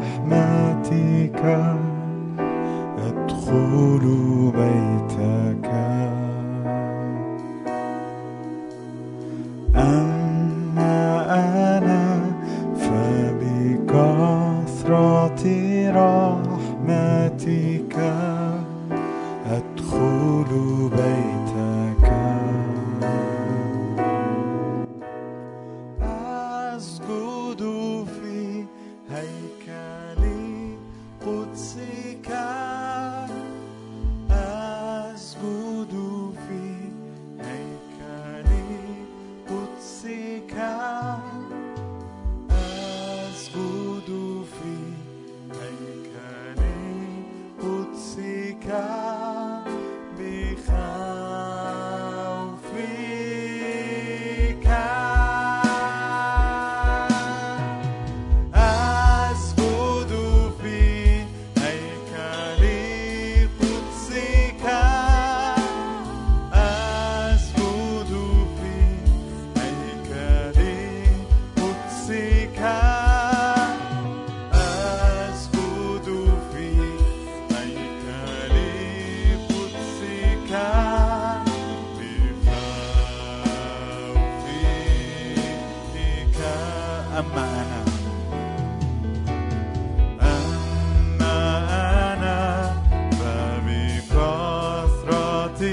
رحمتك أدخل بيتك أما أنا فبكثرة رحمتك أدخل بيتك أسجد في هيكل قدسك أسجد في هيكل قدسك أسجد في هيكل قدسك بخوفك أسجد في هيكل قدسك أسجد في هيكل قدسك أسجد في هيكل قدسك بخوفك أما أنا أما أنا فبكثرة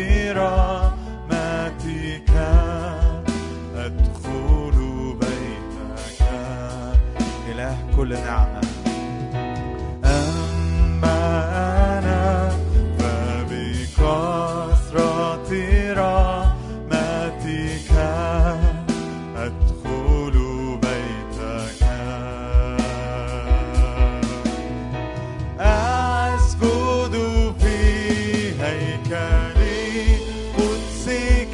رحمتك أدخل بيتك إله كل نعمة أما أنا فبكثرة رحمتك أدخل بيتك أسجد في هيكل قدسك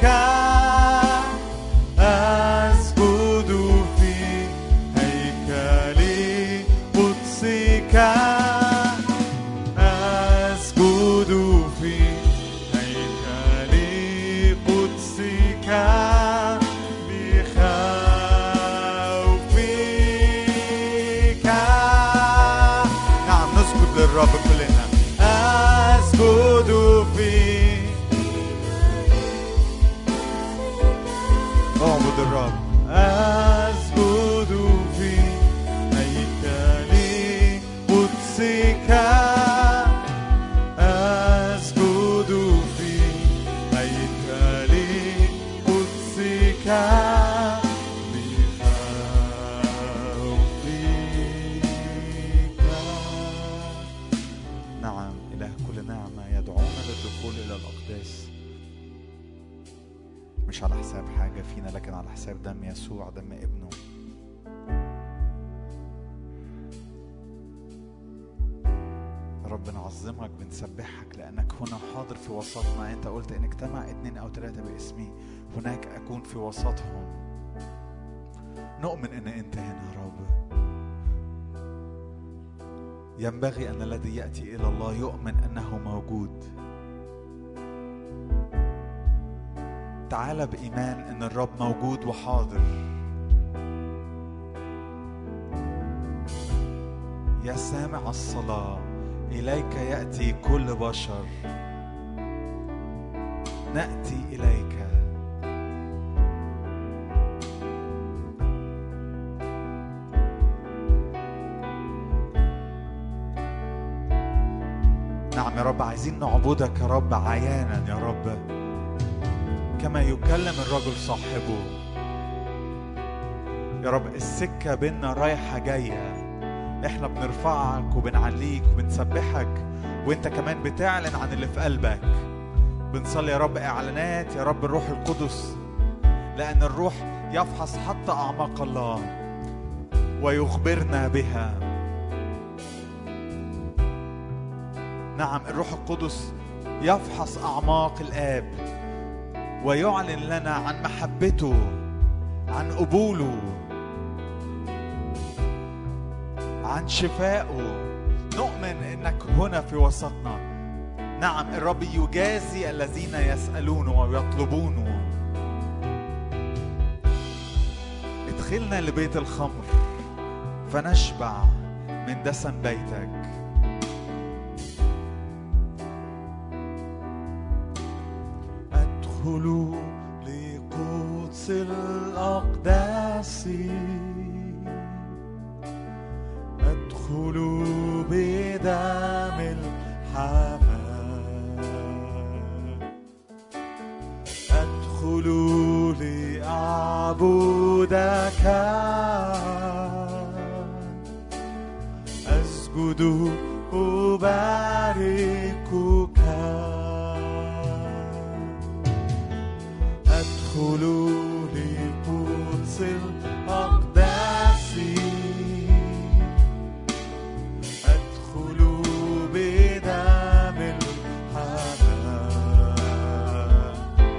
أسجد في هيكل قدسك أسجد في هيكل قدسك بخوفك نعم نسجد للرب كلنا أسجد في اعبد الرب أسجد في هيكل قدسك أسجد في هيكل قدسك بخوفك نعم إله كل نعمة يدعونا للدخول إلى الأقداس مش على حساب حاجة فينا لكن على حساب دم يسوع دم ابنه رب نعظمك بنسبحك لأنك هنا حاضر في وسطنا أنت قلت إن اجتمع اتنين أو ثلاثة باسمي هناك أكون في وسطهم نؤمن إن أنت هنا يا رب ينبغي أن الذي يأتي إلى الله يؤمن أنه موجود تعال بإيمان أن الرب موجود وحاضر يا سامع الصلاة إليك يأتي كل بشر نأتي إليك نعم يا رب عايزين نعبدك يا رب عيانا يا رب كما يكلم الرجل صاحبه يا رب السكة بينا رايحة جاية احنا بنرفعك وبنعليك وبنسبحك وانت كمان بتعلن عن اللي في قلبك بنصلي يا رب اعلانات يا رب الروح القدس لان الروح يفحص حتى اعماق الله ويخبرنا بها نعم الروح القدس يفحص اعماق الاب ويعلن لنا عن محبته عن قبوله عن شفائه نؤمن انك هنا في وسطنا نعم الرب يجازي الذين يسالونه ويطلبونه ادخلنا لبيت الخمر فنشبع من دسم بيتك أدخل لقدس الأقداس أدخل بدم الحمام أدخل لأعبدك أسجد أباركك أدخل لقدس الأقداس أدخل بدم الحمام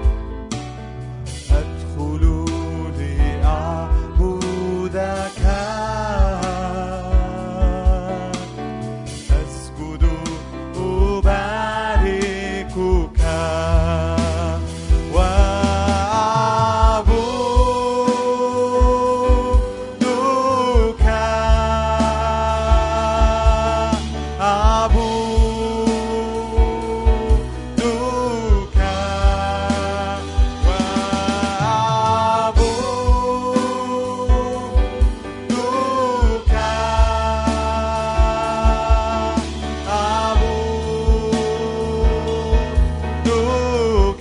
أدخل لأعبدك أسجد أباركك وأعبدك أعبدك وأعبدك أعبدك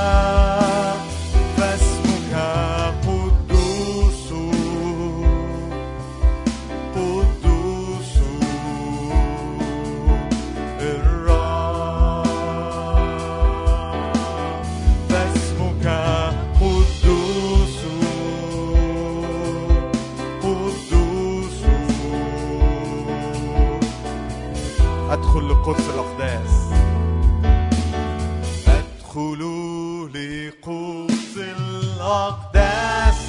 فاسمك قدوس قدوس الرب فاسمك قدوس قدوس أدخل لقدس الأقداس أدخل لقدس الأقداس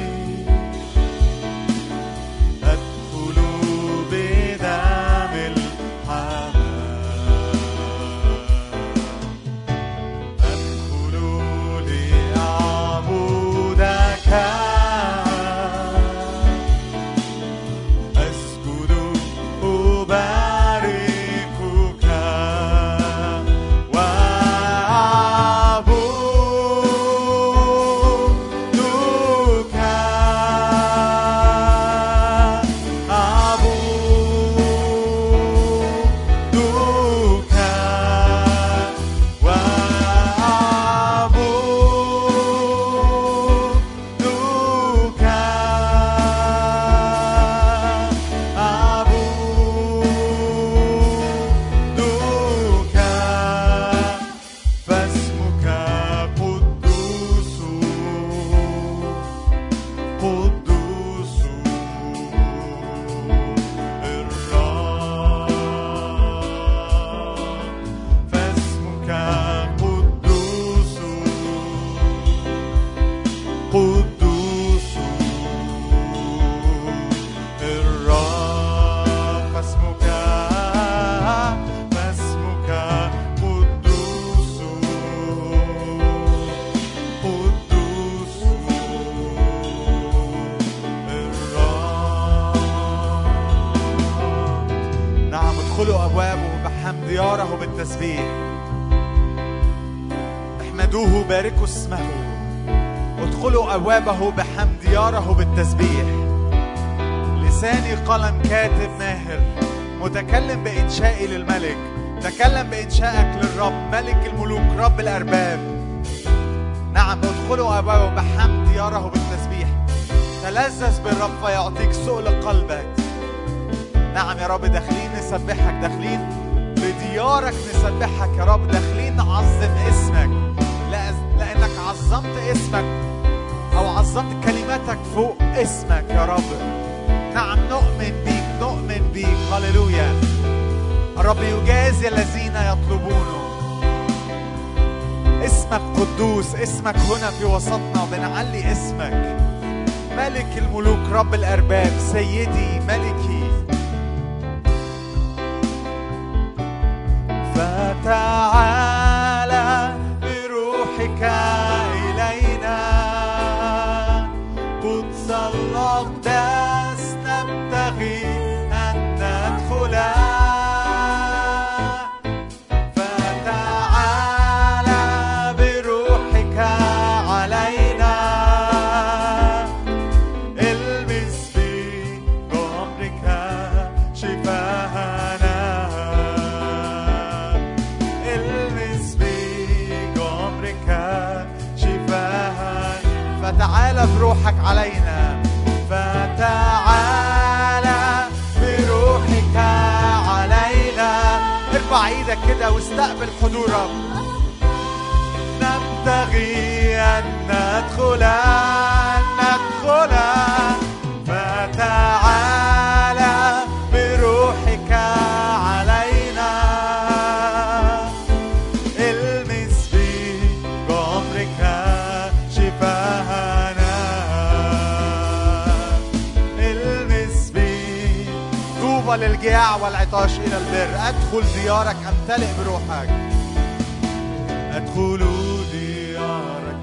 أدخل بدم الحمام أدخل لأعبدك أسجد أباركك وأعبدك أعبدك وأعبدك أعبدك فاسمك قدوس قدوس الرب فاسمك قدوس قدوس الرب فاسمك فاسمك قدوس قدوس الرب نعم ادخلوا أبوابه بحمد دياره بالتسبيح احمدوه باركوا اسمه ادخلوا أبوابه بحمد دياره بالتسبيح لساني قلم كاتب ماهر متكلم بإنشائي للملك تكلم بإنشائك للرب ملك الملوك رب الأرباب نعم ادخلوا أبوابه بحمد دياره بالتسبيح تلذذ بالرب فيعطيك سؤل قلبك نعم يا رب داخلين نسبحك داخلين بديارك نسبحك يا رب داخلين نعظم اسمك لأ- لأنك عظمت اسمك أو عظمت كلماتك فوق اسمك يا رب نعم نؤمن بيك نؤمن بيك هللويا الرب يجازي الذين يطلبونه اسمك قدوس اسمك هنا في وسطنا بنعلي اسمك ملك الملوك رب الأرباب سيدي ملكي فتعالى بروحك إلينا قدس الأقداس نبتغي أن فتعالى بروحك علينا فتعالى بروحك علينا ارفع ايدك كده واستقبل حضورك نبتغي ان ندخل ان ندخل فتعالى بروحك علينا المس بأمرك شفاءنا المس بي طوبى للجياع والعطاش إلى البر أدخل ديارك أمتلئ بروحك أدخل ديارك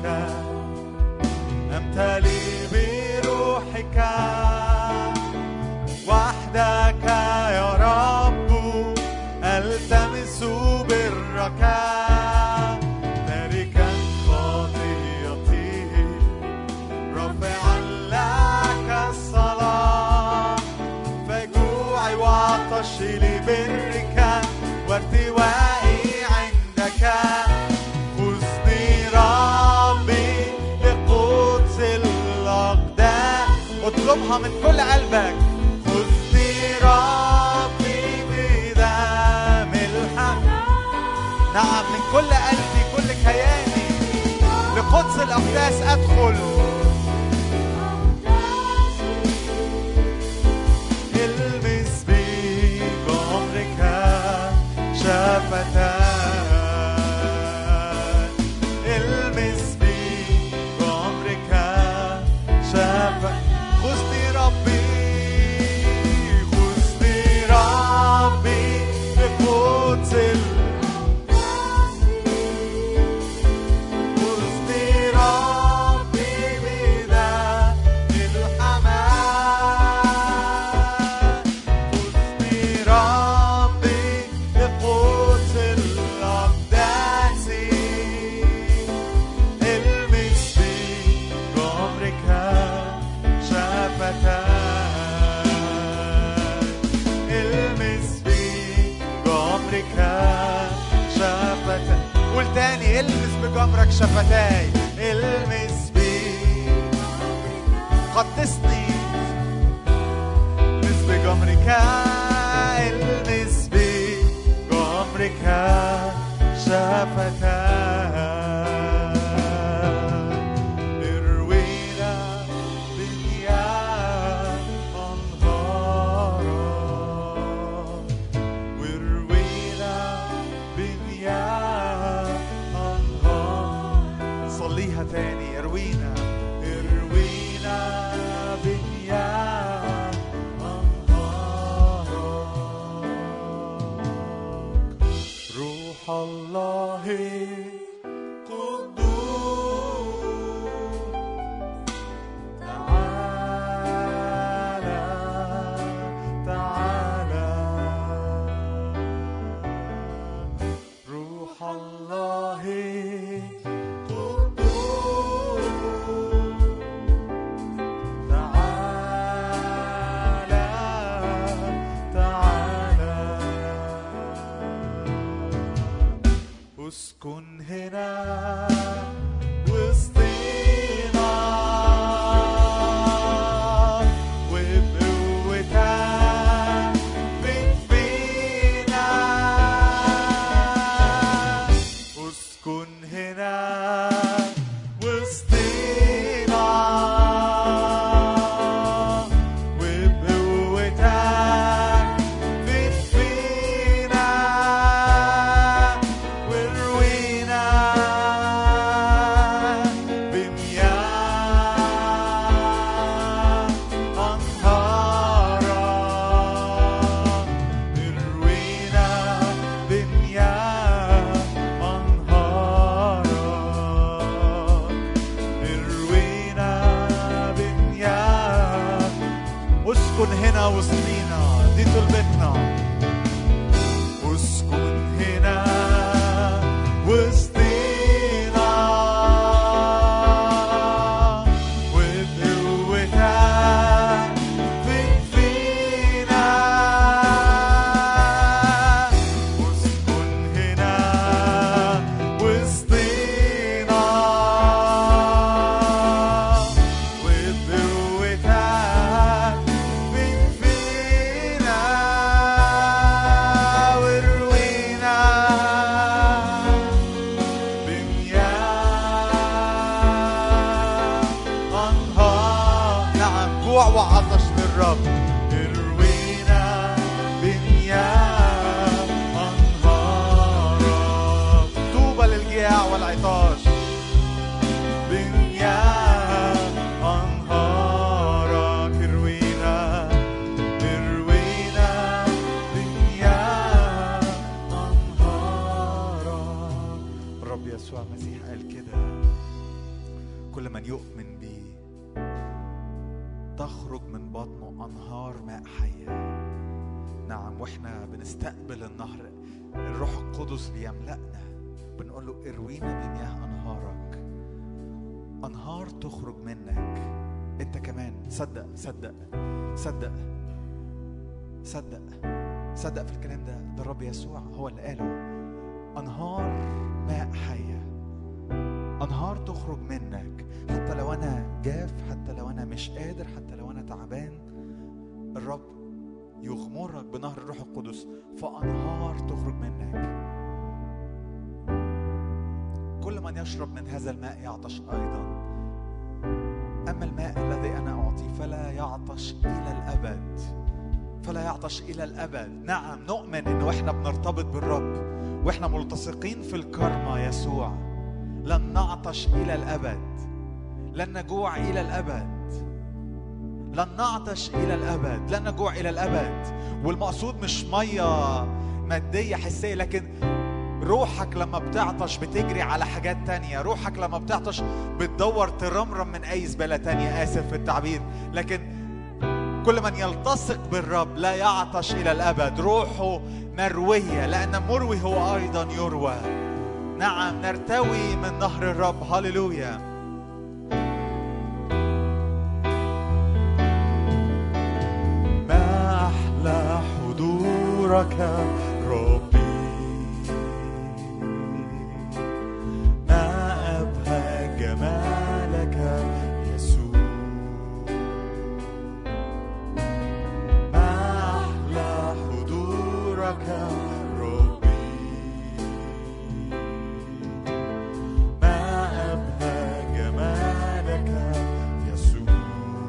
أمتلئ بروحك وحدك يا رب ألتمس برك تاركا خطيئتي رافعا لك الصلاة فجوعي وعطشي لبرك وارتوائي عندك خذني ربي لقدس الأقدام اطلبها من كل قلبك خذني ربي بدم الحمد نعم من كل قلبي كل كياني لقدس الأقداس أدخل المس بي بأمرك شفتان المس بي بأمرك شفتان خذني ربي خذني ربي بقدس خذني ربي بدا الحمام خذني ربي بقدس الأقداس المس بي بأمرك شفتان المس بي بأمرك شفتان قول تاني المس بجمرك شفتاي المس بي قدسني المس بجمرك المس بي بجمرك شفتان اروينا بمياه أنهارا واروينا بمياه أنهار صليها تاني اروينا اروينا بمياه أنهارا روح الله قدوس تعالى تعالى روح الله قدوس تعالى تعالى اسكن الرب اروينا بمياه أنهارك طوبى للجياع والعطاش بمياه أنهارك اروينا اروينا بمياه أنهارك الرب يسوع المسيح قال كده كل من يؤمن بي تخرج من بطنه أنهار ماء حية نعم واحنا بنستقبل النهر الروح القدس بيملأنا بنقول له اروينا بمياه أنهارك أنهار تخرج منك أنت كمان صدق صدق صدق صدق صدق في الكلام ده ده الرب يسوع هو اللي قاله أنهار ماء حية أنهار تخرج منك حتى لو أنا جاف حتى لو أنا مش قادر حتى لو أنا تعبان الرب يغمرك بنهر الروح القدس فأنهار تخرج منك كل من يشرب من هذا الماء يعطش أيضا أما الماء الذي أنا أعطيه فلا يعطش إلى الأبد فلا يعطش إلى الأبد نعم نؤمن إنه إحنا بنرتبط بالرب وإحنا ملتصقين في الكرمة يسوع لن نعطش إلى الأبد لن نجوع إلى الأبد لن نعطش إلى الأبد لن نجوع إلى الأبد والمقصود مش مية مادية حسية لكن روحك لما بتعطش بتجري على حاجات تانية روحك لما بتعطش بتدور ترمرم من أي زبالة تانية آسف في التعبير لكن كل من يلتصق بالرب لا يعطش إلى الأبد روحه مروية لأن مروي هو أيضا يروى نعم نرتوي من نهر الرب هللويا ما أحلى حضورك ربي ما أبهى جمالك يسوع ما أحلى حضورك ربي ما أبهى جمالك يسوع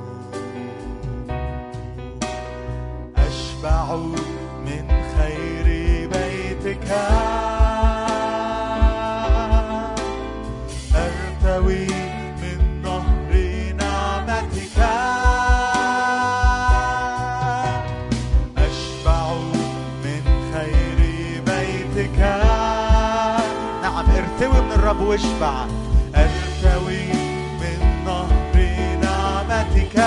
أشبع من خير بيتك أرتوي من نهر نعمتك أشبع من خير بيتك نعم ارتوي من الرب واشبع ارتوي من نهر نعمتك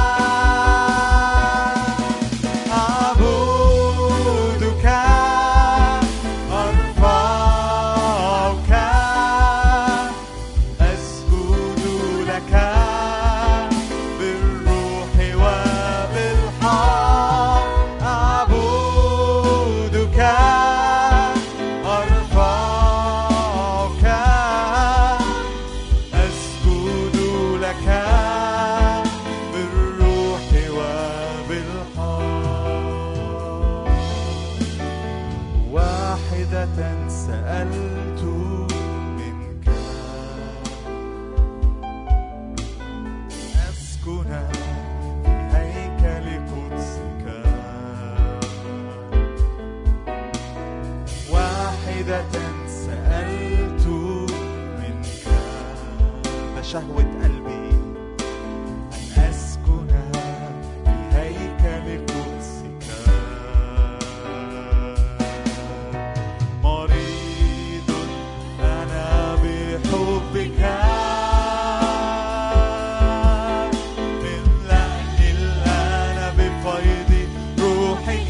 أعبدك أرفعك أسجد لك بالروح وبالحق أعبدك أرفعك أسجد لك بالروح وبالحق واحدة سألت منك أسكن في هيكل قدسك واحدة سألت منك ده شهوة قلبي أن أسكن في هيكل قدسك مريض أنا بحبك املأني الآن بفيض روحك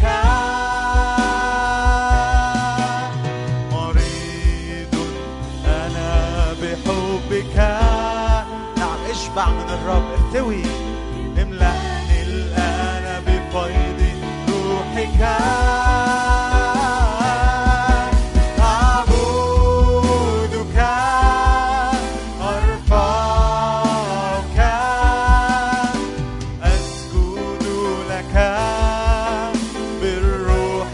مريض أنا بحبك نعم اشبع من الرب ارتوي املأني الآن بفيض روحك أعبدك أرفعك أسجد لك بالروح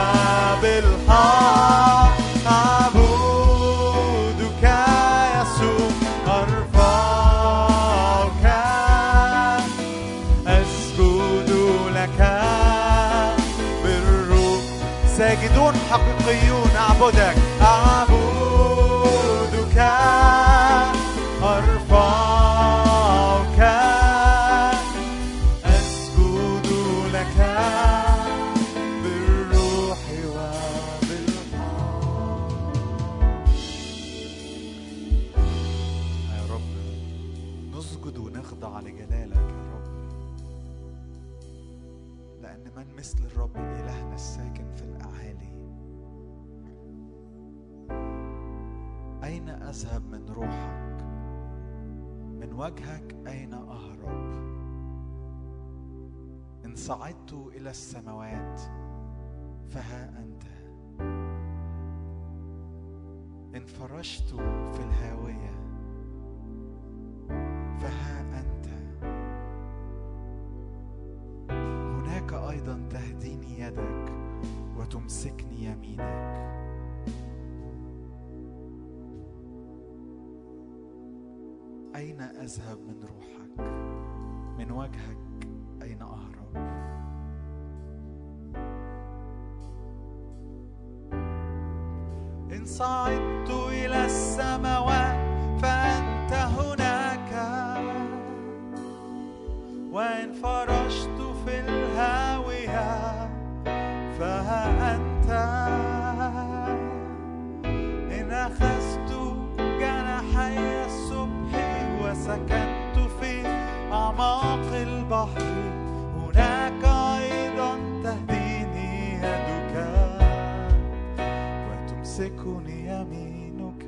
وبالحق أعبدك يسوع أرفعك ساجدون حقيقيون أعبدك أعبدك أرفعك أسجد لك بالروح وبالحق يا رب نسجد ونخضع لجلالك يا رب لأن من مثل الرب إلهنا الساكن في الأعالي أين أذهب من روحك من وجهك أين أهرب إن صعدت إلى السماوات فها أنت إن فرشت في الهاوية فها أنت هناك أيضا تهديني يدك وتمسكني يمينك أين أذهب من روحك من وجهك أين أهرب إن صعدت إلى السماوات فأنت هناك وإن فرشت في الهاوية فها أنت إن أخذت جناحي الصبح وسكنت في أعماق البحر هناك أيضا تهديني يدك وتمسكني يمينك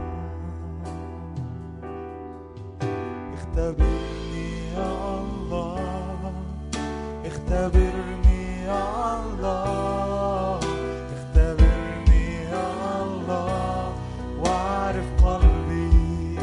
اختبرني يا الله اختبرني يا الله اختبرني يا الله واعرف قلبي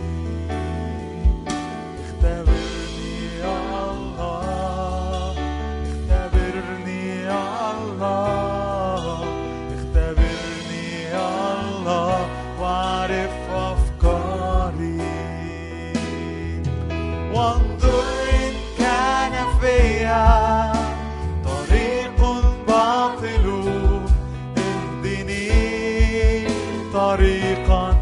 اختبرني يا الله اختبرني يا الله اختبرني يا الله واعرف افكاري وانظر ان كان فيا طريق باطل اهدني طريقا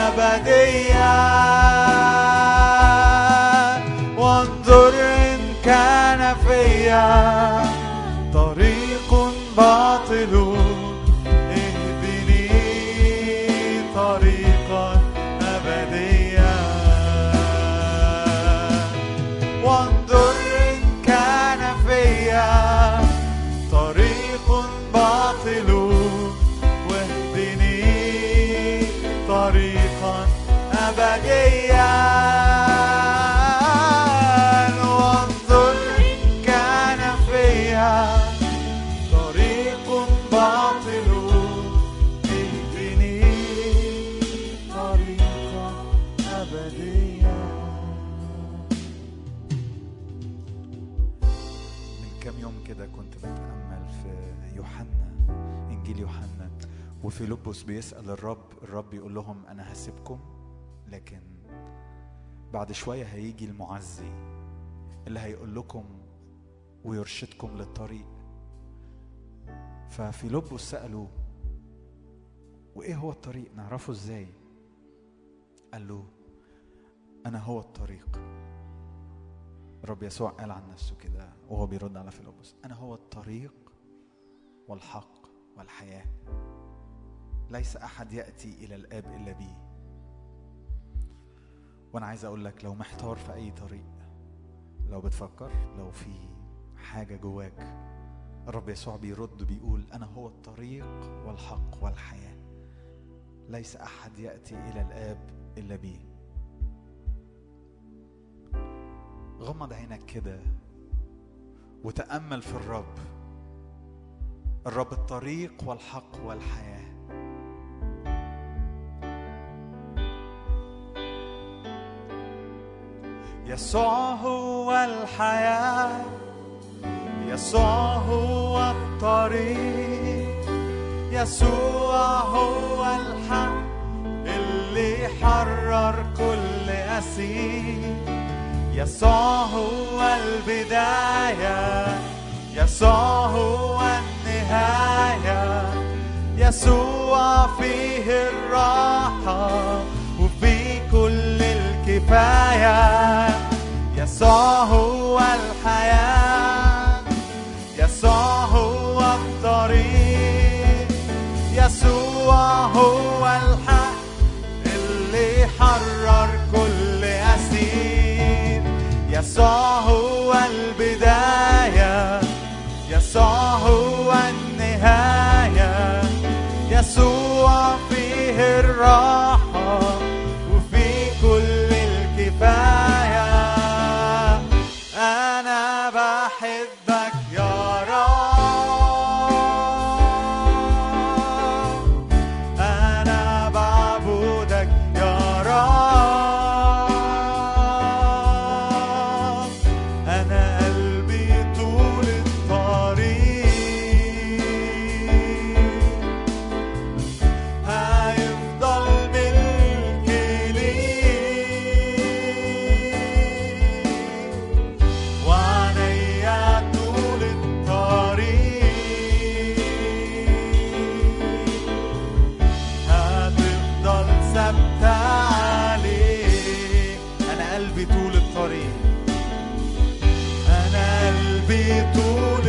ابديا وانظر ان كان فيا طريق باطل اهدني طريقا ابديا وانظر ان كان فيا طريق باطل واهدني طريقا ابديا وانظر ان كان فيا طريق باطل اهدني طريقا ابديا من كام يوم كده كنت بتأمل في يوحنا إنجيل يوحنا وفيلبس بيسأل الرب الرب يقول لهم أنا هسيبكم لكن بعد شوية هيجي المعزي اللي هيقول لكم ويرشدكم للطريق ففيلبس سأله وإيه هو الطريق نعرفه إزاي قال له أنا هو الطريق الرب يسوع قال عن نفسه كده وهو بيرد على فيلبس انا هو الطريق والحق والحياه ليس احد ياتي الى الاب الا بي وانا عايز اقول لك لو محتار في اي طريق لو بتفكر لو في حاجه جواك الرب يسوع بيرد بيقول انا هو الطريق والحق والحياه ليس احد ياتي الى الاب الا بي غمض عينك كده وتأمل في الرب الرب الطريق والحق والحياة يسوع هو الحياة يسوع هو الطريق يسوع هو الحق اللي حرر كل أسير يسوع هو البداية يسوع هو النهاية يسوع فيه الراحة وفي كل الكفاية يسوع هو الحياة يسوع هو الطريق يسوع هو الحق اللي حرر كل أسير يسوع هو البداية يسوع هو النهاية يسوع فيه الراحة وفي كل الكفاية أنا بحبك يا رب أنا بعبدك يا رب أنا قلبي طول الطريق هيفضل ملكي ليك وعينيا طول الطريق هتفضل ثابتة عليك أنا قلبي طول الطريق أنا قلبي طول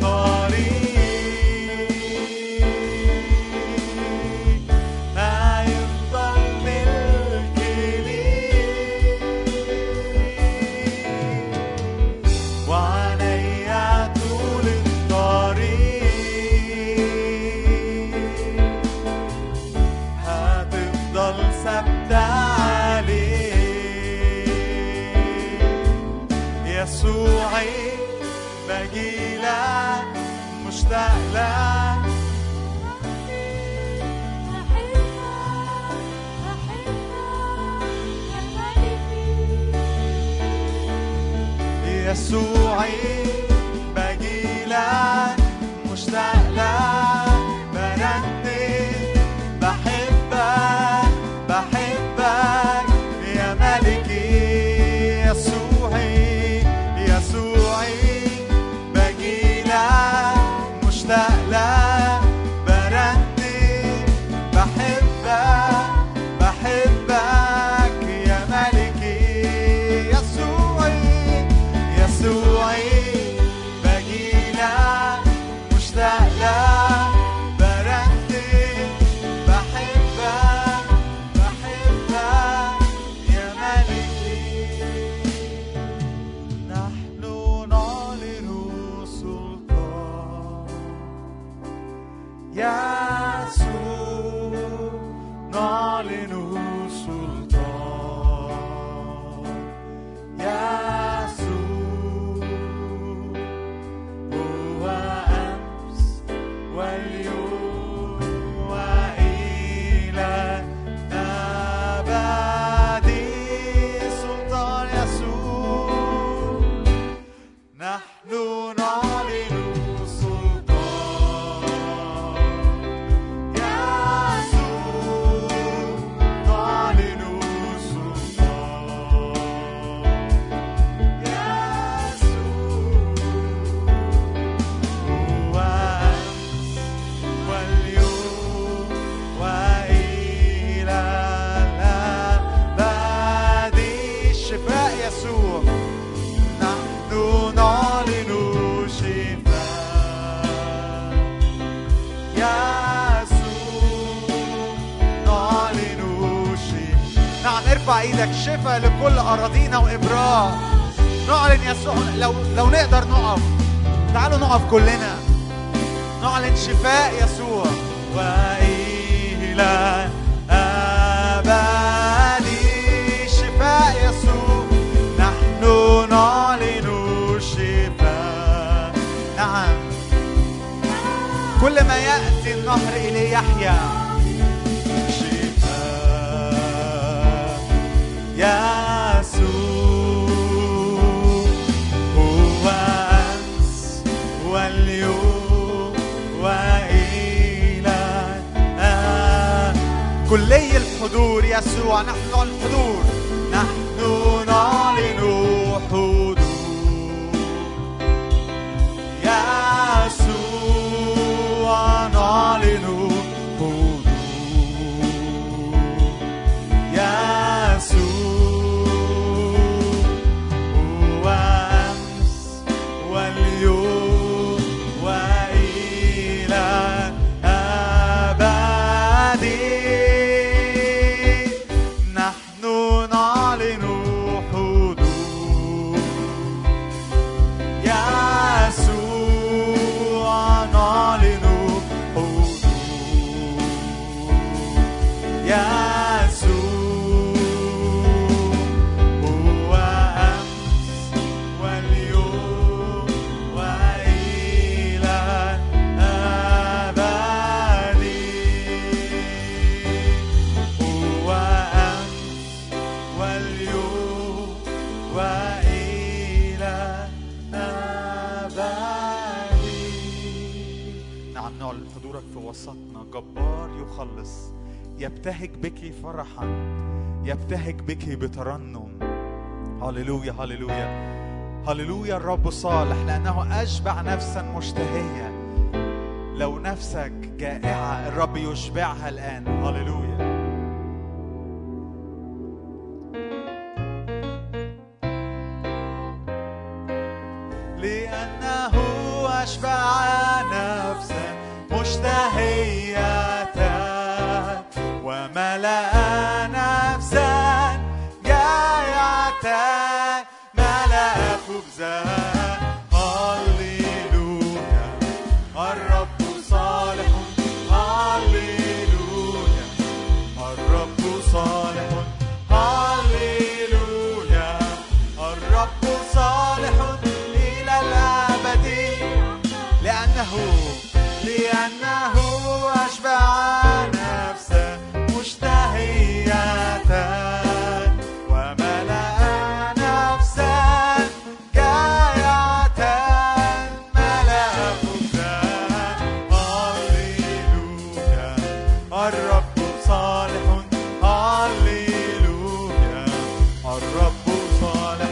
الطريق هيفضل ملكي ليك وعليا طول الطريق هتفضل ثابتة عليك يسوعي بجيلك مشتاق لك يسوعي بجيلك مشتاق لك برنم بحبك بحبك يا ملكي يسوعي يسوعي بجيلك مشتاق لك برنم بحبك بحبك يا ملكي يسوعي يسوعي بجيلك مشتاق لك برنم بحبك بحبك يا ملكي نحن نعلن سلطان يسوع نعلن سلطان يسوع هو أمس واليوم وإلى أبد سلطان يسوع نحن نعلن سلطان يسوع نعلن سلطان يسوع هو أمس واليوم وإلى الأبد الشفاء يسوع نحن نعلن شفاء يسوع نعلن شفاء نعم ارفع ايدك شفاء لكل اراضينا وابراء نعلن يسوع لو لو نقدر نقف تعالوا نقف كلنا نعلن شفاء يسوع وإلى أبد شفاء يسوع نحن نعلن شفاء نعم كل ما يأتي النهر إليه يحيا شفاء يسوع هو أمس واليوم وإلى آه. كلي الحضور يسوع نحن نعلن حضور نحن نعلن حضور يسوع نعلن حضورك في وسطنا جبار يخلص يبتهج بك فرحا يبتهج بك بترنم هللويا هللويا هللويا الرب صالح لأنه أشبع نفسا مشتهية لو نفسك جائعة الرب يشبعها الآن هللويا لأنه أشبع نفسا مشتهية وملأ نفسا جائعة ملأ خبزا هللويا الرب صالح هللويا الرب صالح هللويا الرب صالح إلى الأبد لأنه لأنه أشبع نفسا مشتهية وملأ نفسا جائعة ملأ خبزا هللويا الرب صالح هللويا الرب صالح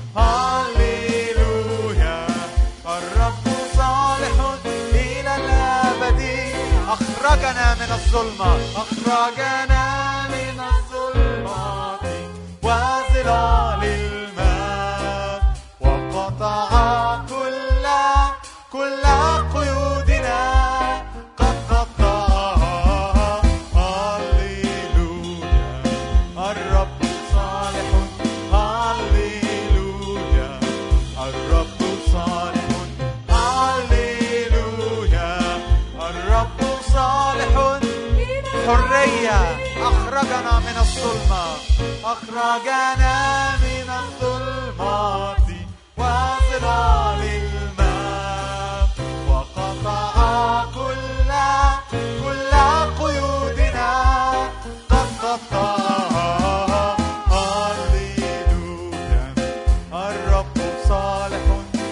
هللويا الرب صالح إلى الأبد أخرجنا من الظلمة أخرجنا من الظلمات وظلال الماء وقطع كل كل قيودنا قد قطعها هللويا الرب صالح هللويا الرب صالح هللويا الرب صالح حرية أخرجنا من الظلمة أخرجنا من الظلمات وظلال الماء وقطع كل كل قيودنا قد قطعها هللويا الرب صالح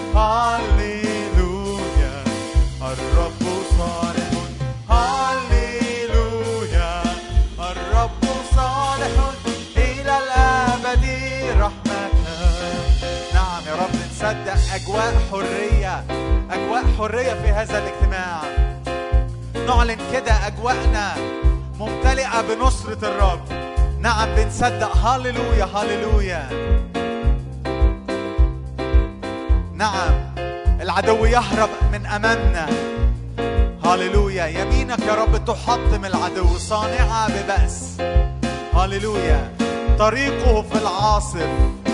هللويا الرب صالح هللويا الرب صالح إلى الأبد رحمته نعم يا رب نصدق أجواء حرية أجواء حرية في هذا الاجتماع نعلن كده أجواءنا ممتلئة بنصرة الرب نعم بنصدق هللويا هللويا نعم العدو يهرب من أمامنا هللويا يمينك يا رب تحطم العدو صانعة ببأس هللويا طريقه في العاصف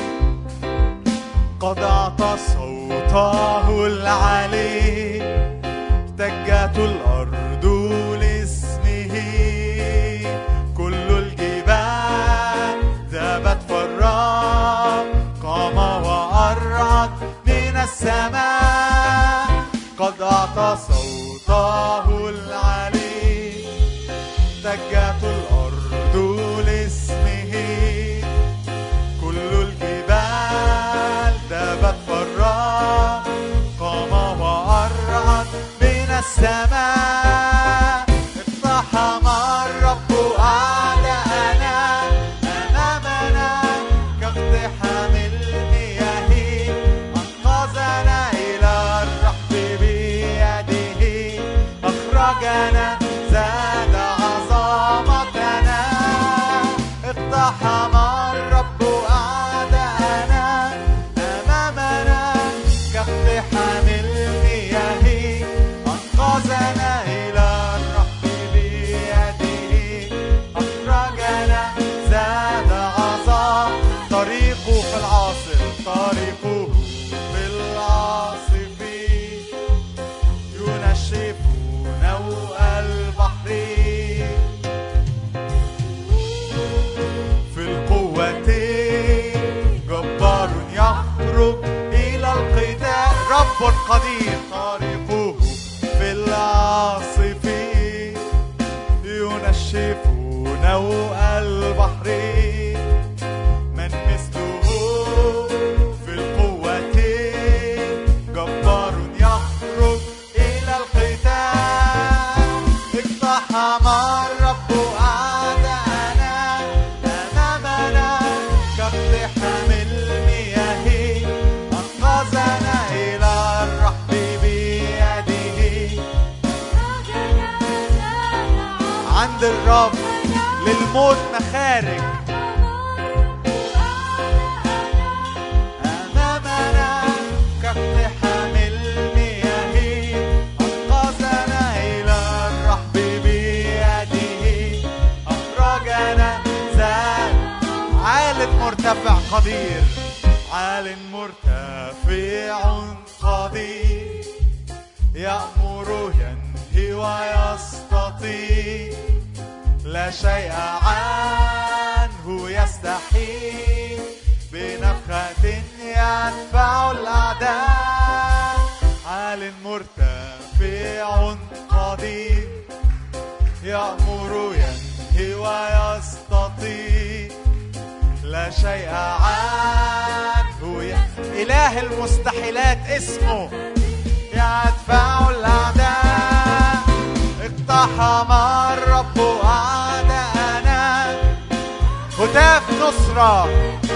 قد أعطى صوته العلي احتجت الأرض لاسمه كل الجبال ذابت فرا قام وأرعد من السماء قد أعطى صوته العلي احتجت الأرض لاسمه كل الجبال ذابت فرا قام وأرعد من السماء اقتحم الرب أعداءنا أمامنا كاقتحام المياه أنقذنا إلى الرحب بيده أخرجنا زاد عظمتنا اقتحم الرب أعداءنا أمامنا كاقتحام المياه أنقذنا إلى الرحب بيده أخرجنا زاد عظام طريقه في العاصف طريقه في العاصف ينشف نوء البحر في القوة جبار يخرج إلى القتال رب قدير طريقه في العاصف ينشف نوء البحر من مثله في القوة جبار يخرج إلى القتال اقتحم الرب أعداءنا أمامنا كاقتحام المياه أنقذنا إلى الرحب بيده عند الرب للموت مخارج أمامنا كاقتحام المياه أنقذنا إلى الرحب بيده أخرجنا زاد عال مرتفع قدير عال مرتفع قدير يأمر ينهي ويستطيع لا شيء عنه يستحيل بنفخة يدفع الأعداء عال مرتفع قدير يأمر ينهي ويستطيع لا شيء عنه ي... إله المستحيلات اسمه يدفع الأعداء اقتحم الرب أعداءنا هتاف نصرة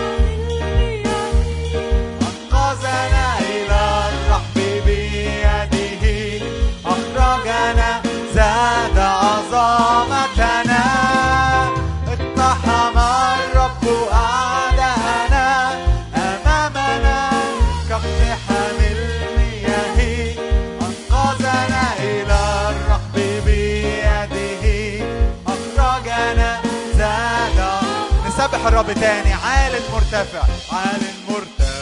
أنقذنا إلى الرحب بيده أخرجنا زاد عظمتنا اقتحم الرب أعداءنا أمامنا كاقتحام المياه أنقذنا إلى الرحب بيده أخرجنا زاد نسبح الرب تاني عال مرتفع عال مرتفع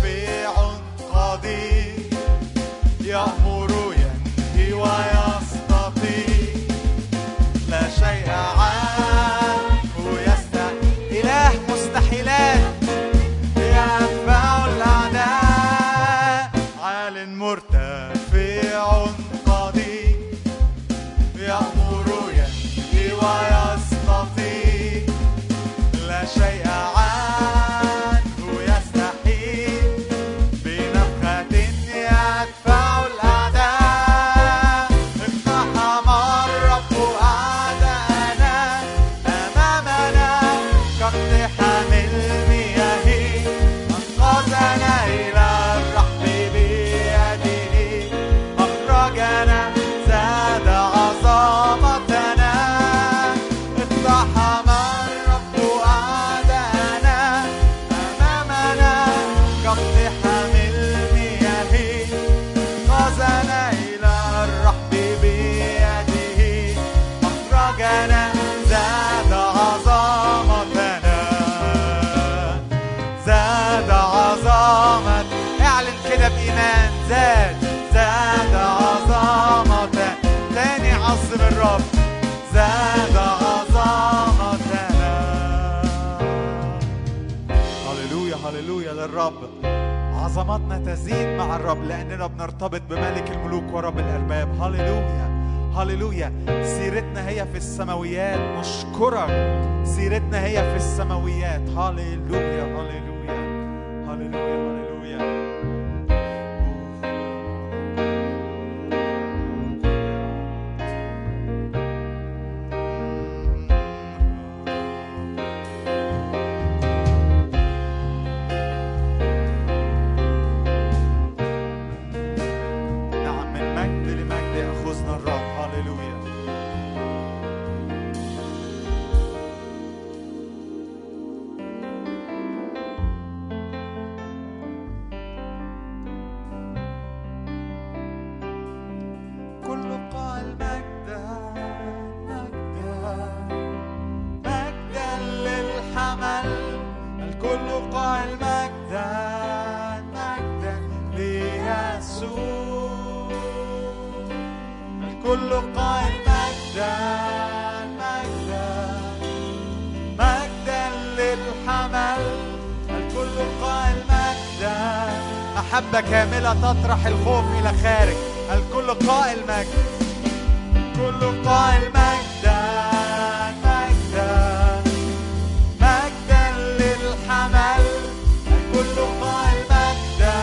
قدير يأمر ينهي ويستطيع لا شيء عنه يستحيل إله مستحيلات يدفع الأعداء عال مرتفع قدير يأمر ينهي ويستطيع لا شيء عنه يستحيل بنفخة يدفع الأعداء اقتحم الرب أعداءنا أمامنا كاقتحام المياه أنقذنا إلى الرحب بيده أخرجنا زاد عظمتنا اقتحم الرب أعداءنا أمامنا كاقتحام المياه أنقذنا إلى الرحب بيده أخرجنا زاد عظمتنا زاد عظمة اعلن كده بإيمان زاد زاد عظمة تاني عظم الرب زاد عظمتنا هللويا هللويا للرب عظمتنا تزيد مع الرب لأننا بنرتبط بملك الملوك ورب الأرباب هللويا هللويا سيرتنا هي في السماويات نشكرك سيرتنا هي في السماويات هللويا هللويا هللويا هللويا نعم من مجد لمجد يأخذنا الرب هللويا كل قال مجدا مجدا مجدا للحمل الكل قال مجدا مجدا ليسوع الكل قال مجدا مجدا مجدا للحمل الكل قال مجدا محبة كاملة تطرح الخوف إلى خارج الكل قائل مجد كل قائل مجدا مجدا مجدا للحمل الكل قائل مجدا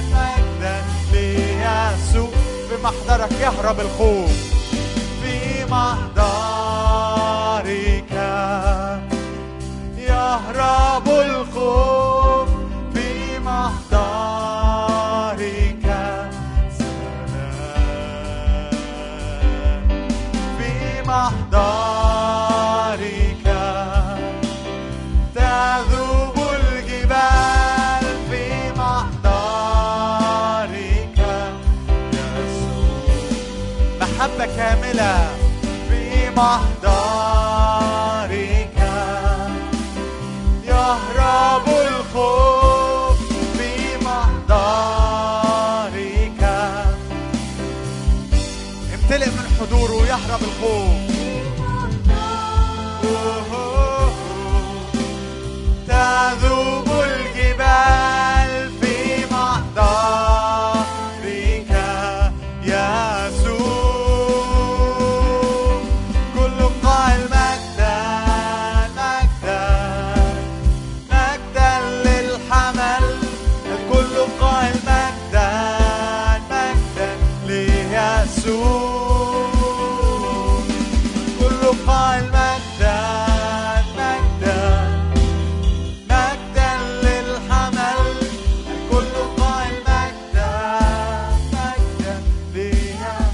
مجدا ليسوع في محضرك يهرب الخوف في محضرك يهرب الخوف في محضرك سلام في محضرك تذوب الجبال في محضرك يسوع محبة كاملة في محضرك يهرب الخوف في محضرك امتلئ من حضوره يهرب الخوف تذوب الجبال في محضرك يسوع كل قائل مجدا مجدا مجدا للحمل الكل قائل مجدا مجدا ليسوع كل قائل مجدا مجدا مجدا للحمل الكل قائل مجدا مجدا ليسوع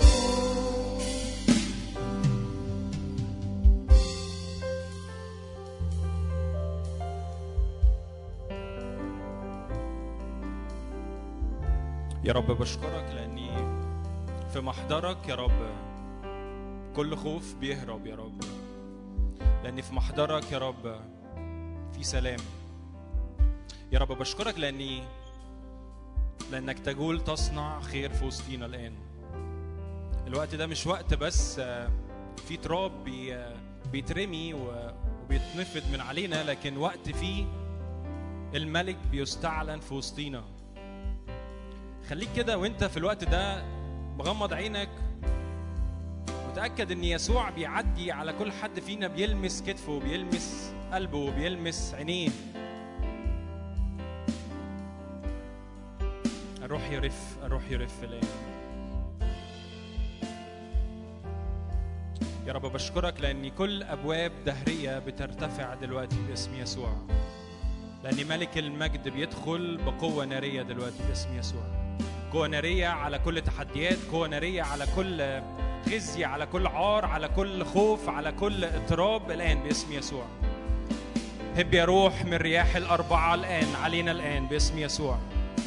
يا رب بشكرك لاني في محضرك يا رب كل خوف بيهرب يا رب لاني في محضرك يا رب في سلام يا رب بشكرك لاني لانك تجول تصنع خير في وسطينا الان الوقت ده مش وقت بس آه، في تراب بي آه، بيترمي و- وبيتنفض من علينا لكن وقت فيه الملك بيستعلن في وسطينا خليك كده وانت في الوقت ده مغمض عينك وتأكد ان يسوع بيعدي على كل حد فينا بيلمس كتفه وبيلمس قلبه وبيلمس عينيه الروح يرف الروح يرف الآن يا رب بشكرك لأن كل أبواب دهرية بترتفع دلوقتي باسم يسوع لأن ملك المجد بيدخل بقوة نارية دلوقتي باسم يسوع قوة نارية على كل تحديات قوة نارية على كل خزي على كل عار على كل خوف على كل اضطراب الآن باسم يسوع هب يا روح من رياح الأربعة الآن علينا الآن باسم يسوع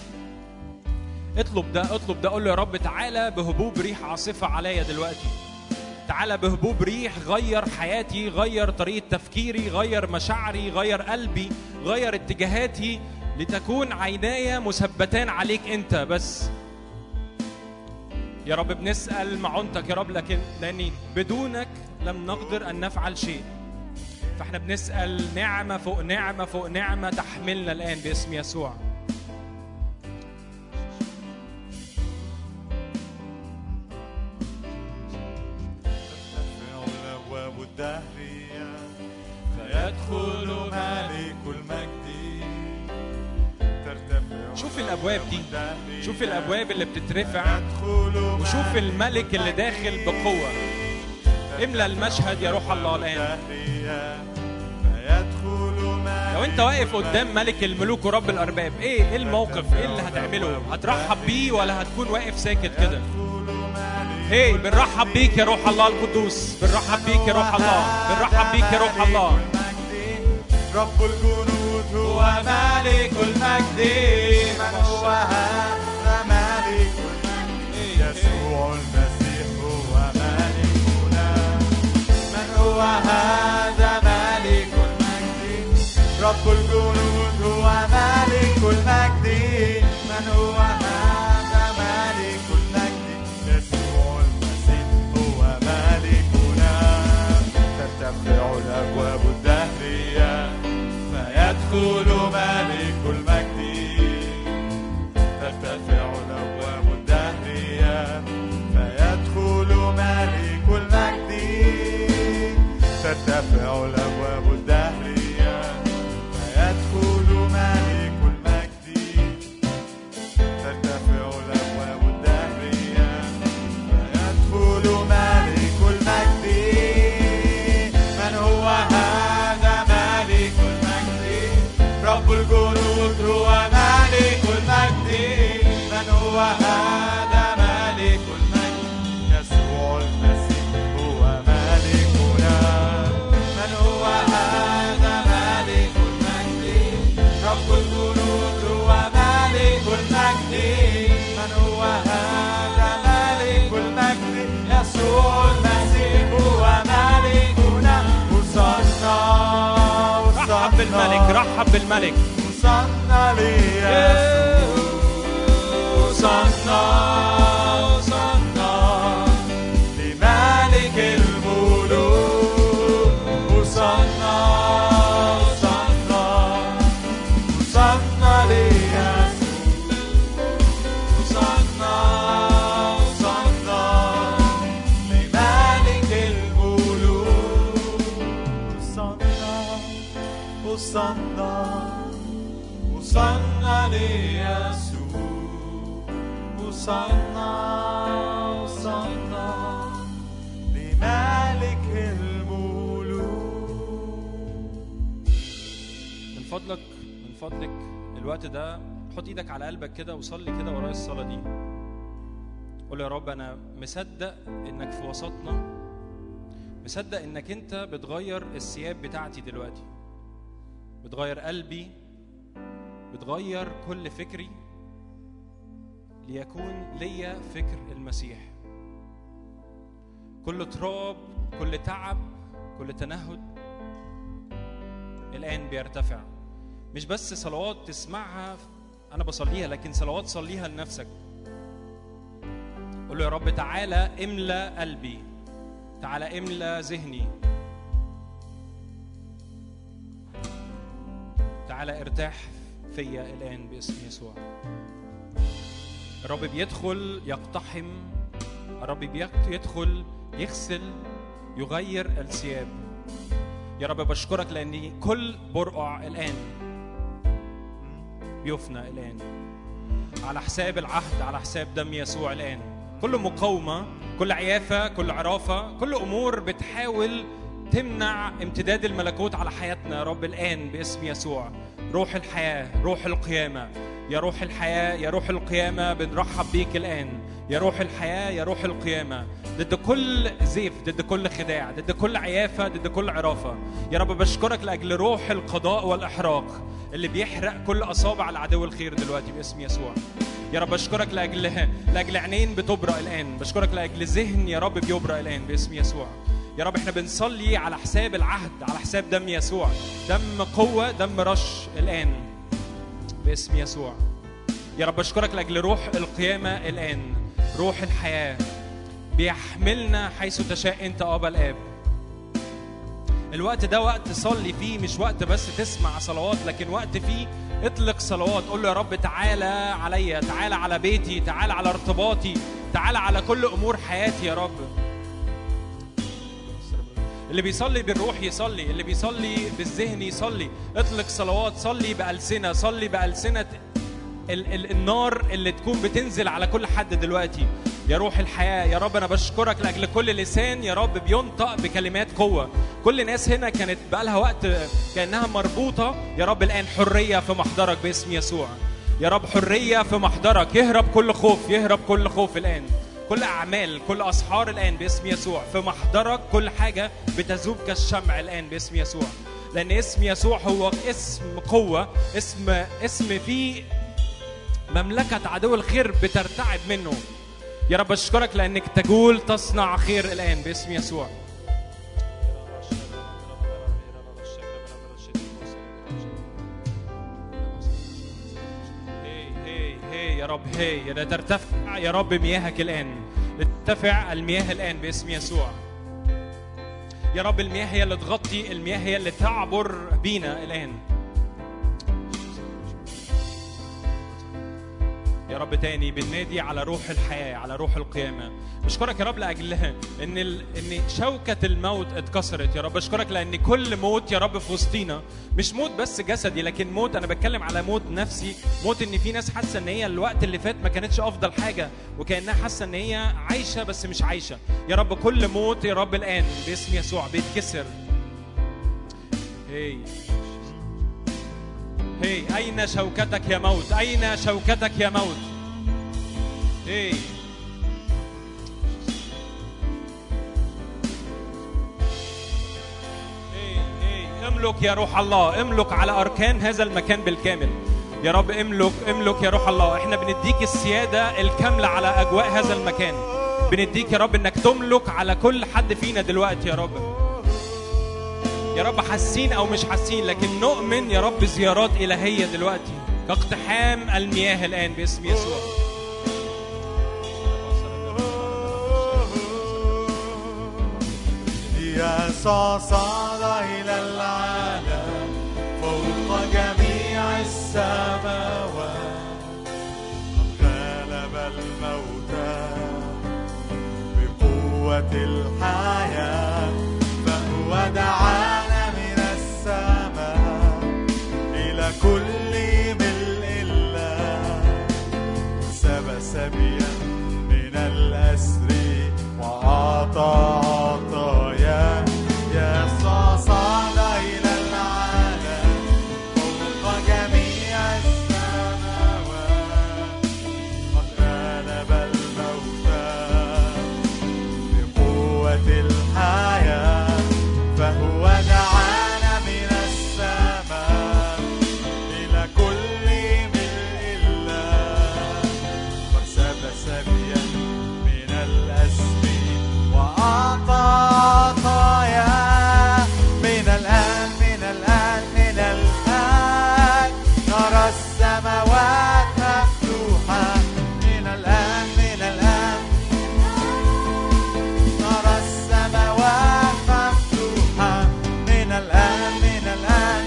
اطلب ده اطلب ده قول له يا رب تعالى بهبوب ريح عاصفة عليا دلوقتي تعالى بهبوب ريح غير حياتي غير طريقة تفكيري غير مشاعري غير قلبي غير اتجاهاتي لتكون عيناي مثبتان عليك انت بس يا رب بنسأل معونتك يا رب لكن لأني بدونك لم نقدر أن نفعل شيء فاحنا بنسأل نعمة فوق نعمة فوق نعمة تحملنا الآن باسم يسوع ترتفع الأبواب الدهرية فيدخل ملك المجد ترتفع شوف الأبواب دي الدهرية شوف الأبواب اللي بتترفع يدخل وشوف ملك الملك اللي داخل بقوة املى المشهد يا روح الله الآن الدهرية فيدخل ملك لو انت واقف قدام ملك الملوك ورب الارباب ايه ايه الموقف ايه اللي هتعمله هترحب بيه ولا هتكون واقف ساكت كده ايه بنرحب بيك يا روح الله القدوس بنرحب بيك يا روح الله بنرحب بيك يا روح الله رب الجنود هو ملك المجد من هو هذا ملك المجد يسوع المسيح هو ملكنا من هو هذا ملك المجد رب الجنود هو ملك المجد من هو هذا ملك المجد يسوع المسيح هو ملكنا ترتفع الأبواب الدهرية فيدخل ملك المجد ترتفع الأبواب الدهرية فيدخل ملك المجد ترتفع الأبواب الدهرية فيدخل ملك المجد ترتفع الأبواب الدهرية فيدخل ملك المجد بالملك رحب بالملك وصلنا ليسوع وصلنا وصلنا لملك الملوك وصلنا وصلنا وصلنا ليسوع وصلنا وصلنا لملك الملوك وصلنا وصلنا وصلنا ليسوع وصلنا وصلنا لملك الملوك من فضلك من فضلك الوقت ده حط ايدك على قلبك كده وصلي كده ورايا الصلاه دي قول يا رب انا مصدق انك في وسطنا مصدق انك انت بتغير الثياب بتاعتي دلوقتي بتغير قلبي بتغير كل فكري ليكون ليا فكر المسيح كل تراب كل تعب كل تنهد الآن بيرتفع مش بس صلوات تسمعها أنا بصليها لكن صلوات صليها لنفسك قول له يا رب تعالى املى قلبي تعالى املى ذهني تعالى ارتاح فيا الآن باسم يسوع الرب بيدخل يقتحم الرب بيدخل يغسل يغير الثياب يا رب بشكرك لأن كل برقع الآن بيفنى الآن على حساب العهد على حساب دم يسوع الآن كل مقاومة كل عيافة كل عرافة كل أمور بتحاول تمنع امتداد الملكوت على حياتنا يا رب الآن باسم يسوع روح الحياة روح القيامة يا روح الحياة يا روح القيامة بنرحب بيك الآن يا روح الحياة يا روح القيامة ضد كل زيف ضد كل خداع ضد كل عيافة ضد كل عرافة يا رب بشكرك لأجل روح القضاء والإحراق اللي بيحرق كل أصابع العدو الخير دلوقتي باسم يسوع يا رب بشكرك لأجل لأجل عينين بتبرق الآن بشكرك لأجل ذهن يا رب بيبرق الآن باسم يسوع يا رب احنا بنصلي على حساب العهد على حساب دم يسوع دم قوة دم رش الآن باسم يسوع يا رب اشكرك لاجل روح القيامه الان روح الحياه بيحملنا حيث تشاء انت ابا الاب الوقت ده وقت تصلي فيه مش وقت بس تسمع صلوات لكن وقت فيه اطلق صلوات قول له يا رب تعالى عليا تعالى على بيتي تعالى على ارتباطي تعالى على كل امور حياتي يا رب اللي بيصلي بالروح يصلي اللي بيصلي بالذهن يصلي اطلق صلوات صلي بألسنة صلي بألسنة ال- ال- النار اللي تكون بتنزل على كل حد دلوقتي يا روح الحياة يا رب أنا بشكرك لأجل كل لسان يا رب بينطق بكلمات قوة كل ناس هنا كانت بقالها وقت كأنها مربوطة يا رب الآن حرية في محضرك باسم يسوع يا رب حرية في محضرك يهرب كل خوف يهرب كل خوف الآن كل أعمال كل أسحار الآن باسم يسوع في محضرك كل حاجة بتذوب كالشمع الآن باسم يسوع لأن اسم يسوع هو اسم قوة اسم اسم فيه مملكة عدو الخير بترتعب منه يا رب أشكرك لأنك تقول تصنع خير الآن باسم يسوع هي هي هي يا رب هي لا ترتفع يا رب مياهك الآن لترتفع المياه الآن باسم يسوع يا رب المياه هي اللي تغطي المياه هي اللي تعبر بينا الآن يا رب تاني بننادي على روح الحياة على روح القيامة بشكرك يا رب لأجل إن ال... إن شوكة الموت اتكسرت يا رب بشكرك لأن كل موت يا رب في وسطينا مش موت بس جسدي لكن موت أنا بتكلم على موت نفسي موت إن في ناس حاسة إن هي الوقت اللي فات ما كانتش أفضل حاجة وكأنها حاسة إن هي عايشة بس مش عايشة يا رب كل موت يا رب الآن باسم يسوع بيتكسر هي هي أين شوكتك يا موت أين شوكتك يا موت هي هي هي املك يا روح الله املك على أركان هذا المكان بالكامل يا رب املك املك يا روح الله احنا بنديك السيادة الكاملة على أجواء هذا المكان بنديك يا رب انك تملك على كل حد فينا دلوقتي يا رب يا رب حاسين او مش حاسين لكن نؤمن يا رب زيارات الهيه دلوقتي كاقتحام المياه الان باسم يسوع يسوع صعد إلى العالم فوق جميع السماوات قد غلب الموتى بقوة الحياة فهو دعانا من السماء إلى كل ملء الله سبى سبيا من الأسر وأعطى عطايا يسوع صعد إلى العالم فوق جميع السماوات قد غلب الموتى بقوة الحياة فهو دعانا من السماء إلى كل ملء الله فارسل سبيا من الأسر وأعطى عطايا من الآن من الآن من الآن نرى السماوات مفتوحة من الآن من الآن نرى السماوات مفتوحة من الآن من الآن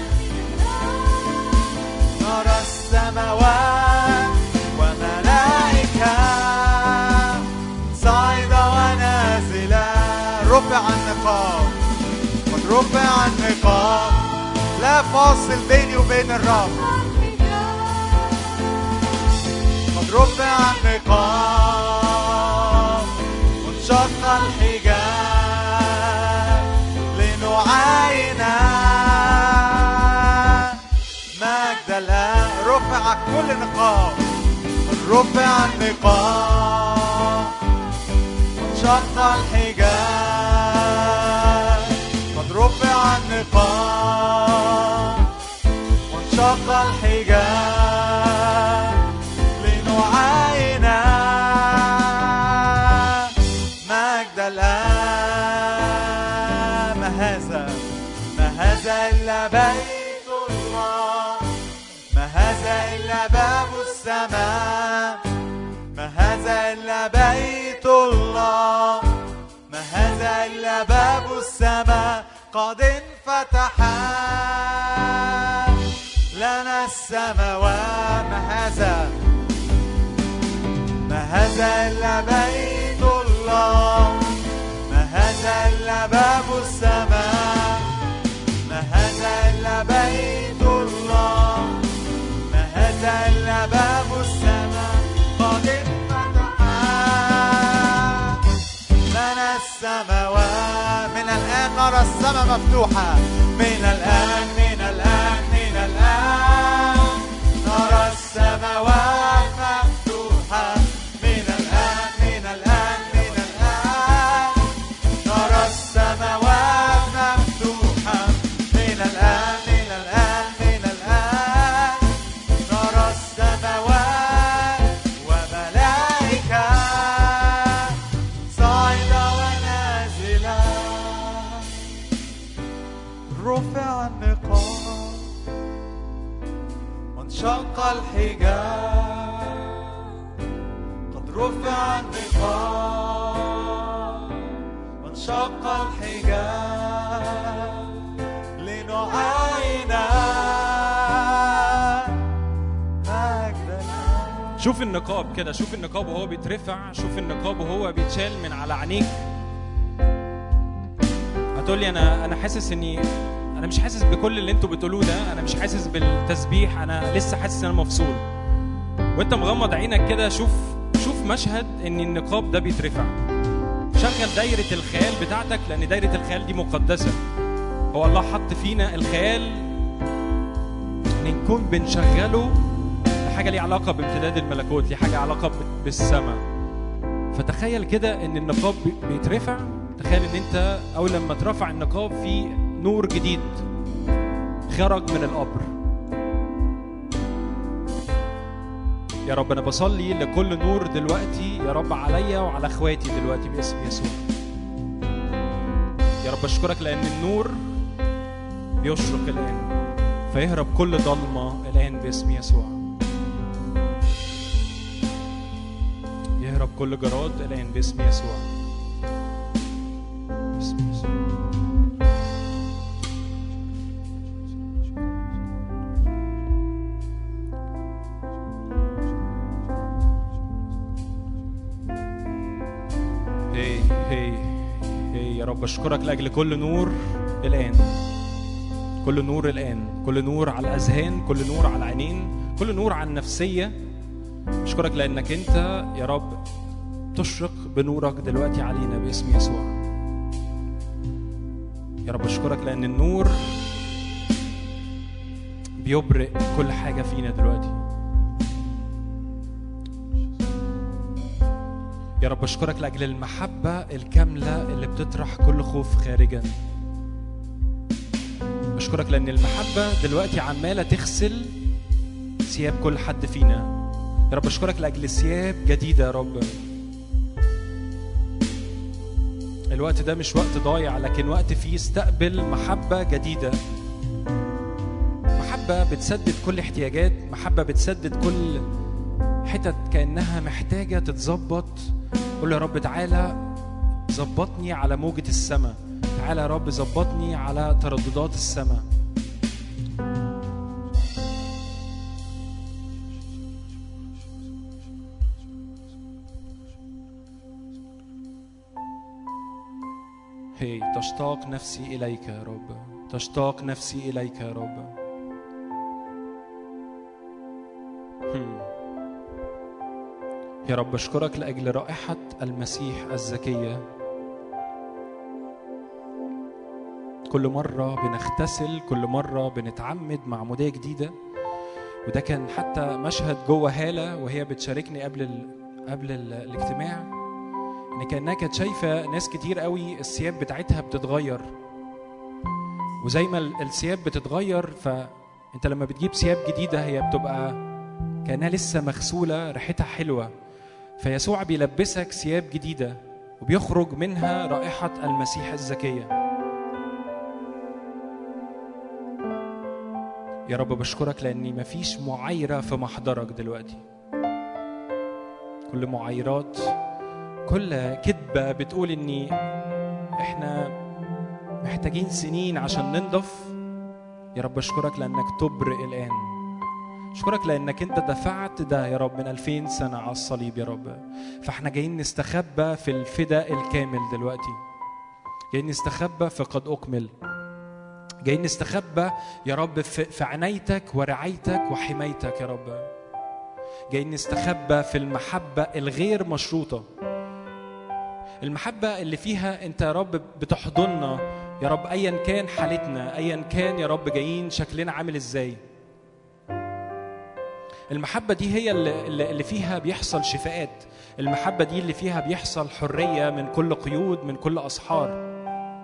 نرى السماوات وملائكة صاعدة ونازلة رفع النقاب قد رفع النقاب لا فاصل بيني وبين الرب قد رفع النقاب وانشق الحجاب لنعاين مجد الآن رفع كل نقاب قد رفع النقاب وانشق الحجاب قد رفع النقاب وانشق الحجاب لنعاين مجد الآن ما هذا ما هذا إلا بيت الله ما هذا إلا باب السماء ما هذا إلا بيت الله ما هذا إلا باب السماء قد انفتح لنا السماوات ما هذا ما هذا إلا بيت الله ما هذا إلا باب السماء ما هذا إلا بيت الله ما هذا إلا باب السماء قد انفتح لنا السماوات من الآن نرى السماء مفتوحة من الآن من الآن من الآن نرى السماوات مفتوحة من الآن من الآن من الآن نرى السماوات مفتوحة من الآن من الآن من الآن نرى السماوات وملائكة صاعدة ونازلة رفع النقاب وانشق الحجاب قد رفع النقاب وانشق الحجاب لنعاين مجدنا شوف النقاب كده شوف النقاب وهو بيترفع شوف النقاب وهو بيتشال من على عينيك هتقول لي انا انا حاسس اني انا مش حاسس بكل اللي انتوا بتقولوه ده انا مش حاسس بالتسبيح انا لسه حاسس ان انا مفصول وانت مغمض عينك كده شوف شوف مشهد ان النقاب ده بيترفع شغل دايرة الخيال بتاعتك لان دايرة الخيال دي مقدسة هو الله حط فينا الخيال ان نكون بنشغله لحاجه ليها علاقه بامتداد الملكوت ليه حاجه علاقه ب- بالسماء فتخيل كده ان النقاب بي- بيترفع تخيل ان انت اول لما اترفع النقاب في نور جديد خرج من القبر يا رب انا بصلي لكل نور دلوقتي يا رب عليا وعلى اخواتي دلوقتي باسم يسوع يا رب اشكرك لان النور بيشرق الآن فيهرب كل ضلمة الآن باسم يسوع يهرب كل جراد الآن باسم يسوع باسم يسوع هي هي هي يا رب اشكرك لاجل كل نور الان كل نور الان كل نور على الاذهان كل نور على العينين كل نور على النفسيه اشكرك لانك انت يا رب تشرق بنورك دلوقتي علينا باسم يسوع يا رب اشكرك لان النور بيبرق كل حاجه فينا دلوقتي يا رب اشكرك لاجل المحبه الكامله اللي بتطرح كل خوف خارجا اشكرك لان المحبه دلوقتي عماله تغسل ثياب كل حد فينا يا رب اشكرك لاجل ثياب جديده يا رب الوقت ده مش وقت ضايع لكن وقت فيه استقبل محبه جديده محبه بتسدد كل احتياجات محبه بتسدد كل حتت كانها محتاجه تتظبط قول يا رب تعالى ظبطني على موجة السماء تعالى يا رب ظبطني على ترددات السماء هي تشتاق نفسي إليك يا رب تشتاق نفسي إليك يا رب هم. يا رب اشكرك لاجل رائحه المسيح الزكيه كل مره بنغتسل كل مره بنتعمد معموديه جديده وده كان حتى مشهد جوه هاله وهي بتشاركني قبل ال... قبل ال... الاجتماع ان كانها كانت شايفه ناس كتير قوي الثياب بتاعتها بتتغير وزي ما ال- الثياب بتتغير فانت لما بتجيب ثياب جديده هي بتبقى كانها لسه مغسوله ريحتها حلوه فيسوع بيلبسك ثياب جديدة وبيخرج منها رائحة المسيح الزكية يا رب بشكرك لأني مفيش معايرة في محضرك دلوقتي كل معايرات كل كذبة بتقول إني إحنا محتاجين سنين عشان ننضف يا رب أشكرك لأنك تبرئ الآن أشكرك لأنك أنت دفعت ده يا رب من ألفين سنة على الصليب يا رب فإحنا جايين نستخبى في الفداء الكامل دلوقتي جايين نستخبى في قد أكمل جايين نستخبى يا رب في, في عنايتك ورعايتك وحمايتك يا رب جايين نستخبى في المحبة الغير مشروطة المحبة اللي فيها أنت يا رب بتحضننا يا رب أيا كان حالتنا أيا كان يا رب جايين شكلنا عامل إزاي المحبة دي هي اللي, اللي فيها بيحصل شفاءات المحبة دي اللي فيها بيحصل حرية من كل قيود من كل أسحار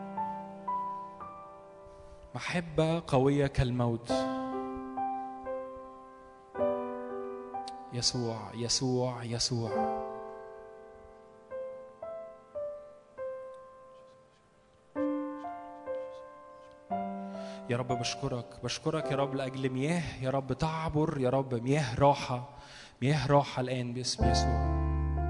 محبة قوية كالموت يسوع يسوع يسوع يا رب بشكرك بشكرك يا رب لأجل مياه يا رب تعبر يا رب مياه راحة مياه راحة الآن باسم يسوع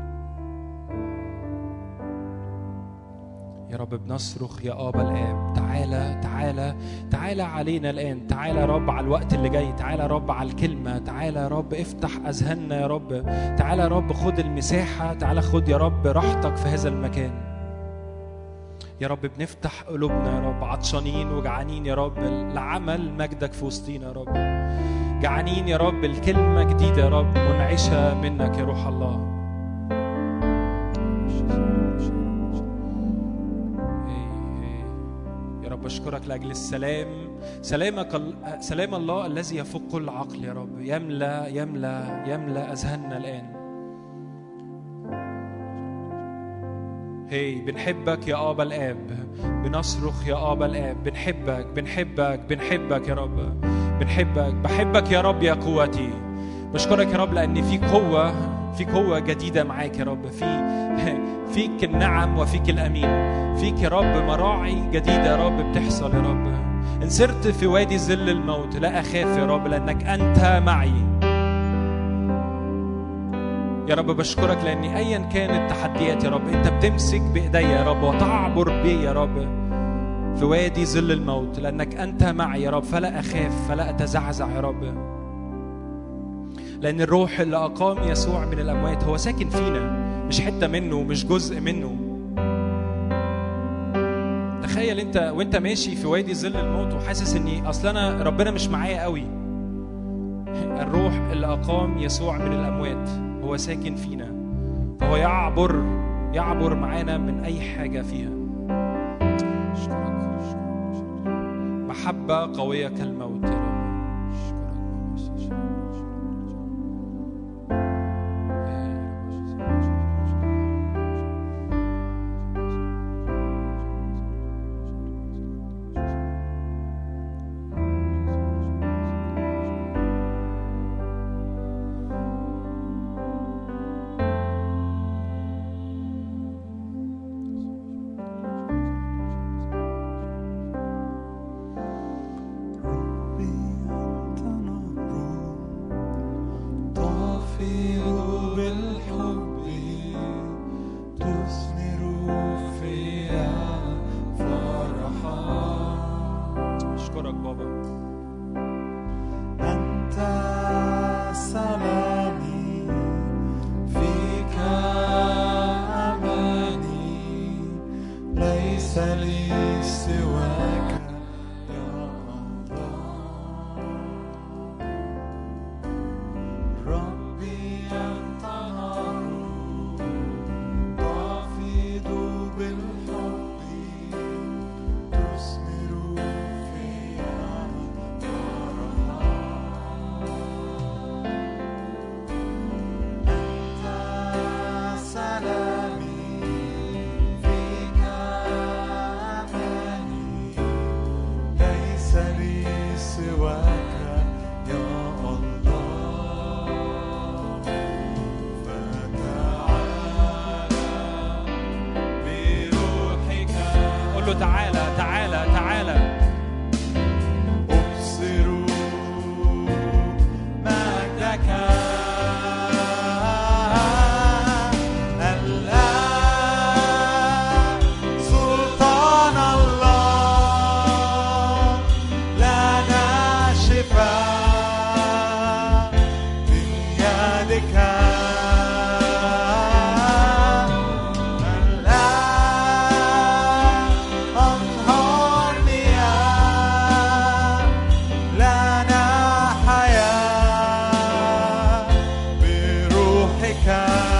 يا رب بنصرخ يا آبا الآب تعالى تعالى تعالى علينا الآن تعالى يا رب على الوقت اللي جاي تعالى يا رب على الكلمة تعالى يا رب افتح أذهاننا يا رب تعالى يا رب خد المساحة تعالى خد يا رب راحتك في هذا المكان يا رب بنفتح قلوبنا يا رب عطشانين وجعانين يا رب لعمل مجدك في وسطينا يا رب جعانين يا رب الكلمة جديدة يا رب منعشة منك يا روح الله يا رب اشكرك لاجل السلام سلامك سلام الله الذي يفوق كل عقل يا رب يملا يملا يملا اذهاننا الان هي بنحبك يا ابا الاب بنصرخ يا ابا الاب بنحبك بنحبك بنحبك يا رب بنحبك بحبك يا رب يا قوتي بشكرك يا رب لان في قوه في قوة جديدة معاك يا رب في فيك النعم وفيك الأمين فيك يا رب مراعي جديدة يا رب بتحصل يا رب إن سرت في وادي ظل الموت لا أخاف يا رب لأنك أنت معي يا رب بشكرك لأن أيا كانت التحديات يا رب أنت بتمسك بإيديا يا رب وتعبر بي يا رب في وادي ظل الموت لأنك أنت معي يا رب فلا أخاف فلا أتزعزع يا رب لأن الروح اللي أقام يسوع من الأموات هو ساكن فينا مش حتة منه مش جزء منه تخيل انت وانت ماشي في وادي ظل الموت وحاسس اني اصل انا ربنا مش معايا قوي الروح اللي اقام يسوع من الاموات هو ساكن فينا فهو يعبر يعبر معانا من اي حاجه فيها أشكرك، أشكرك. محبه قويه كالموت يا رب أشكرك، تفيض بالحب تثمر فيها فرحا اشكرك بابا أنت سلامي فيك أماني ليس لي سواك يا الله ربي أنت نار تفيض بالحب تثمر فيها فرحا أنت سلامي فيك أماني ليس لي سواك يا الله فتعالى بروحك قول له تعالى تعالى تعالى أبصر مجدك الآن سلطان الله لنا شفاء من يدك الآن أنهار مياه لنا حياة بروحك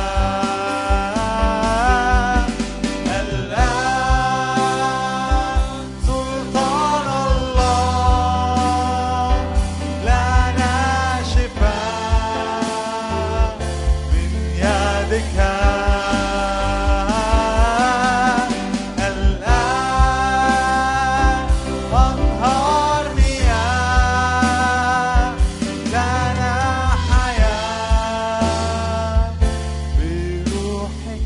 الآن سلطان الله لنا شفاء من يدك الآن أنهار مياه لنا حياة بروحك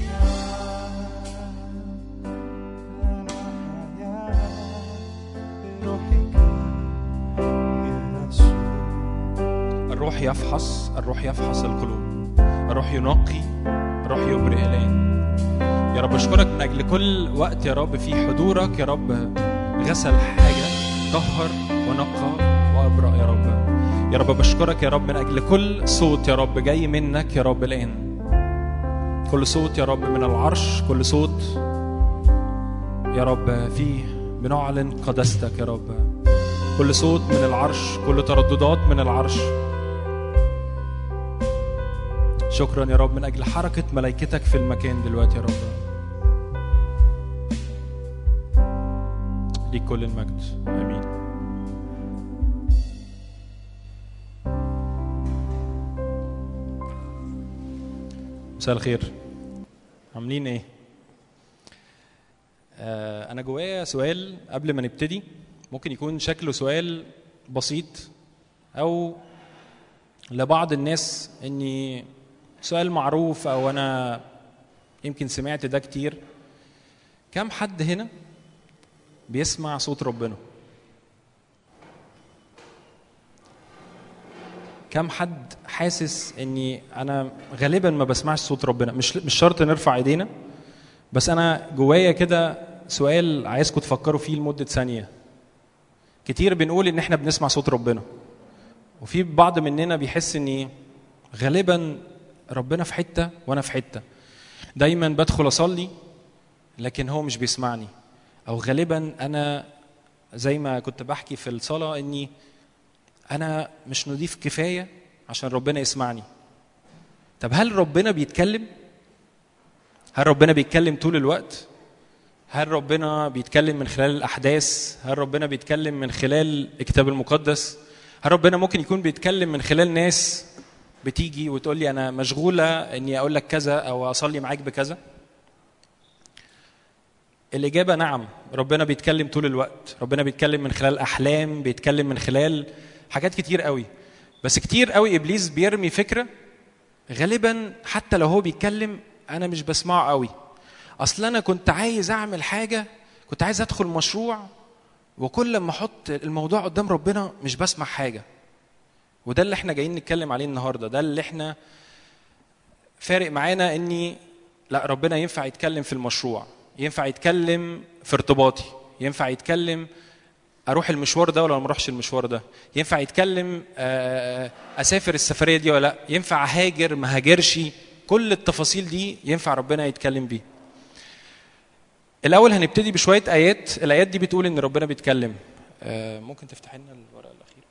لنا حياة بروحك يا يسوع الروح يفحص الروح يفحص القلوب الروح ينقي الروح يبرئ الآن يا رب اشكرك من اجل كل وقت يا رب في حضورك يا رب غسل حاجه طهر ونقى وابرأ يا رب يا رب بشكرك يا رب من اجل كل صوت يا رب جاي منك يا رب الان كل صوت يا رب من العرش كل صوت يا رب فيه بنعلن قداستك يا رب كل صوت من العرش كل ترددات من العرش شكرا يا رب من اجل حركه ملائكتك في المكان دلوقتي يا رب ليك كل المجد امين مساء الخير عاملين ايه آه انا جوايا سؤال قبل ما نبتدي ممكن يكون شكله سؤال بسيط او لبعض الناس اني سؤال معروف او انا يمكن سمعت ده كتير كم حد هنا بيسمع صوت ربنا كم حد حاسس اني انا غالبا ما بسمعش صوت ربنا مش مش شرط نرفع ايدينا بس انا جوايا كده سؤال عايزكم تفكروا فيه لمده ثانيه كتير بنقول ان احنا بنسمع صوت ربنا وفي بعض مننا بيحس اني غالبا ربنا في حته وانا في حته دايما بدخل اصلي لكن هو مش بيسمعني او غالبا انا زي ما كنت بحكي في الصلاه اني انا مش نضيف كفايه عشان ربنا يسمعني طب هل ربنا بيتكلم هل ربنا بيتكلم طول الوقت هل ربنا بيتكلم من خلال الاحداث هل ربنا بيتكلم من خلال الكتاب المقدس هل ربنا ممكن يكون بيتكلم من خلال ناس بتيجي وتقول لي انا مشغوله اني اقول لك كذا او اصلي معاك بكذا الاجابه نعم ربنا بيتكلم طول الوقت ربنا بيتكلم من خلال احلام بيتكلم من خلال حاجات كتير قوي بس كتير قوي ابليس بيرمي فكره غالبا حتى لو هو بيتكلم انا مش بسمعه قوي اصل انا كنت عايز اعمل حاجه كنت عايز ادخل مشروع وكل ما احط الموضوع قدام ربنا مش بسمع حاجه وده اللي احنا جايين نتكلم عليه النهارده ده اللي احنا فارق معانا اني لا ربنا ينفع يتكلم في المشروع ينفع يتكلم في ارتباطي ينفع يتكلم اروح المشوار ده ولا ما اروحش المشوار ده ينفع يتكلم آه، اسافر السفريه دي ولا لا ينفع اهاجر ما هاجرش كل التفاصيل دي ينفع ربنا يتكلم بيه الاول هنبتدي بشويه ايات الايات دي بتقول ان ربنا بيتكلم آه، ممكن تفتح لنا الورقه الاخيره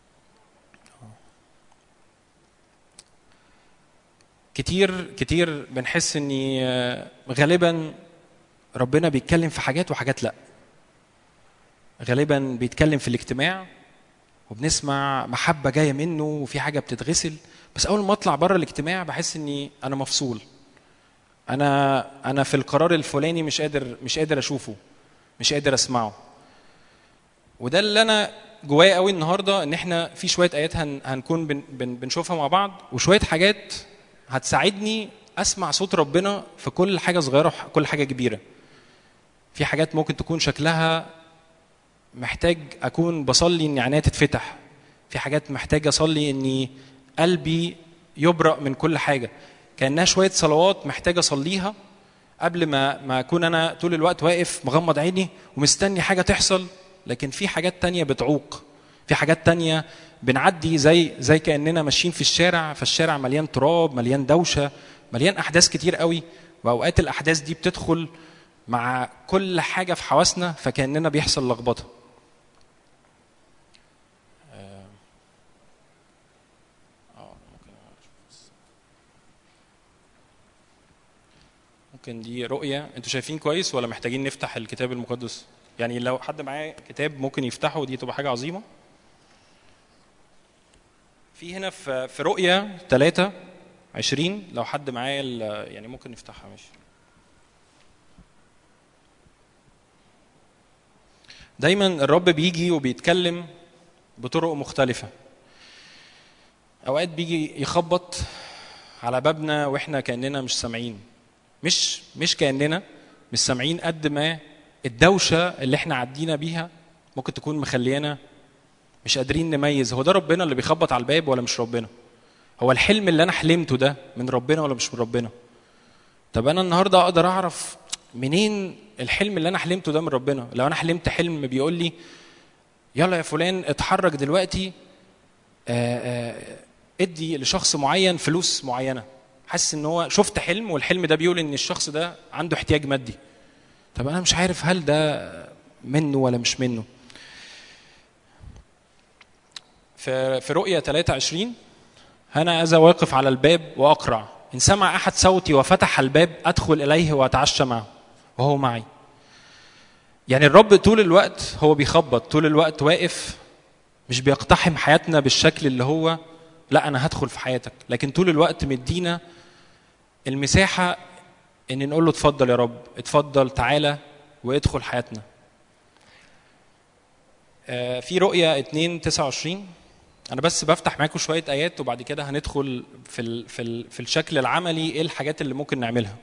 كتير كتير بنحس ان آه، غالبا ربنا بيتكلم في حاجات وحاجات لا غالبا بيتكلم في الاجتماع وبنسمع محبه جايه منه وفي حاجه بتتغسل بس اول ما اطلع بره الاجتماع بحس اني انا مفصول انا انا في القرار الفلاني مش قادر مش قادر اشوفه مش قادر اسمعه وده اللي انا جوايا قوي النهارده ان احنا في شويه ايات هن هنكون بن بن بنشوفها مع بعض وشويه حاجات هتساعدني اسمع صوت ربنا في كل حاجه صغيره وكل حاجه كبيره في حاجات ممكن تكون شكلها محتاج اكون بصلي ان عينيا تتفتح في حاجات محتاج اصلي اني قلبي يبرأ من كل حاجه كانها شويه صلوات محتاج اصليها قبل ما ما اكون انا طول الوقت واقف مغمض عيني ومستني حاجه تحصل لكن في حاجات تانية بتعوق في حاجات تانية بنعدي زي زي كاننا ماشيين في الشارع فالشارع مليان تراب مليان دوشه مليان احداث كتير قوي واوقات الاحداث دي بتدخل مع كل حاجه في حواسنا فكاننا بيحصل لخبطه ممكن دي رؤية انتوا شايفين كويس ولا محتاجين نفتح الكتاب المقدس يعني لو حد معاه كتاب ممكن يفتحه ودي تبقى حاجة عظيمة في هنا في في رؤية 3 20 لو حد معاه ال- يعني ممكن نفتحها ماشي دايما الرب بيجي وبيتكلم بطرق مختلفة أوقات بيجي يخبط على بابنا واحنا كأننا مش سامعين مش مش كاننا مش سامعين قد ما الدوشه اللي احنا عدينا بيها ممكن تكون مخليانا مش قادرين نميز هو ده ربنا اللي بيخبط على الباب ولا مش ربنا هو الحلم اللي انا حلمته ده من ربنا ولا مش من ربنا طب انا النهارده اقدر اعرف منين الحلم اللي انا حلمته ده من ربنا لو انا حلمت حلم بيقول لي يلا يا فلان اتحرك دلوقتي آه، آه، ادي لشخص معين فلوس معينه حاسس ان هو شفت حلم والحلم ده بيقول ان الشخص ده عنده احتياج مادي طب انا مش عارف هل ده منه ولا مش منه في في رؤيا 23 انا اذا واقف على الباب واقرع ان سمع احد صوتي وفتح الباب ادخل اليه واتعشى معه وهو معي يعني الرب طول الوقت هو بيخبط طول الوقت واقف مش بيقتحم حياتنا بالشكل اللي هو لا انا هدخل في حياتك لكن طول الوقت مدينا المساحه ان نقول له اتفضل يا رب اتفضل تعالى وادخل حياتنا آه، في رؤيا 2 29 انا بس بفتح معاكم شويه ايات وبعد كده هندخل في ال في ال في الشكل العملي ايه الحاجات اللي ممكن نعملها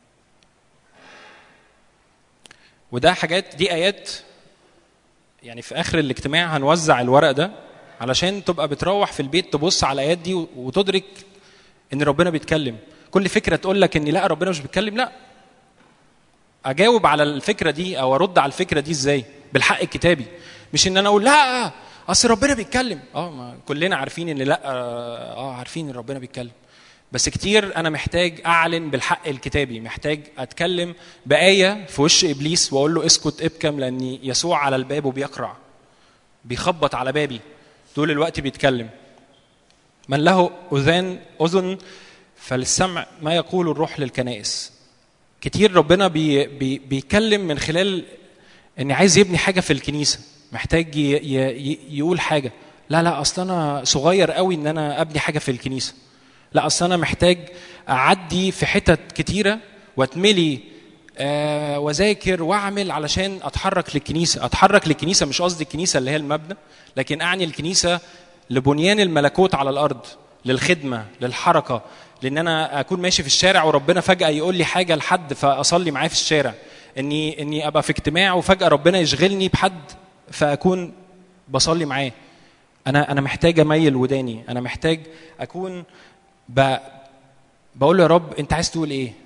وده حاجات دي ايات يعني في اخر الاجتماع هنوزع الورق ده علشان تبقى بتروح في البيت تبص على الايات دي وتدرك ان ربنا بيتكلم كل فكره تقول لك ان لا ربنا مش بيتكلم لا اجاوب على الفكره دي او ارد على الفكره دي ازاي بالحق الكتابي مش ان انا اقول لا اصل ربنا بيتكلم اه ما كلنا عارفين ان لا اه عارفين ان ربنا بيتكلم بس كتير انا محتاج اعلن بالحق الكتابي محتاج اتكلم بايه في وش ابليس واقول له اسكت ابكم لان يسوع على الباب وبيقرع بيخبط على بابي طول الوقت بيتكلم من له اذان اذن فللسمع ما يقول الروح للكنائس كتير ربنا بي بي بيتكلم من خلال ان عايز يبني حاجه في الكنيسه محتاج ي ي يقول حاجه لا لا اصل انا صغير قوي ان انا ابني حاجه في الكنيسه لا اصل انا محتاج اعدي في حتت كتيره واتملي آه واذاكر واعمل علشان اتحرك للكنيسه اتحرك للكنيسه مش قصدي الكنيسه اللي هي المبنى لكن اعني الكنيسه لبنيان الملكوت على الارض للخدمه للحركه لان انا اكون ماشي في الشارع وربنا فجاه يقول لي حاجه لحد فاصلي معاه في الشارع اني اني ابقى في اجتماع وفجاه ربنا يشغلني بحد فاكون بصلي معاه انا انا محتاج اميل وداني انا محتاج اكون ب... بقول له يا رب انت عايز تقول ايه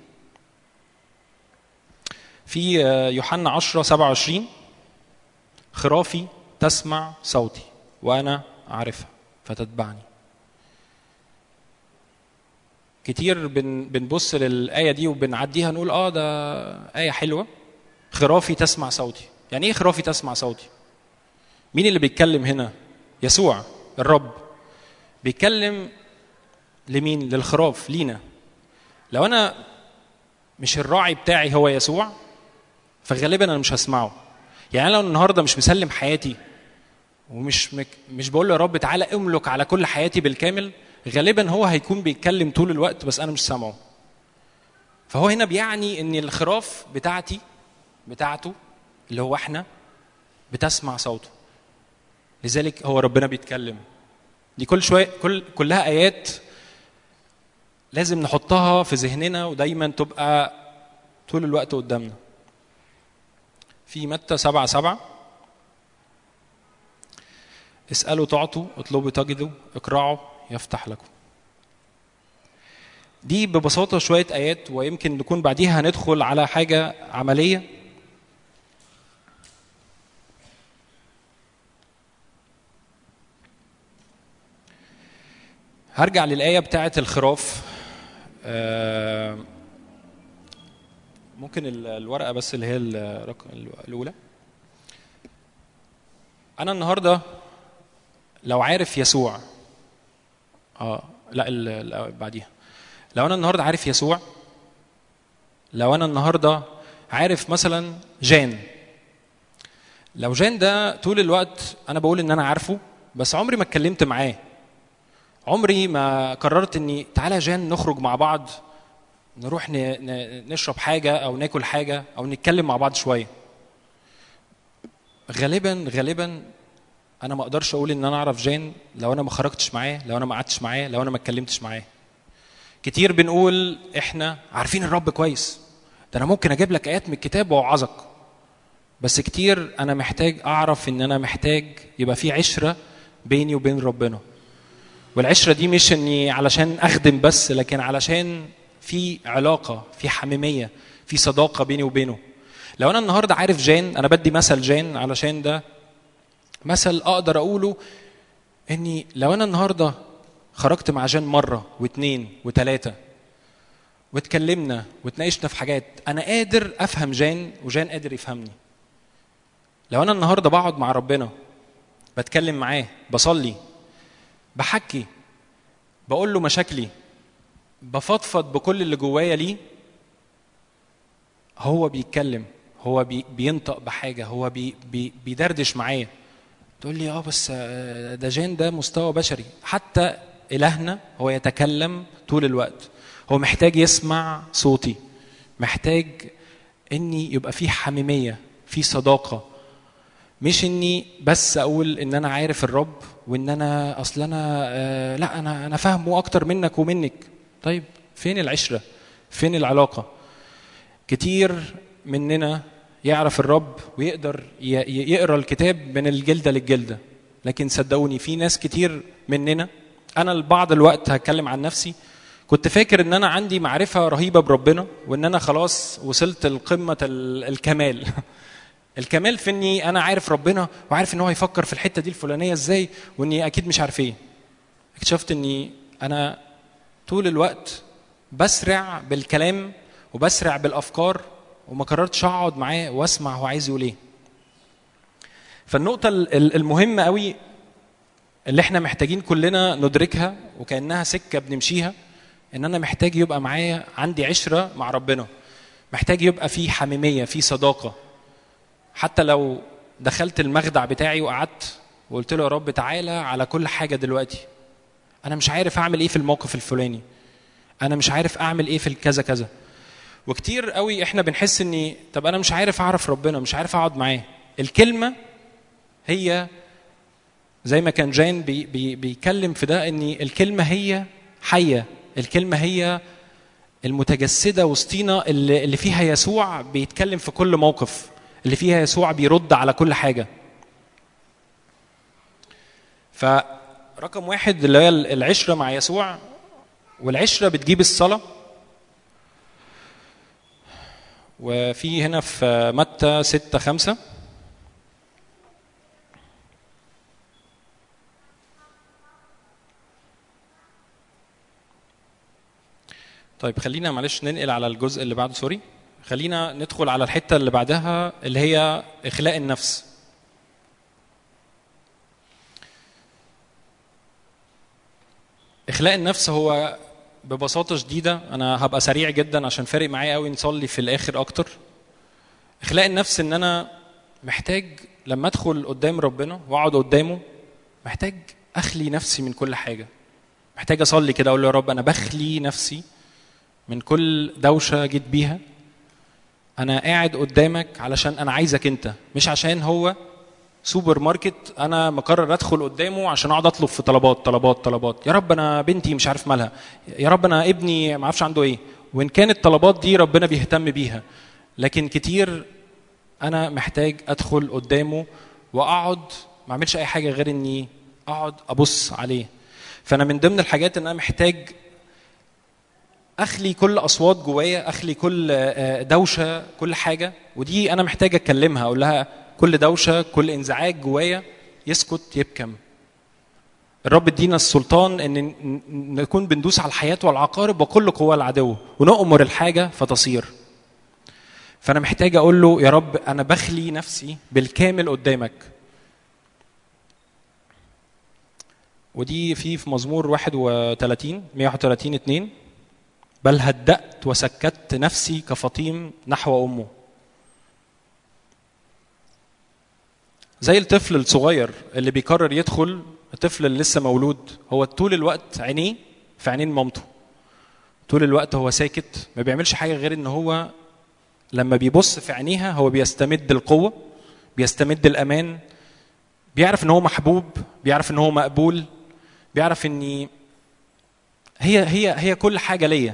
في يوحنا 10 27 خرافي تسمع صوتي وانا اعرفها فتتبعني كتير بن بنبص للآية دي وبنعديها نقول اه ده آية حلوة خرافي تسمع صوتي يعني ايه خرافي تسمع صوتي مين اللي بيتكلم هنا يسوع الرب بيتكلم لمين للخراف لينا لو انا مش الراعي بتاعي هو يسوع فغالبا انا مش هسمعه يعني انا لو النهارده مش مسلم حياتي ومش مك مش بقول له يا رب تعالى املك على كل حياتي بالكامل غالبا هو هيكون بيتكلم طول الوقت بس انا مش سامعه فهو هنا بيعني ان الخراف بتاعتي بتاعته اللي هو احنا بتسمع صوته لذلك هو ربنا بيتكلم دي كل شويه كل كلها ايات لازم نحطها في ذهننا ودايما تبقى طول الوقت قدامنا في متى سبعة سبعة اسألوا تعطوا اطلبوا تجدوا اقرعوا يفتح لكم دي ببساطة شوية آيات ويمكن نكون بعديها هندخل على حاجة عملية هرجع للآية بتاعة الخراف ممكن الورقة بس اللي هي الأولى أنا النهاردة لو عارف يسوع اه لا اللي بعديها لو انا النهارده عارف يسوع لو انا النهارده عارف مثلا جان لو جان ده طول الوقت انا بقول ان انا عارفه بس عمري ما اتكلمت معاه عمري ما قررت اني تعالى يا جان نخرج مع بعض نروح نشرب حاجه او ناكل حاجه او نتكلم مع بعض شويه غالبا غالبا انا ما اقدرش اقول ان انا اعرف جان لو انا ما خرجتش معاه لو انا ما قعدتش معاه لو انا ما اتكلمتش معاه كتير بنقول احنا عارفين الرب كويس ده انا ممكن اجيب لك ايات من الكتاب واوعظك بس كتير انا محتاج اعرف ان انا محتاج يبقى في عشره بيني وبين ربنا والعشره دي مش اني علشان اخدم بس لكن علشان في علاقه في حميميه في صداقه بيني وبينه لو انا النهارده عارف جان انا بدي مثل جان علشان ده مثل اقدر اقوله اني لو انا النهارده خرجت مع جان مره واثنين وثلاثه واتكلمنا واتناقشنا في حاجات انا قادر افهم جان وجان قادر يفهمني لو انا النهارده بقعد مع ربنا بتكلم معاه بصلي بحكي بقول له مشاكلي بفضفض بكل اللي جوايا ليه هو بيتكلم هو بي بينطق بحاجه هو بي بي بيدردش معايا تقول لي اه بس ده جان ده مستوى بشري حتى الهنا هو يتكلم طول الوقت هو محتاج يسمع صوتي محتاج اني يبقى في حميميه في صداقه مش اني بس اقول ان انا عارف الرب وان انا اصل انا آه لا انا انا فاهمه اكتر منك ومنك طيب فين العشره فين العلاقه كتير مننا يعرف الرب ويقدر ي- ي- يقرا الكتاب من الجلده للجلده لكن صدقوني في ناس كتير مننا انا لبعض الوقت هتكلم عن نفسي كنت فاكر ان انا عندي معرفه رهيبه بربنا وان انا خلاص وصلت لقمه ال- الكمال الكمال في اني انا عارف ربنا وعارف ان هو هيفكر في الحته دي الفلانيه ازاي واني اكيد مش عارف ايه اكتشفت اني انا طول الوقت بسرع بالكلام وبسرع بالافكار وما قررتش اقعد معاه واسمع هو عايز يقول ايه فالنقطه ال- ال- المهمه قوي اللي احنا محتاجين كلنا ندركها وكانها سكه بنمشيها ان انا محتاج يبقى معايا عندي عشره مع ربنا محتاج يبقى في حميميه في صداقه حتى لو دخلت المخدع بتاعي وقعدت وقلت له يا رب تعالى على كل حاجه دلوقتي انا مش عارف اعمل ايه في الموقف الفلاني انا مش عارف اعمل ايه في الكذا كذا وكتير قوي احنا بنحس اني طب انا مش عارف اعرف ربنا مش عارف اقعد معاه الكلمه هي زي ما كان جان بي بي بيتكلم في ده ان الكلمه هي حيه الكلمه هي المتجسده وسطينا اللي اللي فيها يسوع بيتكلم في كل موقف اللي فيها يسوع بيرد على كل حاجه فرقم واحد اللي هي العشره مع يسوع والعشره بتجيب الصلاه وفي هنا في متى 6 5 طيب خلينا معلش ننقل على الجزء اللي بعده سوري خلينا ندخل على الحته اللي بعدها اللي هي اخلاء النفس اخلاء النفس هو ببساطه شديده انا هبقى سريع جدا عشان فارق معايا قوي نصلي في الاخر اكتر اخلاء النفس ان انا محتاج لما ادخل قدام ربنا واقعد قدامه محتاج اخلي نفسي من كل حاجه محتاج اصلي كده اقول له يا رب انا بخلي نفسي من كل دوشه جيت بيها انا قاعد قدامك علشان انا عايزك انت مش عشان هو سوبر ماركت انا مقرر ادخل قدامه عشان اقعد اطلب في طلبات طلبات طلبات يا رب انا بنتي مش عارف مالها يا رب انا ابني ما اعرفش عنده ايه وان كانت الطلبات دي ربنا بيهتم بيها لكن كتير انا محتاج ادخل قدامه واقعد ما اعملش اي حاجه غير اني اقعد ابص عليه فانا من ضمن الحاجات ان انا محتاج اخلي كل اصوات جوايا اخلي كل آه، دوشه كل حاجه ودي انا محتاج اتكلمها اقول لها كل دوشه كل انزعاج جوايا يسكت يبكم الرب ادينا السلطان ان ن- ن- نكون بندوس على الحياه والعقارب وكل قوى العدو ونؤمر الحاجه فتصير فانا محتاج اقول له يا رب انا بخلي نفسي بالكامل قدامك ودي في في مزمور 31 131 2 بل هدأت وسكت نفسي كفطيم نحو أمه زي الطفل الصغير اللي بيقرر يدخل الطفل اللي لسه مولود هو طول الوقت عينيه في عينين مامته طول الوقت هو ساكت ما بيعملش حاجة غير ان هو لما بيبص في عينيها هو بيستمد القوة بيستمد الأمان بيعرف ان هو محبوب بيعرف ان هو مقبول بيعرف اني هي هي هي كل حاجه ليا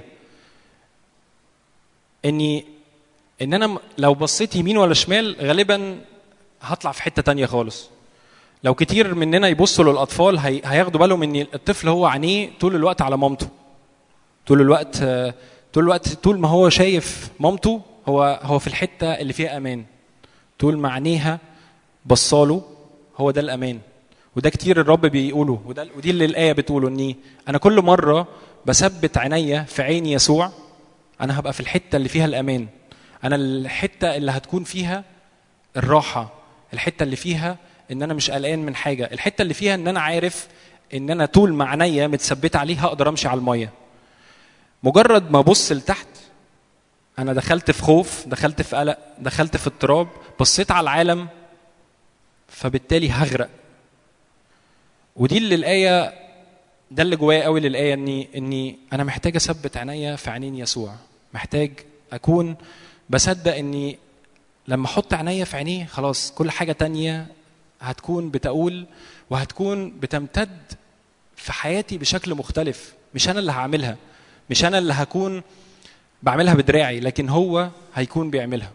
اني ان انا م- لو بصيت يمين ولا شمال غالبا هطلع في حته تانية خالص لو كتير مننا يبصوا للاطفال هي هياخدوا بالهم ان الطفل هو عينيه طول الوقت على مامته طول الوقت آه، طول الوقت طول ما هو شايف مامته هو هو في الحته اللي فيها امان طول ما عينيها بصاله هو ده الامان وده كتير الرب بيقوله وده ودي اللي الايه بتقوله اني انا كل مره بثبت عينيا في عين يسوع انا هبقى في الحته اللي فيها الامان انا الحته اللي هتكون فيها الراحه الحته اللي فيها ان انا مش قلقان من حاجه الحته اللي فيها ان انا عارف ان انا طول ما عينيا متثبته عليه هقدر امشي على الميه مجرد ما ابص لتحت انا دخلت في خوف دخلت في قلق دخلت في اضطراب بصيت على العالم فبالتالي هغرق ودي اللي الايه ده اللي جوايا قوي للايه اني اني انا محتاج اثبت عينيا في عينين يسوع محتاج اكون بصدق اني لما احط عينيا في عينيه خلاص كل حاجه تانية هتكون بتقول وهتكون بتمتد في حياتي بشكل مختلف مش انا اللي هعملها مش انا اللي هكون بعملها بدراعي لكن هو هيكون بيعملها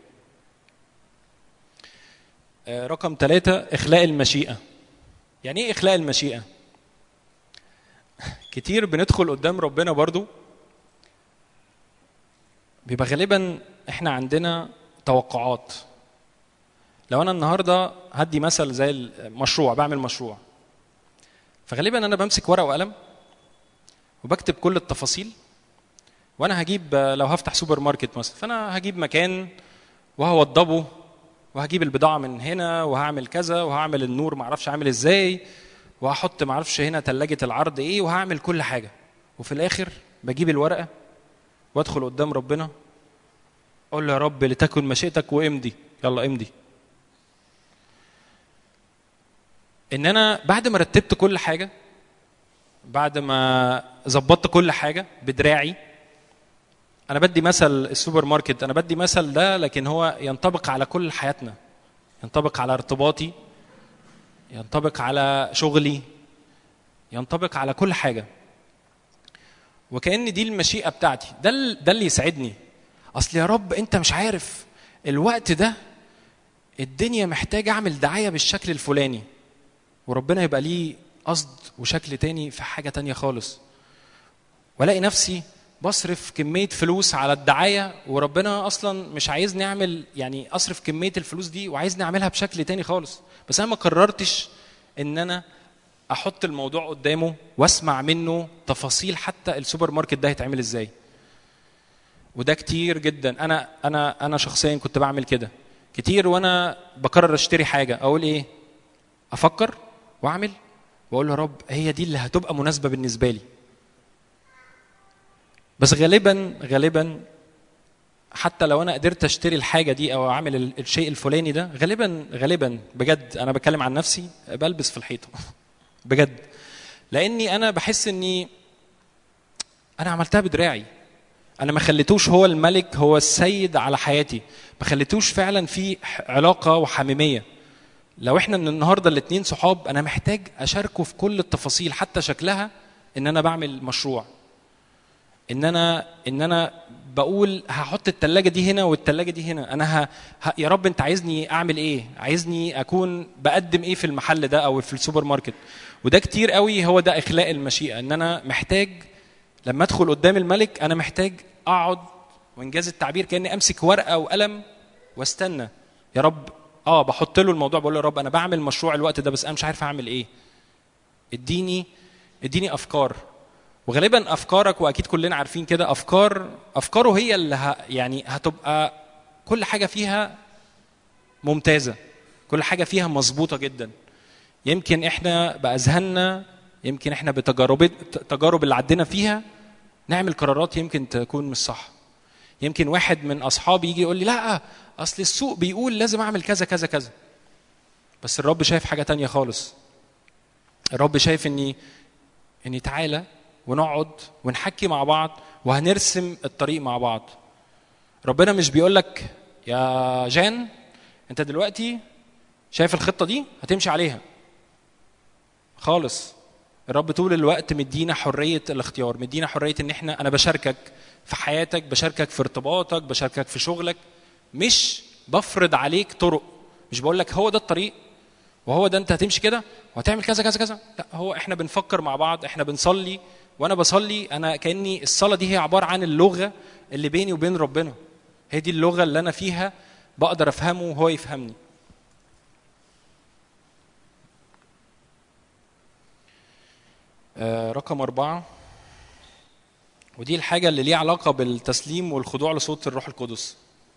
آه، رقم ثلاثة إخلاء المشيئة يعني إيه إخلاء المشيئة؟ كتير بندخل قدام ربنا برضو بيبقى غالبا احنا عندنا توقعات لو انا النهارده هدي مثل زي المشروع بعمل مشروع فغالبا انا بمسك ورقه وقلم وبكتب كل التفاصيل وانا هجيب لو هفتح سوبر ماركت مثلا فانا هجيب مكان وهوضبه وهجيب البضاعه من هنا وهعمل كذا وهعمل النور معرفش عامل ازاي وهحط معرفش هنا ثلاجه العرض ايه وهعمل كل حاجه وفي الاخر بجيب الورقه وادخل قدام ربنا اقول له يا رب لتكن مشيئتك وامضي يلا امضي ان انا بعد ما رتبت كل حاجه بعد ما ظبطت كل حاجه بدراعي انا بدي مثل السوبر ماركت انا بدي مثل ده لكن هو ينطبق على كل حياتنا ينطبق على ارتباطي ينطبق على شغلي ينطبق على كل حاجه وكأن دي المشيئة بتاعتي ده ال- ده اللي يسعدني أصل يا رب أنت مش عارف الوقت ده الدنيا محتاجة أعمل دعاية بالشكل الفلاني وربنا يبقى ليه قصد وشكل تاني في حاجة تانية خالص والاقي نفسي بصرف كمية فلوس على الدعاية وربنا أصلا مش عايزني أعمل يعني أصرف كمية الفلوس دي وعايزني أعملها بشكل تاني خالص بس أنا ما قررتش إن أنا احط الموضوع قدامه واسمع منه تفاصيل حتى السوبر ماركت ده هيتعمل ازاي وده كتير جدا انا انا انا شخصيا كنت بعمل كده كتير وانا بقرر اشتري حاجه اقول ايه افكر واعمل واقول يا رب هي دي اللي هتبقى مناسبه بالنسبه لي بس غالبا غالبا حتى لو انا قدرت اشتري الحاجه دي او اعمل ال- الشيء الفلاني ده غالبا غالبا بجد انا بتكلم عن نفسي بلبس في الحيطه بجد لاني انا بحس اني انا عملتها بدراعي انا ما خليتوش هو الملك هو السيد على حياتي ما خليتوش فعلا في ح- علاقه وحميميه لو احنا من النهارده الاثنين صحاب انا محتاج اشاركه في كل التفاصيل حتى شكلها ان انا بعمل مشروع ان انا ان انا بقول هحط التلاجة دي هنا والتلاجة دي هنا انا ه... ه... يا رب انت عايزني اعمل ايه عايزني اكون بقدم ايه في المحل ده او في السوبر ماركت وده كتير قوي هو ده اخلاء المشيئه ان انا محتاج لما ادخل قدام الملك انا محتاج اقعد وانجاز التعبير كاني امسك ورقه وقلم واستنى يا رب اه بحط له الموضوع بقول له يا رب انا بعمل مشروع الوقت ده بس انا مش عارف اعمل ايه اديني اديني افكار وغالبا افكارك واكيد كلنا عارفين كده افكار افكاره هي اللي ه يعني هتبقى كل حاجه فيها ممتازه كل حاجه فيها مظبوطه جدا يمكن احنا باذهاننا يمكن احنا بتجارب التجارب اللي عدينا فيها نعمل قرارات يمكن تكون مش صح يمكن واحد من اصحابي يجي يقول لي لا اصل السوق بيقول لازم اعمل كذا كذا كذا بس الرب شايف حاجه تانية خالص الرب شايف اني اني تعالى ونقعد ونحكي مع بعض وهنرسم الطريق مع بعض ربنا مش بيقول لك يا جان انت دلوقتي شايف الخطه دي هتمشي عليها خالص الرب طول الوقت مدينا حريه الاختيار مدينا حريه ان احنا انا بشاركك في حياتك بشاركك في ارتباطك بشاركك في شغلك مش بفرض عليك طرق مش بقول لك هو ده الطريق وهو ده انت هتمشي كده وهتعمل كذا كذا كذا لا هو احنا بنفكر مع بعض احنا بنصلي وانا بصلي انا كاني الصلاه دي هي عباره عن اللغه اللي بيني وبين ربنا هي دي اللغه اللي انا فيها بقدر افهمه وهو يفهمني آه رقم أربعة ودي الحاجة اللي ليها علاقة بالتسليم والخضوع لصوت الروح القدس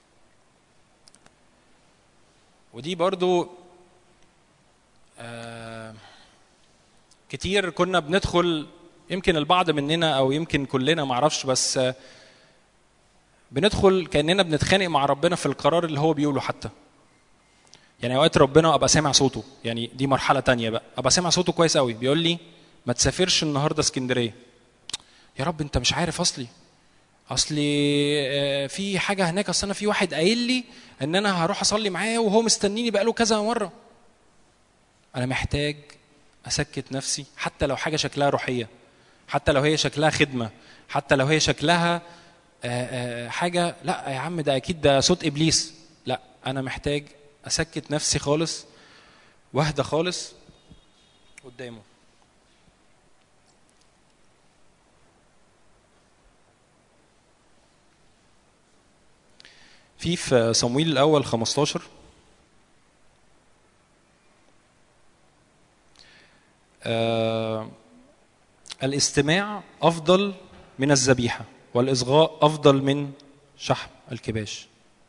ودي برضو آه كتير كنا بندخل يمكن البعض مننا او يمكن كلنا معرفش بس آه بندخل كاننا بنتخانق مع ربنا في القرار اللي هو بيقوله حتى يعني اوقات ربنا ابقى سامع صوته يعني دي مرحله تانية بقى ابقى سامع صوته كويس قوي بيقول لي ما تسافرش النهارده اسكندريه يا رب انت مش عارف اصلي اصلي في حاجه هناك اصل انا في واحد قايل لي ان انا هروح اصلي معاه وهو مستنيني بقاله كذا مره انا محتاج اسكت نفسي حتى لو حاجه شكلها روحيه حتى لو هي شكلها خدمه حتى لو هي شكلها آه، آه، حاجه لا يا عم ده اكيد ده صوت ابليس لا انا محتاج اسكت نفسي خالص واهدى خالص قدامه في في صمويل الاول 15 آه الاستماع افضل من الذبيحه والاصغاء افضل من شحم الكباش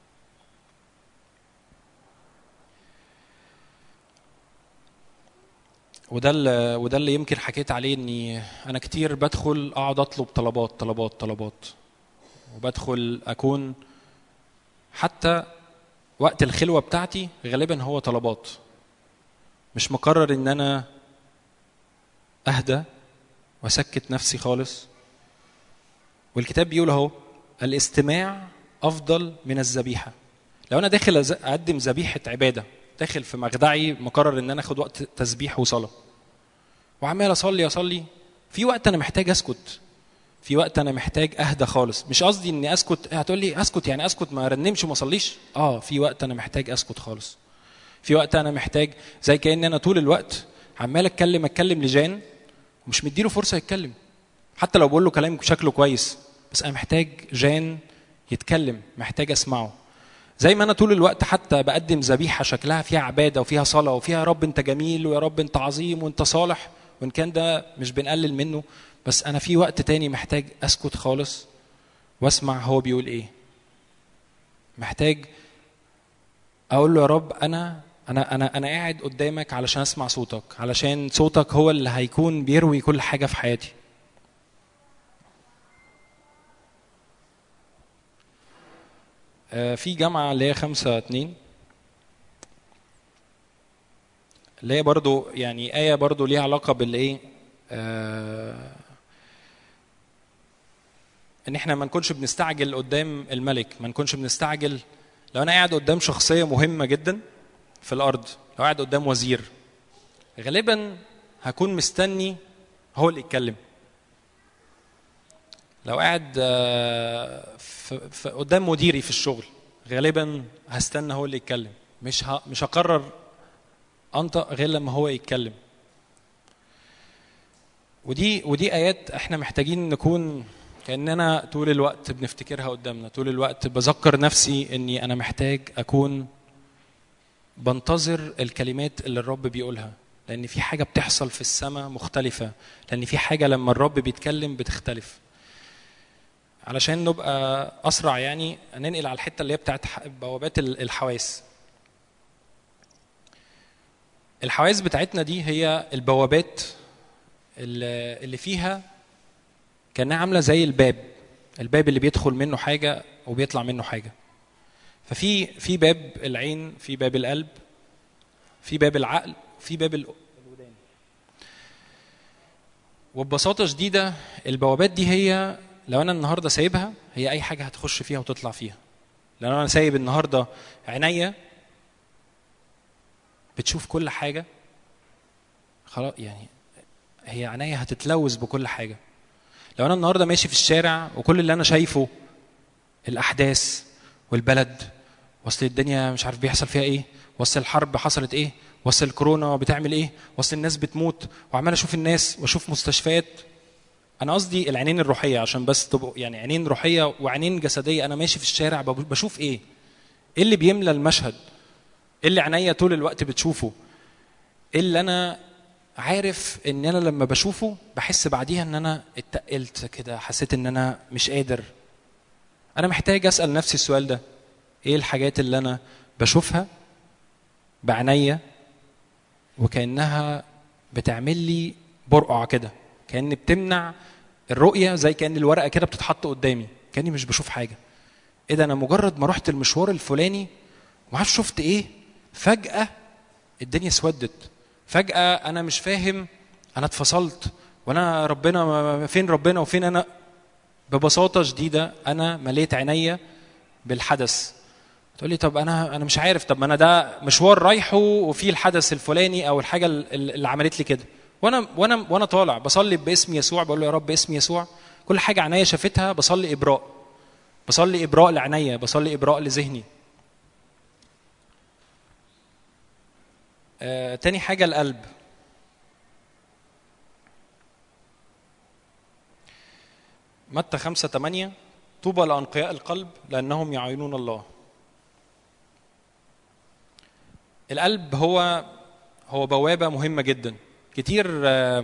وده اللي وده اللي يمكن حكيت عليه اني انا كتير بدخل اقعد اطلب طلبات طلبات طلبات وبدخل اكون حتى وقت الخلوه بتاعتي غالبا هو طلبات مش مقرر ان انا اهدى واسكت نفسي خالص والكتاب بيقول اهو الاستماع افضل من الذبيحه لو انا داخل أز- اقدم ذبيحه عباده داخل في مخدعي مقرر ان انا اخد وقت تسبيح وصلاه وعمال اصلي اصلي في وقت انا محتاج اسكت في وقت انا محتاج اهدى خالص مش قصدي اني اسكت هتقول لي اسكت يعني اسكت ما ارنمش وما اصليش اه في وقت انا محتاج اسكت خالص في وقت انا محتاج زي كان انا طول الوقت عمال اتكلم اتكلم لجان ومش مديله فرصه يتكلم حتى لو بقول له كلام شكله كويس بس انا محتاج جان يتكلم محتاج اسمعه زي ما انا طول الوقت حتى بقدم ذبيحه شكلها فيها عباده وفيها صلاه وفيها يا رب انت جميل ويا رب انت عظيم وانت صالح وان كان ده مش بنقلل منه بس انا في وقت تاني محتاج اسكت خالص واسمع هو بيقول ايه محتاج اقول له يا رب انا انا انا انا قاعد قدامك علشان اسمع صوتك علشان صوتك هو اللي هيكون بيروي كل حاجه في حياتي آه، في جامعة اللي هي خمسة اتنين اللي هي برضو يعني آية برضو ليها علاقة بالإيه آه إن إحنا ما نكونش بنستعجل قدام الملك ما نكونش بنستعجل لو أنا قاعد قدام شخصية مهمة جدا في الأرض لو قاعد قدام وزير غالبا هكون مستني هو اللي يتكلم لو قاعد آه، في في- قدام مديري في الشغل غالبا هستنى هو اللي يتكلم مش ه- مش هقرر انطق غير لما هو يتكلم ودي ودي ايات احنا محتاجين نكون كاننا طول الوقت بنفتكرها قدامنا طول الوقت بذكر نفسي اني انا محتاج اكون بنتظر الكلمات اللي الرب بيقولها لان في حاجه بتحصل في السماء مختلفه لان في حاجه لما الرب بيتكلم بتختلف علشان نبقى اسرع يعني ننقل على الحته اللي هي بتاعت ح- بوابات ال- الحواس الحواس بتاعتنا دي هي البوابات اللي اللي فيها كانها عامله زي الباب الباب اللي بيدخل منه حاجه وبيطلع منه حاجه ففي في باب العين في باب القلب في باب العقل في باب ال- الودان وببساطه شديده البوابات دي هي لو انا النهارده سايبها هي اي حاجه هتخش فيها وتطلع فيها لو انا سايب النهارده عينيا بتشوف كل حاجه خلاص يعني هي عينيا هتتلوث بكل حاجه لو انا النهارده ماشي في الشارع وكل اللي انا شايفه الاحداث والبلد وصل الدنيا مش عارف بيحصل فيها ايه وصل الحرب حصلت ايه وصل الكورونا بتعمل ايه وصل الناس بتموت وعمال اشوف الناس واشوف مستشفيات انا قصدي العينين الروحيه عشان بس تبقوا يعني عينين روحيه وعينين جسديه انا ماشي في الشارع بب- بشوف ايه ايه اللي بيملى المشهد ايه اللي عينيا طول الوقت بتشوفه ايه اللي انا عارف ان انا لما بشوفه بحس بعديها ان انا اتقلت كده حسيت ان انا مش قادر انا محتاج اسال نفسي السؤال ده ايه الحاجات اللي انا بشوفها بعينيا وكانها بتعمل لي برقع كده كان بتمنع الرؤيه زي كان الورقه كده بتتحط قدامي كاني مش بشوف حاجه ايه ده انا مجرد ما رحت المشوار الفلاني ما عارف شفت ايه فجاه الدنيا اسودت فجاه انا مش فاهم انا اتفصلت وانا ربنا ما- فين ربنا وفين انا ببساطه شديده انا مليت عينيا بالحدث تقول لي طب انا انا مش عارف طب ما انا ده مشوار رايحه وفي الحدث الفلاني او الحاجه ال- ال- اللي عملت لي كده وانا وانا وانا طالع بصلي باسم يسوع بقول له يا رب باسم يسوع كل حاجه عينيا شافتها بصلي ابراء بصلي ابراء لعينيا بصلي ابراء لذهني آه، تاني حاجه القلب متى خمسة ثمانية طوبى لأنقياء القلب لأنهم يعينون الله القلب هو هو بوابة مهمة جدا كتير آه،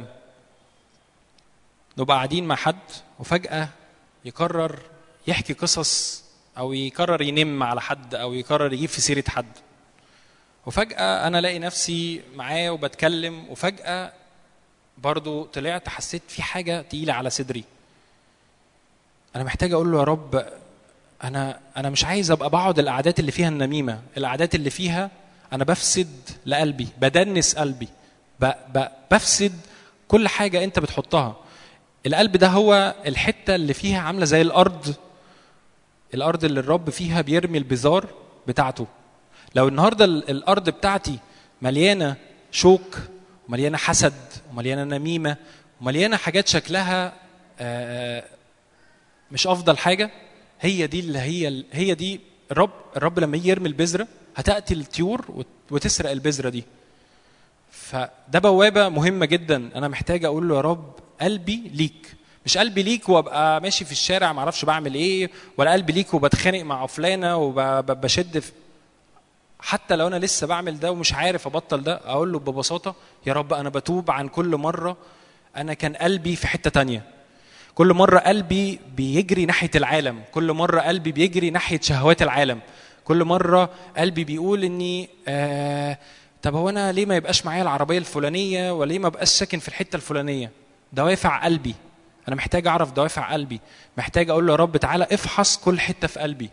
نبقى قاعدين مع حد وفجأة يقرر يحكي قصص أو يقرر ينم على حد أو يقرر يجيب في سيرة حد وفجأة أنا ألاقي نفسي معاه وبتكلم وفجأة برضو طلعت حسيت في حاجة تقيلة على صدري انا محتاج اقول له يا رب انا انا مش عايز ابقى بقعد القعدات اللي فيها النميمه القعدات اللي فيها انا بفسد لقلبي بدنس قلبي ب ب بفسد كل حاجه انت بتحطها القلب ده هو الحته اللي فيها عامله زي الارض الارض اللي الرب فيها بيرمي البذار بتاعته لو النهارده ال- الارض بتاعتي مليانه شوك ومليانه حسد ومليانه نميمه ومليانه حاجات شكلها آه، مش افضل حاجه هي دي اللي هي هي دي الرب الرب لما يجي يرمي البذره هتاتي الطيور وت- وتسرق البذره دي فده بوابه مهمه جدا انا محتاج اقول له يا رب قلبي ليك مش قلبي ليك وابقى ماشي في الشارع ما اعرفش بعمل ايه ولا قلبي ليك وبتخانق مع فلانه وبشد في حتى لو انا لسه بعمل ده ومش عارف ابطل ده اقول له ببساطه يا رب انا بتوب عن كل مره انا كان قلبي في حته تانية كل مرة قلبي بيجري ناحية العالم كل مرة قلبي بيجري ناحية شهوات العالم كل مرة قلبي بيقول اني آه طب هو انا ليه ما يبقاش معايا العربية الفلانية وليه ما بقاش ساكن في الحتة الفلانية دوافع قلبي انا محتاج اعرف دوافع قلبي محتاج اقول له يا رب تعالى افحص كل حتة في قلبي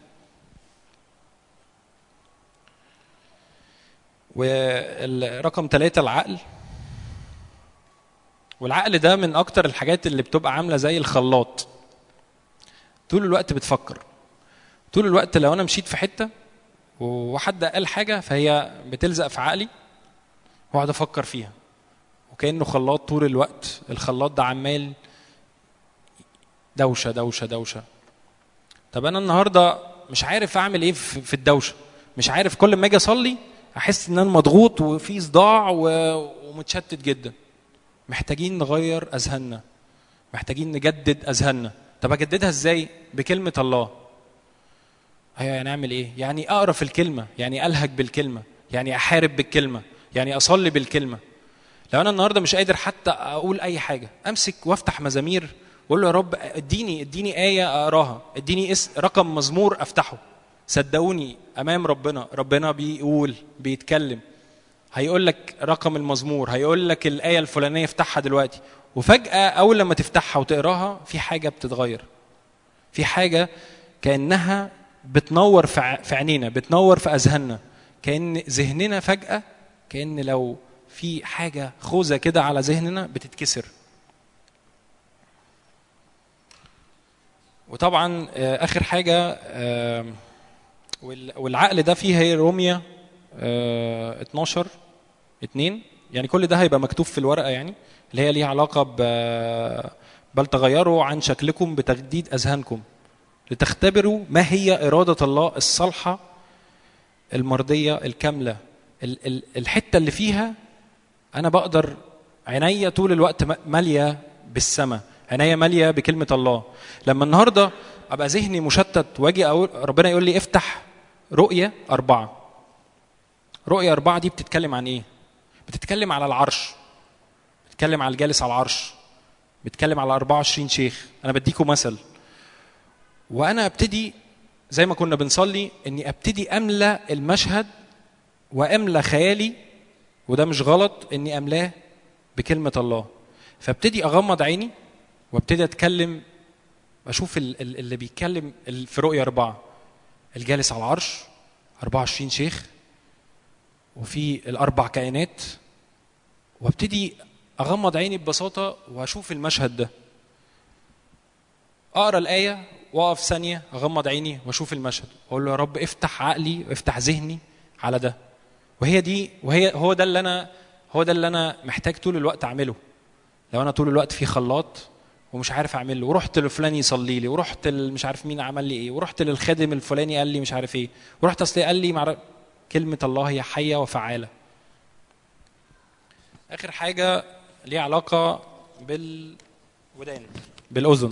ورقم ثلاثة العقل والعقل ده من اكتر الحاجات اللي بتبقى عامله زي الخلاط طول الوقت بتفكر طول الوقت لو انا مشيت في حته وحد قال حاجه فهي بتلزق في عقلي واقعد افكر فيها وكانه خلاط طول الوقت الخلاط ده عمال دوشه دوشه دوشه طب انا النهارده مش عارف اعمل ايه في في الدوشه مش عارف كل ما اجي اصلي احس ان انا مضغوط وفي صداع و- ومتشتت جدا محتاجين نغير اذهاننا محتاجين نجدد اذهاننا طب اجددها ازاي بكلمه الله ايوه يعني اعمل ايه يعني اقرا في الكلمه يعني الهج بالكلمه يعني احارب بالكلمه يعني اصلي بالكلمه لو انا النهارده مش قادر حتى اقول اي حاجه امسك وافتح مزامير واقول له يا رب اديني اديني ايه اقراها اديني اس رقم مزمور افتحه صدقوني امام ربنا ربنا بيقول بيتكلم هيقول لك رقم المزمور هيقول لك الايه الفلانيه افتحها دلوقتي وفجاه اول لما تفتحها وتقراها في حاجه بتتغير في حاجه كانها بتنور في ع- في عينينا بتنور في اذهاننا كان ذهننا فجاه كان لو في حاجه خوذه كده على ذهننا بتتكسر وطبعا آه، اخر حاجه آه، وال- والعقل ده فيه هي روميا آه، 12 2 يعني كل ده هيبقى مكتوب في الورقه يعني اللي هي ليها علاقه ب بل تغيروا عن شكلكم بتجديد اذهانكم لتختبروا ما هي اراده الله الصالحه المرضيه الكامله ال- ال- الحته اللي فيها انا بقدر عينيا طول الوقت م- ماليه بالسماء عينيا ماليه بكلمه الله لما النهارده ابقى ذهني مشتت واجي اقول ربنا يقول لي افتح رؤيه اربعه رؤيه اربعه دي بتتكلم عن ايه بتتكلم على العرش بتتكلم على الجالس على العرش بتتكلم على 24 شيخ انا بديكم مثل وانا ابتدي زي ما كنا بنصلي اني ابتدي املى المشهد واملى خيالي وده مش غلط اني املاه بكلمه الله فابتدي اغمض عيني وابتدي اتكلم اشوف ال- ال- اللي بيتكلم ال- في رؤيه اربعه الجالس على العرش 24 شيخ وفي الاربع كائنات وابتدي اغمض عيني ببساطه واشوف المشهد ده اقرا الايه واقف ثانيه اغمض عيني واشوف المشهد واقول له يا رب افتح عقلي وافتح ذهني على ده وهي دي وهي هو ده اللي انا هو ده اللي انا محتاج طول الوقت اعمله لو انا طول الوقت في خلاط ومش عارف اعمل له ورحت لفلان يصلي لي ورحت مش عارف مين عمل لي ايه ورحت للخادم الفلاني قال لي مش عارف ايه ورحت اصل قال لي معرف... كلمه الله هي حيه وفعاله اخر حاجه ليها علاقه بالودان بالاذن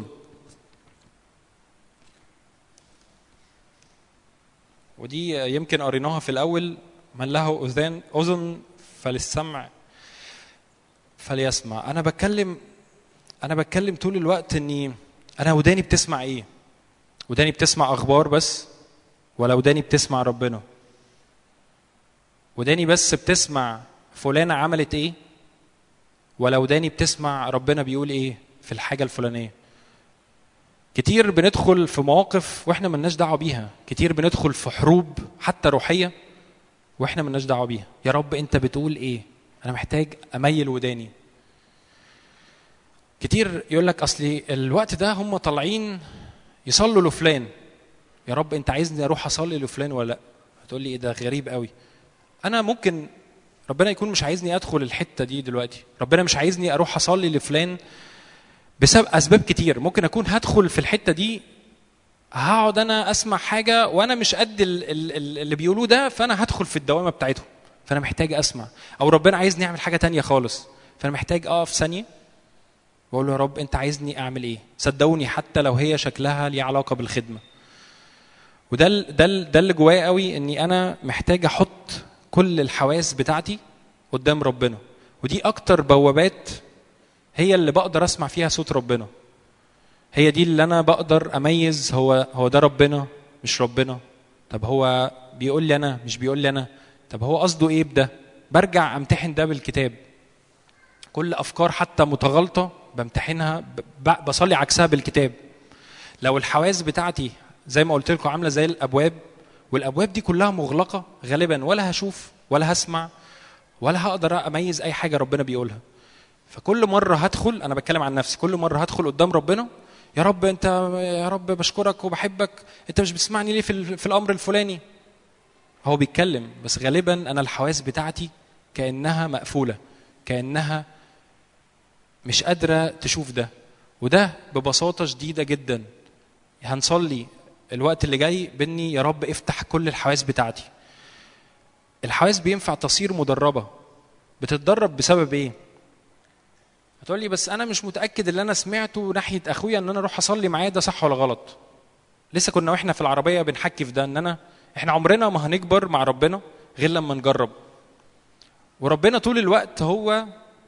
ودي يمكن قريناها في الاول من له اذان اذن فللسمع فليسمع انا بتكلم انا بتكلم طول الوقت اني انا وداني بتسمع ايه وداني بتسمع اخبار بس ولا وداني بتسمع ربنا وداني بس بتسمع فلانه عملت ايه ولا وداني بتسمع ربنا بيقول ايه في الحاجه الفلانيه كتير بندخل في مواقف واحنا ملناش دعوه بيها كتير بندخل في حروب حتى روحيه واحنا ملناش دعوه بيها يا رب انت بتقول ايه انا محتاج اميل وداني كتير يقول لك اصلي الوقت ده هم طالعين يصلوا لفلان يا رب انت عايزني اروح اصلي لفلان ولا لا هتقول لي ايه ده غريب قوي انا ممكن ربنا يكون مش عايزني ادخل الحته دي دلوقتي ربنا مش عايزني اروح اصلي لفلان بسبب اسباب كتير ممكن اكون هدخل في الحته دي هقعد انا اسمع حاجه وانا مش قد ال- ال- ال- اللي بيقولوه ده فانا هدخل في الدوامه بتاعتهم فانا محتاج اسمع او ربنا عايزني اعمل حاجه تانية خالص فانا محتاج اقف ثانيه واقول له يا رب انت عايزني اعمل ايه صدقوني حتى لو هي شكلها ليها علاقه بالخدمه وده ال- ده ال- ده اللي جوايا قوي اني انا محتاج احط كل الحواس بتاعتي قدام ربنا ودي اكتر بوابات هي اللي بقدر اسمع فيها صوت ربنا هي دي اللي انا بقدر اميز هو هو ده ربنا مش ربنا طب هو بيقول لي انا مش بيقول لي انا طب هو قصده ايه بده برجع امتحن ده بالكتاب كل افكار حتى متغالطه بمتحنها ب- ب- بصلي عكسها بالكتاب لو الحواس بتاعتي زي ما قلت لكم عامله زي الابواب والابواب دي كلها مغلقه غالبا ولا هشوف ولا هسمع ولا هقدر اميز اي حاجه ربنا بيقولها فكل مره هدخل انا بتكلم عن نفسي كل مره هدخل قدام ربنا يا رب انت يا رب بشكرك وبحبك انت مش بتسمعني ليه في, ال- في الامر الفلاني هو بيتكلم بس غالبا انا الحواس بتاعتي كانها مقفوله كانها مش قادره تشوف ده وده ببساطه شديده جدا هنصلي الوقت اللي جاي باني يا رب افتح كل الحواس بتاعتي الحواس بينفع تصير مدربه بتتدرب بسبب ايه هتقول لي بس انا مش متاكد اللي انا سمعته ناحيه اخويا ان انا اروح اصلي معاه ده صح ولا غلط لسه كنا واحنا في العربيه بنحكي في ده ان انا احنا عمرنا ما هنكبر مع ربنا غير لما نجرب وربنا طول الوقت هو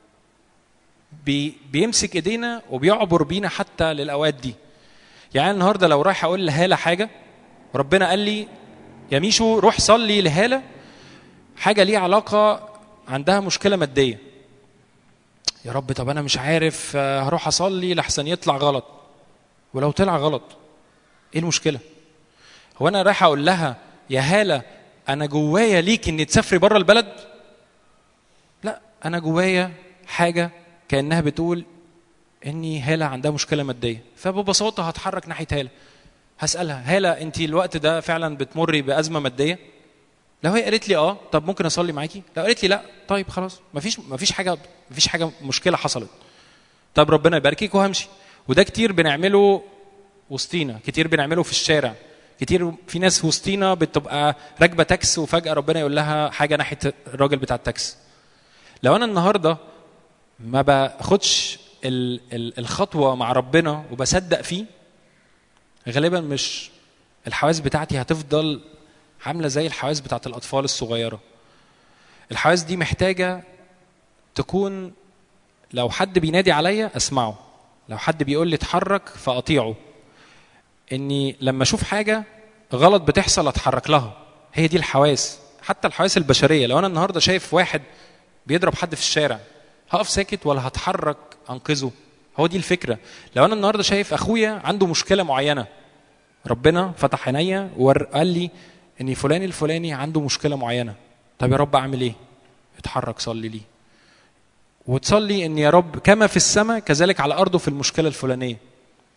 بي بيمسك ايدينا وبيعبر بينا حتى للاوقات دي يعني النهارده لو رايح اقول لهاله حاجه وربنا قال لي يا ميشو روح صلي لهاله حاجه ليها علاقه عندها مشكله ماديه يا رب طب انا مش عارف آه، هروح اصلي لحسن يطلع غلط ولو طلع غلط ايه المشكله هو انا رايح اقول لها يا هاله انا جوايا ليك اني تسافري بره البلد لا انا جوايا حاجه كانها بتقول اني هاله عندها مشكله ماديه فببساطه هتحرك ناحيه هاله هسالها هاله انت الوقت ده فعلا بتمري بازمه ماديه لو هي قالت لي اه طب ممكن اصلي معاكي لو قالت لي لا طيب خلاص مفيش مفيش حاجه مفيش حاجه مشكله حصلت طب ربنا يباركك وهمشي وده كتير بنعمله وسطينا كتير بنعمله في الشارع كتير في ناس وسطينا بتبقى راكبه تاكس وفجاه ربنا يقول لها حاجه ناحيه الراجل بتاع التاكس لو انا النهارده ما باخدش ال- ال- الخطوه مع ربنا وبصدق فيه غالبا مش الحواس بتاعتي هتفضل عامله زي الحواس بتاعت الاطفال الصغيره الحواس دي محتاجه تكون لو حد بينادي عليا اسمعه لو حد بيقول لي اتحرك فاطيعه اني لما اشوف حاجه غلط بتحصل اتحرك لها هي دي الحواس حتى الحواس البشريه لو انا النهارده شايف واحد بيضرب حد في الشارع هقف ساكت ولا هتحرك انقذه هو دي الفكره لو انا النهارده شايف اخويا عنده مشكله معينه ربنا فتح عينيا وقال لي ان فلان الفلاني عنده مشكله معينه طب يا رب اعمل ايه اتحرك صلي ليه وتصلي ان يا رب كما في السماء كذلك على ارضه في المشكله الفلانيه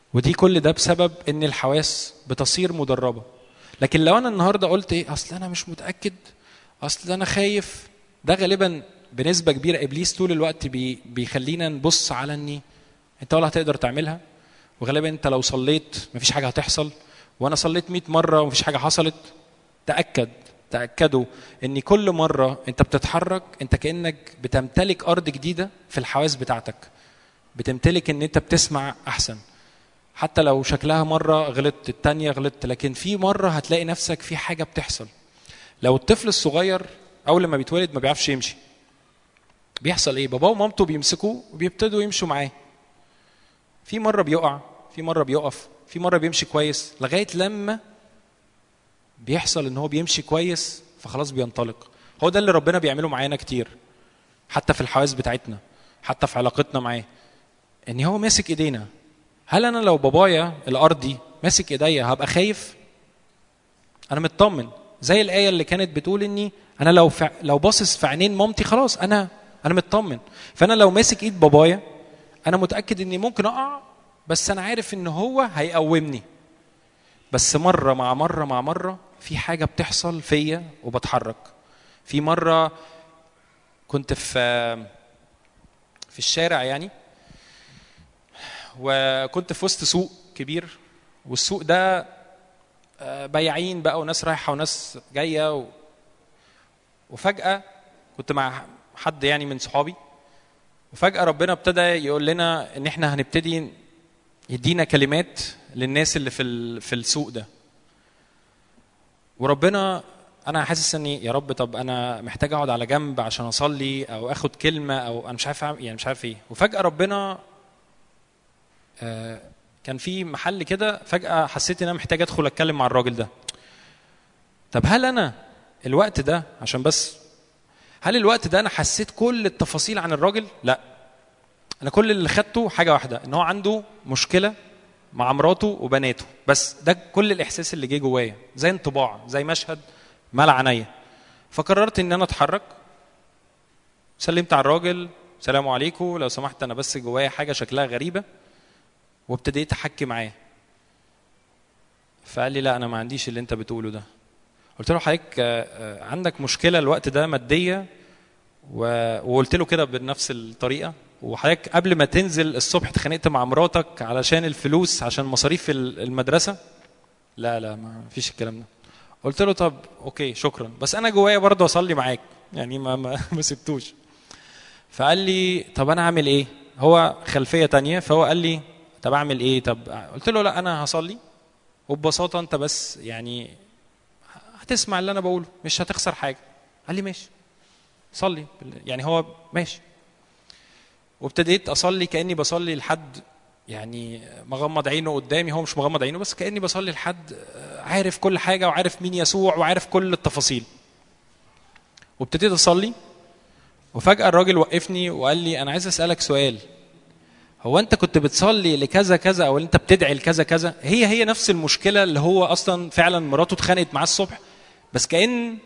ودي كل ده بسبب ان الحواس بتصير مدربه لكن لو انا النهارده قلت ايه اصل انا مش متاكد اصل انا خايف ده غالبا بنسبه كبيره ابليس طول الوقت بي بيخلينا نبص على اني انت ولا هتقدر تعملها وغالبا انت لو صليت مفيش حاجه هتحصل وانا صليت 100 مره ومفيش حاجه حصلت تاكد تاكدوا ان كل مره انت بتتحرك انت كانك بتمتلك ارض جديده في الحواس بتاعتك بتمتلك ان انت بتسمع احسن حتى لو شكلها مره غلطت التانية غلطت لكن في مره هتلاقي نفسك في حاجه بتحصل لو الطفل الصغير اول ما بيتولد ما بيعرفش يمشي بيحصل ايه باباه ومامته بيمسكوه وبيبتدوا يمشوا معاه في مره بيقع في مره بيقف في مره بيمشي كويس لغايه لما بيحصل ان هو بيمشي كويس فخلاص بينطلق هو ده اللي ربنا بيعمله معانا كتير حتى في الحواس بتاعتنا حتى في علاقتنا معاه ان هو ماسك ايدينا هل انا لو بابايا الارضي ماسك ايديا هبقى خايف انا مطمن زي الايه اللي كانت بتقول اني انا لو فع... لو باصص في عينين مامتي خلاص انا انا مطمن فانا لو ماسك ايد بابايا انا متاكد اني ممكن اقع بس انا عارف ان هو هيقومني بس مره مع مره مع مره في حاجه بتحصل فيا وبتحرك في مره كنت في في الشارع يعني وكنت في وسط سوق كبير والسوق ده آه، بياعين بقى وناس رايحه وناس جايه و... وفجاه كنت مع حد يعني من صحابي وفجاه ربنا ابتدى يقول لنا ان احنا هنبتدي يدينا كلمات للناس اللي في ال- في السوق ده وربنا انا حاسس اني يا رب طب انا محتاج اقعد على جنب عشان اصلي او اخد كلمه او انا مش عارف أعمل- يعني مش عارف ايه وفجاه ربنا آه، كان في محل كده فجاه حسيت ان انا محتاج ادخل اتكلم مع الراجل ده طب هل انا الوقت ده عشان بس هل الوقت ده انا حسيت كل التفاصيل عن الراجل لا انا كل اللي خدته حاجه واحده ان هو عنده مشكله مع مراته وبناته بس ده كل الاحساس اللي جه جوايا زي انطباع زي مشهد مال عينيا فقررت ان انا اتحرك سلمت على الراجل سلام عليكم لو سمحت انا بس جوايا حاجه شكلها غريبه وابتديت احكي معاه فقال لي لا انا ما عنديش اللي انت بتقوله ده قلت له حضرتك آه، آه، عندك مشكله الوقت ده ماديه و- وقلت له كده بنفس الطريقه وحضرتك قبل ما تنزل الصبح اتخانقت مع مراتك علشان الفلوس عشان مصاريف ال- المدرسه لا لا ما فيش الكلام ده قلت له طب اوكي شكرا بس انا جوايا برضه اصلي معاك يعني ما ما, ما سبتوش فقال لي طب انا اعمل ايه هو خلفيه تانية فهو قال لي طب اعمل ايه طب قلت له لا انا هصلي وببساطه انت بس يعني هتسمع اللي انا بقوله مش هتخسر حاجه قال لي ماشي صلي يعني هو ماشي وابتديت اصلي كاني بصلي لحد يعني مغمض عينه قدامي هو مش مغمض عينه بس كاني بصلي لحد عارف كل حاجه وعارف مين يسوع وعارف كل التفاصيل وابتديت اصلي وفجاه الراجل وقفني وقال لي انا عايز اسالك سؤال هو انت كنت بتصلي لكذا كذا او انت بتدعي لكذا كذا هي هي نفس المشكله اللي هو اصلا فعلا مراته اتخانقت معاه الصبح بس كان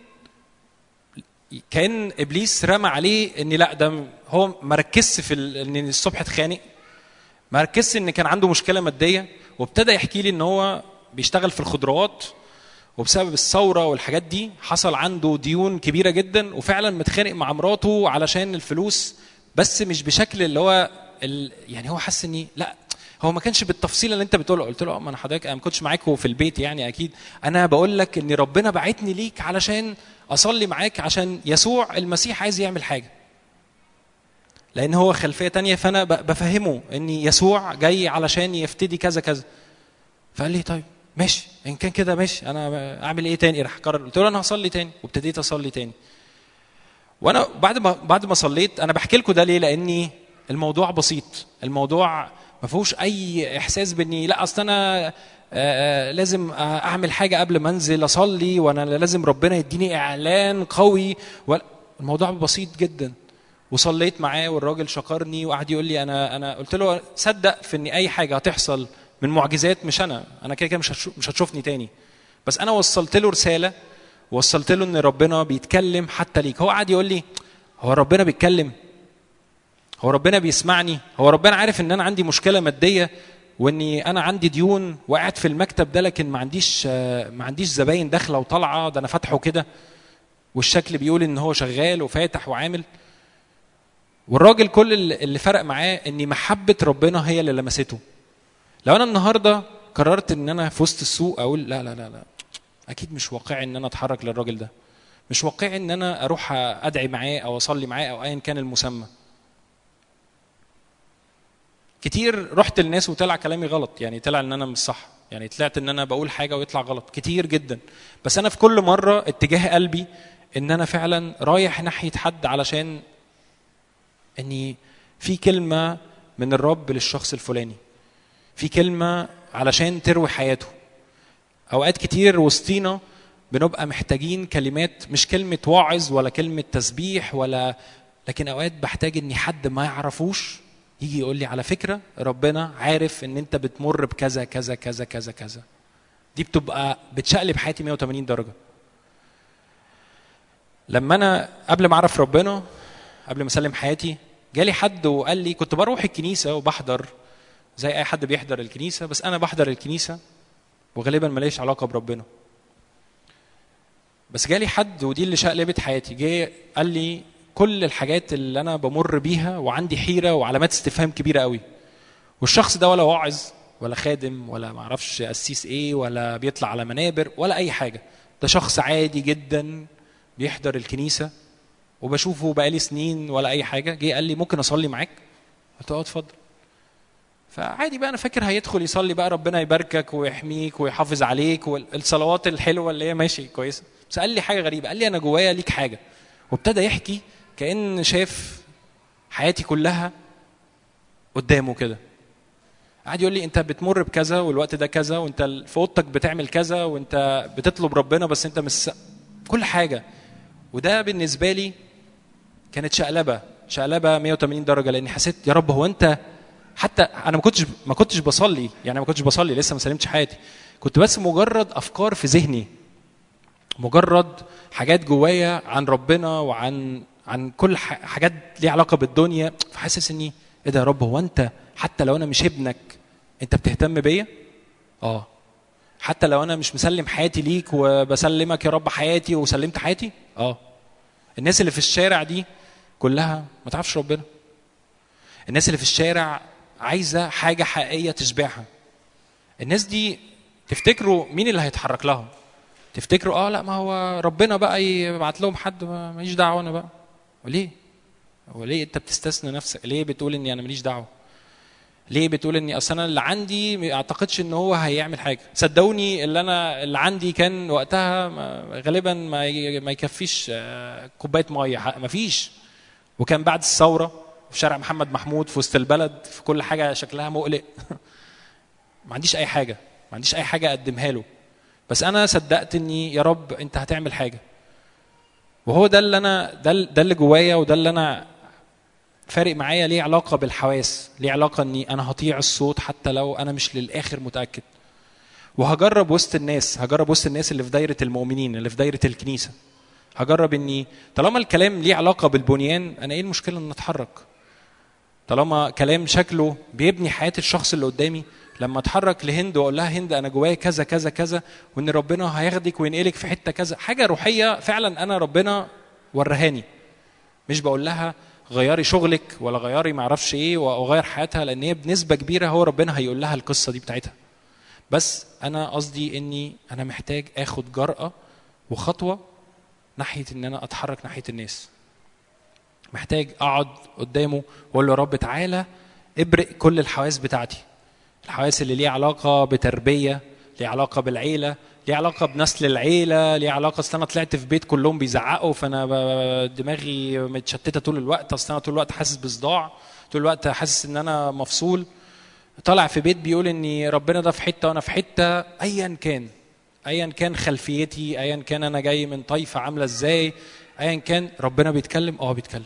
كان ابليس رمى عليه ان لا ده هو ما ركزش في ال- ان الصبح اتخانق ما ركزش ان كان عنده مشكله ماديه وابتدى يحكي لي ان هو بيشتغل في الخضروات وبسبب الثوره والحاجات دي حصل عنده ديون كبيره جدا وفعلا متخانق مع مراته علشان الفلوس بس مش بشكل اللي هو ال... يعني هو حس اني لا هو ما كانش بالتفصيل اللي انت بتقوله قلت له اه ما انا حضرتك انا ما كنتش معاكم في البيت يعني اكيد انا بقول لك ان ربنا بعتني ليك علشان اصلي معاك عشان يسوع المسيح عايز يعمل حاجه لان هو خلفيه تانية فانا ب- بفهمه ان يسوع جاي علشان يفتدي كذا كذا فقال لي طيب ماشي ان كان كده ماشي انا اعمل ايه تاني راح قرر قلت له انا هصلي تاني وابتديت اصلي تاني وانا بعد ما بعد ما صليت انا بحكي لكم ده ليه لاني الموضوع بسيط الموضوع ما فيهوش اي احساس باني لا اصل انا آه، آه، لازم آه، اعمل حاجه قبل ما انزل اصلي وانا لازم ربنا يديني اعلان قوي ولا- الموضوع بسيط جدا وصليت معاه والراجل شكرني وقعد يقول لي انا انا قلت له صدق في ان اي حاجه هتحصل من معجزات مش انا انا كده كده مش هتشوف مش هتشوفني تاني بس انا وصلت له رساله وصلت له ان ربنا بيتكلم حتى ليك هو قعد يقول لي هو ربنا بيتكلم هو ربنا بيسمعني هو ربنا عارف ان انا عندي مشكله ماديه واني انا عندي ديون وقاعد في المكتب ده لكن ما عنديش آه، ما عنديش زباين داخله وطالعه ده انا فاتحه كده والشكل بيقول ان هو شغال وفاتح وعامل والراجل كل اللي اللي فرق معاه ان محبه ربنا هي اللي لمسته لو انا النهارده قررت ان انا في وسط السوق اقول لا لا لا لا اكيد مش واقعي ان انا اتحرك للراجل ده مش واقعي ان انا اروح ادعي معاه او اصلي معاه او ايا كان المسمى كتير رحت للناس وطلع كلامي غلط يعني طلع ان انا مش صح يعني طلعت ان انا بقول حاجه ويطلع غلط كتير جدا بس انا في كل مره اتجاه قلبي ان انا فعلا رايح ناحيه حد علشان اني في كلمه من الرب للشخص الفلاني في كلمه علشان تروي حياته اوقات كتير وسطينا بنبقى محتاجين كلمات مش كلمه واعظ ولا كلمه تسبيح ولا لكن اوقات بحتاج اني حد ما يعرفوش يجي يقول لي على فكره ربنا عارف ان انت بتمر بكذا كذا كذا كذا كذا دي بتبقى بتشقلب حياتي 180 درجه لما انا قبل ما اعرف ربنا قبل ما اسلم حياتي جالي حد وقال لي كنت بروح الكنيسه وبحضر زي اي حد بيحضر الكنيسه بس انا بحضر الكنيسه وغالبا ماليش علاقه بربنا بس جالي حد ودي اللي شقلبت حياتي جه قال لي كل الحاجات اللي انا بمر بيها وعندي حيره وعلامات استفهام كبيره قوي والشخص ده ولا واعظ ولا خادم ولا معرفش قسيس ايه ولا بيطلع على منابر ولا اي حاجه ده شخص عادي جدا بيحضر الكنيسه وبشوفه بقالي سنين ولا اي حاجه جه قال لي ممكن اصلي معاك قلت له اه اتفضل فعادي بقى انا فاكر هيدخل يصلي بقى ربنا يباركك ويحميك ويحافظ عليك والصلوات الحلوه اللي هي ماشي كويسه بس قال لي حاجه غريبه قال لي انا جوايا ليك حاجه وابتدى يحكي كان شاف حياتي كلها قدامه كده قعد يقول لي انت بتمر بكذا والوقت ده كذا وانت في اوضتك بتعمل كذا وانت بتطلب ربنا بس انت مش كل حاجه وده بالنسبه لي كانت شقلبه شقلبه 180 درجه لاني حسيت يا رب هو انت حتى انا ما كنتش ما كنتش بصلي يعني ما كنتش بصلي لسه ما سلمتش حياتي كنت بس مجرد افكار في ذهني مجرد حاجات جوايا عن ربنا وعن عن كل حاجات ليها علاقه بالدنيا فحاسس اني ايه ده يا رب هو انت حتى لو انا مش ابنك انت بتهتم بيا اه حتى لو انا مش مسلم حياتي ليك وبسلمك يا رب حياتي وسلمت حياتي اه الناس اللي في الشارع دي كلها ما تعرفش ربنا الناس اللي في الشارع عايزه حاجه حقيقيه تشبعها الناس دي تفتكروا مين اللي هيتحرك لها تفتكروا اه لا ما هو ربنا بقى يبعت لهم حد ماليش دعوه انا بقى وليه وليه انت بتستثنى نفسك ليه بتقول اني انا ماليش دعوه ليه بتقول اني اصل انا اللي عندي ما اعتقدش ان هو هيعمل حاجه صدقوني اللي انا اللي عندي كان وقتها غالبا ما ما يكفيش كوبايه ميه ما فيش وكان بعد الثوره في شارع محمد محمود في وسط البلد في كل حاجه شكلها مقلق ما عنديش اي حاجه ما عنديش اي حاجه اقدمها له بس انا صدقت اني يا رب انت هتعمل حاجه وهو ده اللي انا ده, ده اللي جوايا وده اللي انا فارق معايا ليه علاقه بالحواس ليه علاقه اني انا هطيع الصوت حتى لو انا مش للاخر متاكد وهجرب وسط الناس هجرب وسط الناس اللي في دايره المؤمنين اللي في دايره الكنيسه هجرب اني طالما الكلام ليه علاقه بالبنيان انا ايه المشكله ان اتحرك طالما كلام شكله بيبني حياه الشخص اللي قدامي لما اتحرك لهند واقول لها هند انا جوايا كذا كذا كذا وان ربنا هياخدك وينقلك في حته كذا حاجه روحيه فعلا انا ربنا ورهاني مش بقول لها غيري شغلك ولا غيري ما اعرفش ايه واغير حياتها لان هي بنسبه كبيره هو ربنا هيقول لها القصه دي بتاعتها بس انا قصدي اني انا محتاج اخد جرأه وخطوه ناحيه ان انا اتحرك ناحيه الناس محتاج اقعد قدامه واقول له يا رب تعالى ابرق كل الحواس بتاعتي الحواس اللي ليها علاقه بتربيه ليها علاقه بالعيله ليها علاقه بنسل العيله ليها علاقه اصل انا طلعت في بيت كلهم بيزعقوا فانا دماغي متشتته طول الوقت اصل انا طول الوقت حاسس بصداع طول الوقت حاسس ان انا مفصول طالع في بيت بيقول ان ربنا ده في حته وانا في حته ايا كان ايا كان خلفيتي ايا كان انا جاي من طائفه عامله ازاي ايا كان ربنا بيتكلم اه بيتكلم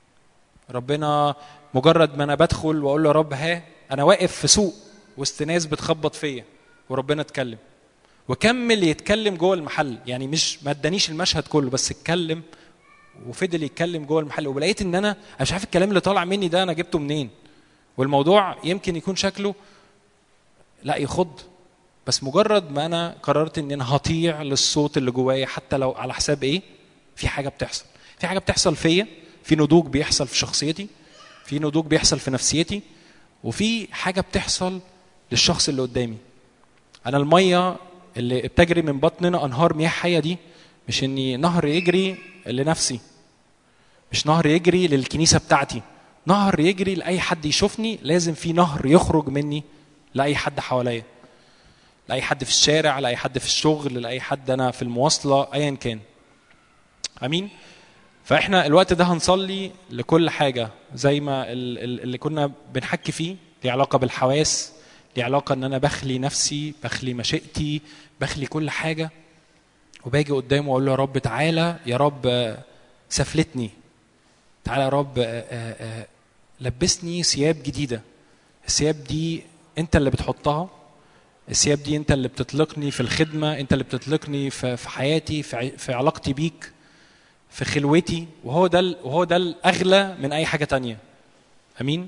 ربنا مجرد ما انا بدخل واقول له يا رب ها انا واقف في سوق وسط ناس بتخبط فيا وربنا اتكلم وكمل يتكلم جوه المحل يعني مش ما ادانيش المشهد كله بس اتكلم وفضل يتكلم جوه المحل ولقيت ان انا انا مش عارف الكلام اللي طالع مني ده انا جبته منين والموضوع يمكن يكون شكله لا يخض بس مجرد ما انا قررت ان انا هطيع للصوت اللي جوايا حتى لو على حساب ايه في حاجه بتحصل في حاجه بتحصل فيا في نضوج بيحصل في شخصيتي في نضوج بيحصل في نفسيتي وفي حاجه بتحصل للشخص اللي قدامي انا الميه اللي بتجري من بطننا انهار مياه حيه دي مش اني نهر يجري لنفسي مش نهر يجري للكنيسه بتاعتي نهر يجري لاي حد يشوفني لازم في نهر يخرج مني لاي حد حواليا لاي حد في الشارع لاي حد في الشغل لاي حد انا في المواصله ايا كان امين فاحنا الوقت ده هنصلي لكل حاجه زي ما ال- ال- اللي كنا بنحكي فيه ليه علاقه بالحواس ليه علاقه ان انا بخلي نفسي بخلي مشيئتي بخلي كل حاجه وباجي قدامه واقول له يا رب تعالى يا رب آه، سفلتني تعالى يا رب آه، آه، آه، لبسني ثياب جديده الثياب دي انت اللي بتحطها الثياب دي انت اللي بتطلقني في الخدمه انت اللي بتطلقني في في حياتي في ع- في علاقتي بيك في خلوتي وهو ده ال- وهو ده الاغلى من اي حاجه تانية امين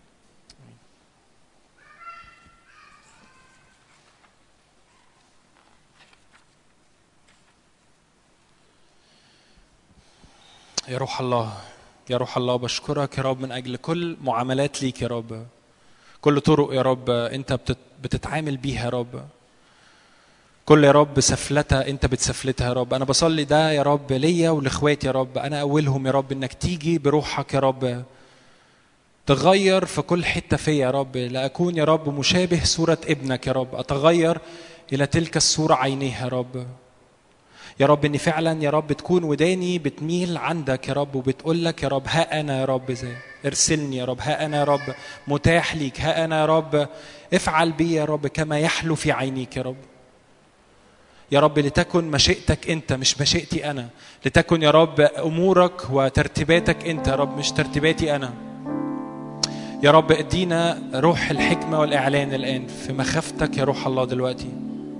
يا روح الله يا روح الله بشكرك يا رب من اجل كل معاملات ليك يا رب كل طرق يا رب انت بتت- بتتعامل بيها يا رب كل يا رب سفلتة انت بتسفلتها يا رب انا بصلي ده يا رب ليا ولاخواتي يا رب انا اولهم يا رب انك تيجي بروحك يا رب تغير في كل حتة فيا يا رب لأكون يا رب مشابه صورة ابنك يا رب أتغير إلى تلك الصورة عينيها يا رب يا رب إني فعلا يا رب تكون وداني بتميل عندك يا رب وبتقول لك يا رب ها أنا يا رب زي ارسلني يا رب ها أنا يا رب متاح ليك ها أنا يا رب افعل بي يا رب كما يحلو في عينيك يا رب يا رب لتكن مشيئتك انت مش مشيئتي انا لتكن يا رب امورك وترتيباتك انت يا رب مش ترتيباتي انا يا رب ادينا روح الحكمه والاعلان الان في مخافتك يا روح الله دلوقتي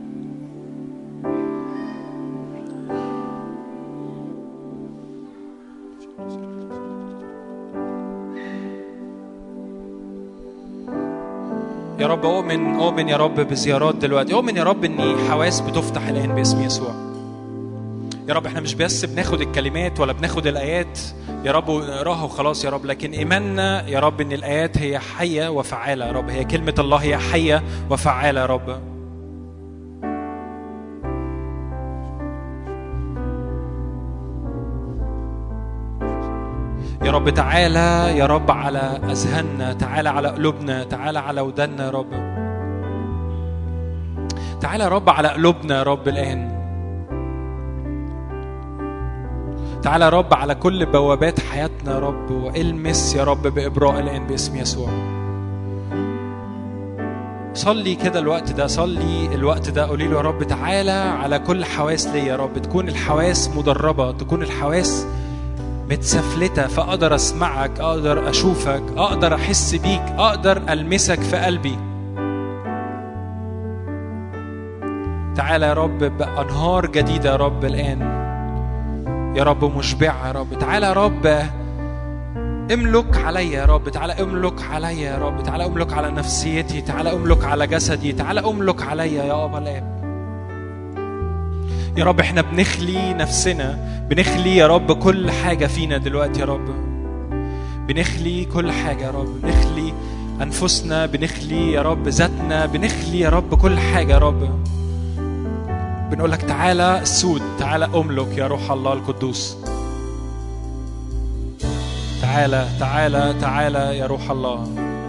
يا رب اؤمن اؤمن يا رب بزيارات دلوقتي اؤمن يا رب ان حواس بتفتح الان باسم يسوع يا رب احنا مش بس بناخد الكلمات ولا بناخد الايات يا رب ونقراها وخلاص يا رب لكن ايماننا يا رب ان الايات هي حيه وفعاله يا رب هي كلمه الله هي حيه وفعاله يا رب يا رب تعالى يا رب على اذهاننا تعالى على قلوبنا تعالى على ودنا يا رب تعالى يا رب على قلوبنا يا رب الان تعالى يا رب على كل بوابات حياتنا يا رب والمس يا رب بإبراء الآن باسم يسوع صلي كده الوقت ده صلي الوقت ده قولي له يا رب تعالى على كل حواس ليا يا رب تكون الحواس مدربة تكون الحواس متسفلتة فأقدر أسمعك أقدر أشوفك أقدر أحس بيك أقدر ألمسك في قلبي تعالى يا رب بأنهار جديدة يا رب الآن يا رب مشبعة يا رب تعالى يا رب املك عليا يا رب تعالى املك عليا يا رب تعالى املك على نفسيتي تعالى املك على جسدي تعالى املك عليا يا ابا الاب يا رب احنا بنخلي نفسنا بنخلي يا رب كل حاجة فينا دلوقتي يا رب بنخلي كل حاجة يا رب بنخلي أنفسنا بنخلي يا رب ذاتنا بنخلي يا رب كل حاجة يا رب بنقول لك تعالى سود تعالى املك يا روح الله القدوس تعالى تعالى تعالى يا روح الله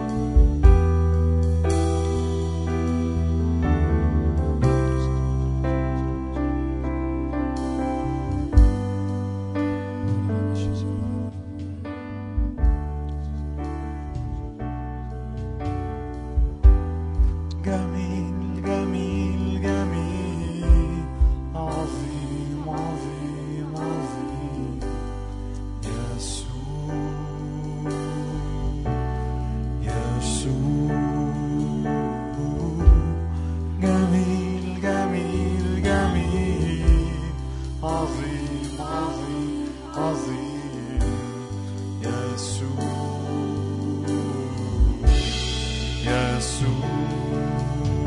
جميل جميل جميل عظيم عظيم عظيم يسوع يسوع جميل جميل جميل عظيم عظيم عظيم يسوع يسوع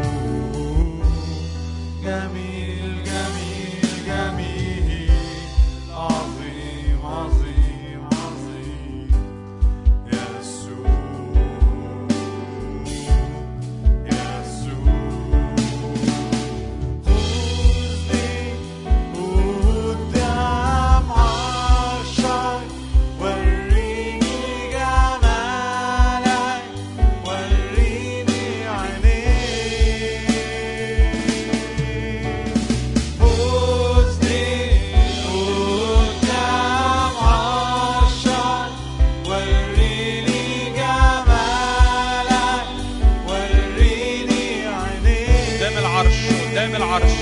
قدام العرش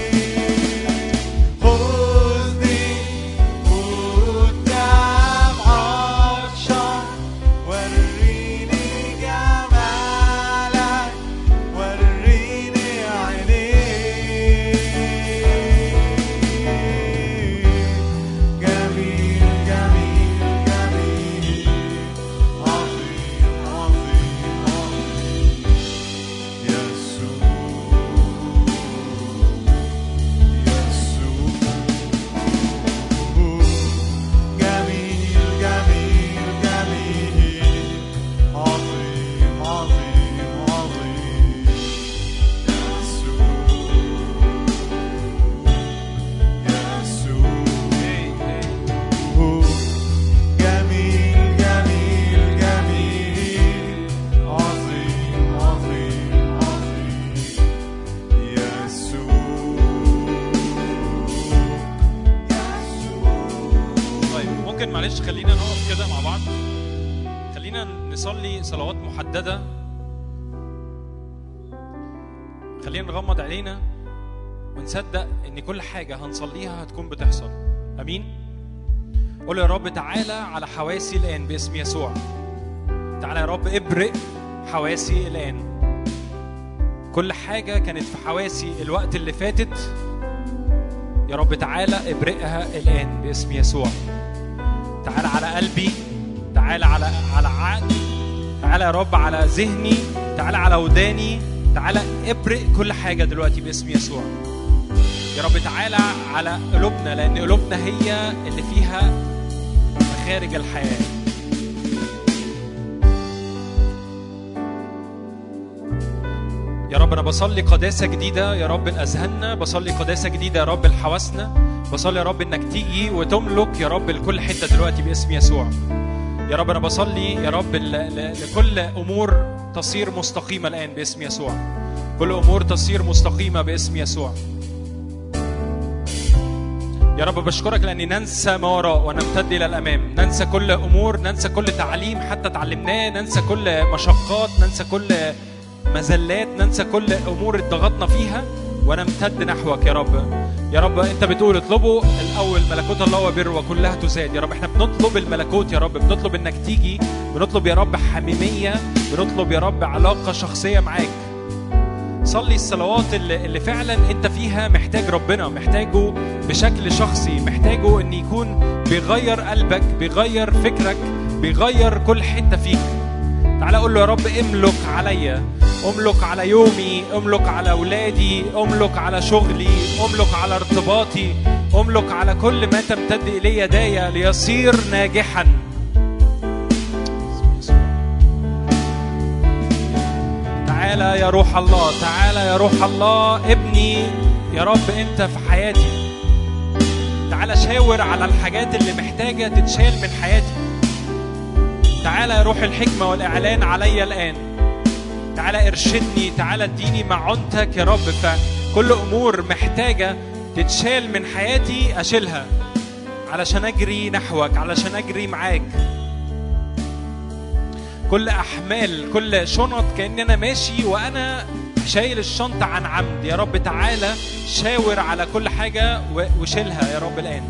خذني قدام عطشان وريني جمالك وريني عينيك جميل جميل جميل عظيم عظيم عظيم يسوع يسوع جميل جميل جميل عظيم عظيم عظيم يسوع يسوع جميل جميل جميل عظيم عظيم عظيم يسوع طيب ممكن معلش خلينا نقف كده مع بعض خلينا نصلي صلوات محددة خلينا نغمض عينينا ونصدق ان كل حاجة هنصليها هتكون بتحصل امين قول يا رب تعالى على حواسي الان باسم يسوع تعالى يا رب ابرق حواسي الان كل حاجة كانت في حواسي الوقت اللي فاتت يا رب تعالى ابرقها الان باسم يسوع تعالى على قلبي تعالى على على عقلي تعالى يا رب على ذهني تعالى على وداني تعالى ابرق كل حاجه دلوقتي باسم يسوع يا رب تعالى على قلوبنا لان قلوبنا هي اللي فيها مخارج الحياه يا رب انا بصلي قداسه جديده يا رب لاذهاننا بصلي قداسه جديده يا رب لحواسنا بصلي يا رب انك تيجي وتملك يا رب لكل حته دلوقتي باسم يسوع يا رب انا بصلي يا رب ل- ل- لكل امور تصير مستقيمه الان باسم يسوع كل امور تصير مستقيمه باسم يسوع يا رب بشكرك لاني ننسى ما وراء ونمتد الى الامام ننسى كل امور ننسى كل تعليم حتى تعلمناه ننسى كل مشقات ننسى كل مزلات ننسى كل امور اتضغطنا فيها ونمتد نحوك يا رب يا رب انت بتقول اطلبوا الاول ملكوت الله وبره وكلها تزاد يا رب احنا بنطلب الملكوت يا رب بنطلب انك تيجي بنطلب يا رب حميميه بنطلب يا رب علاقه شخصيه معاك صلي الصلوات اللي, اللي فعلا انت فيها محتاج ربنا محتاجه بشكل شخصي محتاجه ان يكون بيغير قلبك بيغير فكرك بيغير كل حته فيك تعالى قول له يا رب املك عليا املك على يومي املك على اولادي املك على شغلي املك على ارتباطي املك على كل ما تمتد اليه يدايا ليصير ناجحا تعالى يا روح الله تعالى يا روح الله ابني يا رب انت في حياتي تعالى شاور على الحاجات اللي محتاجه تتشال من حياتي تعالى يا روح الحكمه والاعلان عليا الان تعالى ارشدني تعالى اديني معونتك يا رب فكل امور محتاجه تتشال من حياتي اشيلها علشان اجري نحوك علشان اجري معاك كل احمال كل شنط كاني انا ماشي وانا شايل الشنطه عن عمد يا رب تعالى شاور على كل حاجه و- وشيلها يا رب الان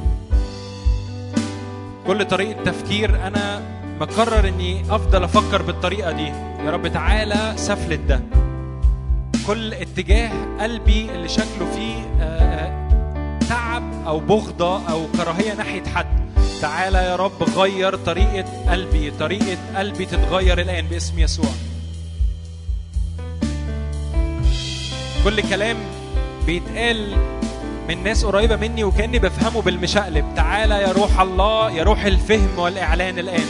كل طريقه تفكير انا مقرر اني افضل افكر بالطريقه دي يا رب تعالى سفلت ده كل اتجاه قلبي اللي شكله فيه آه، آه، تعب او بغضه او كراهيه ناحيه حد تعالى يا رب غير طريقه قلبي طريقه قلبي تتغير الان باسم يسوع كل كلام بيتقال من ناس قريبه مني وكاني بفهمه بالمشقلب تعالى يا روح الله يا روح الفهم والاعلان الان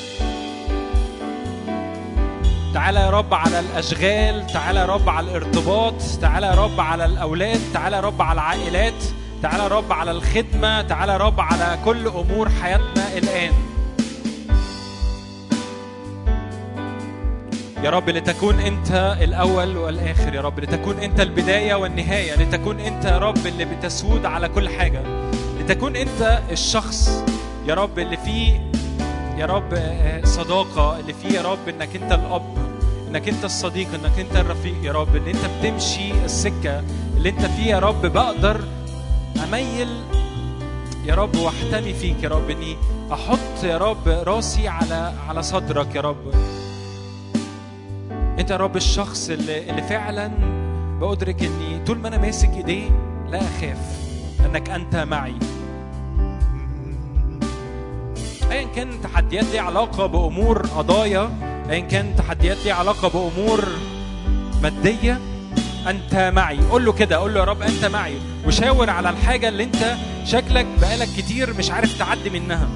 تعالى يا رب على الاشغال تعالى يا رب على الارتباط تعالى يا رب على الاولاد تعالى يا رب على العائلات تعالى يا رب على الخدمه تعالى يا رب على كل امور حياتنا الان يا رب لتكون انت الاول والاخر يا رب لتكون انت البدايه والنهايه لتكون انت يا رب اللي بتسود على كل حاجه لتكون انت الشخص يا رب اللي فيه يا رب آه، صداقه اللي فيه يا رب انك انت الاب انك انت الصديق انك انت الرفيق يا رب ان انت بتمشي السكه اللي انت فيه يا رب بقدر اميل يا رب واحتمي فيك يا رب اني احط يا رب راسي على على صدرك يا رب انت يا رب الشخص اللي, اللي فعلا بأدرك اني طول ما انا ماسك ايديه لا اخاف انك انت معي ايا كان تحديات ليها علاقه بامور قضايا ايا كان تحديات ليها علاقه بامور ماديه انت معي قول له كده قول له يا رب انت معي وشاور على الحاجه اللي انت شكلك بقالك كتير مش عارف تعدي منها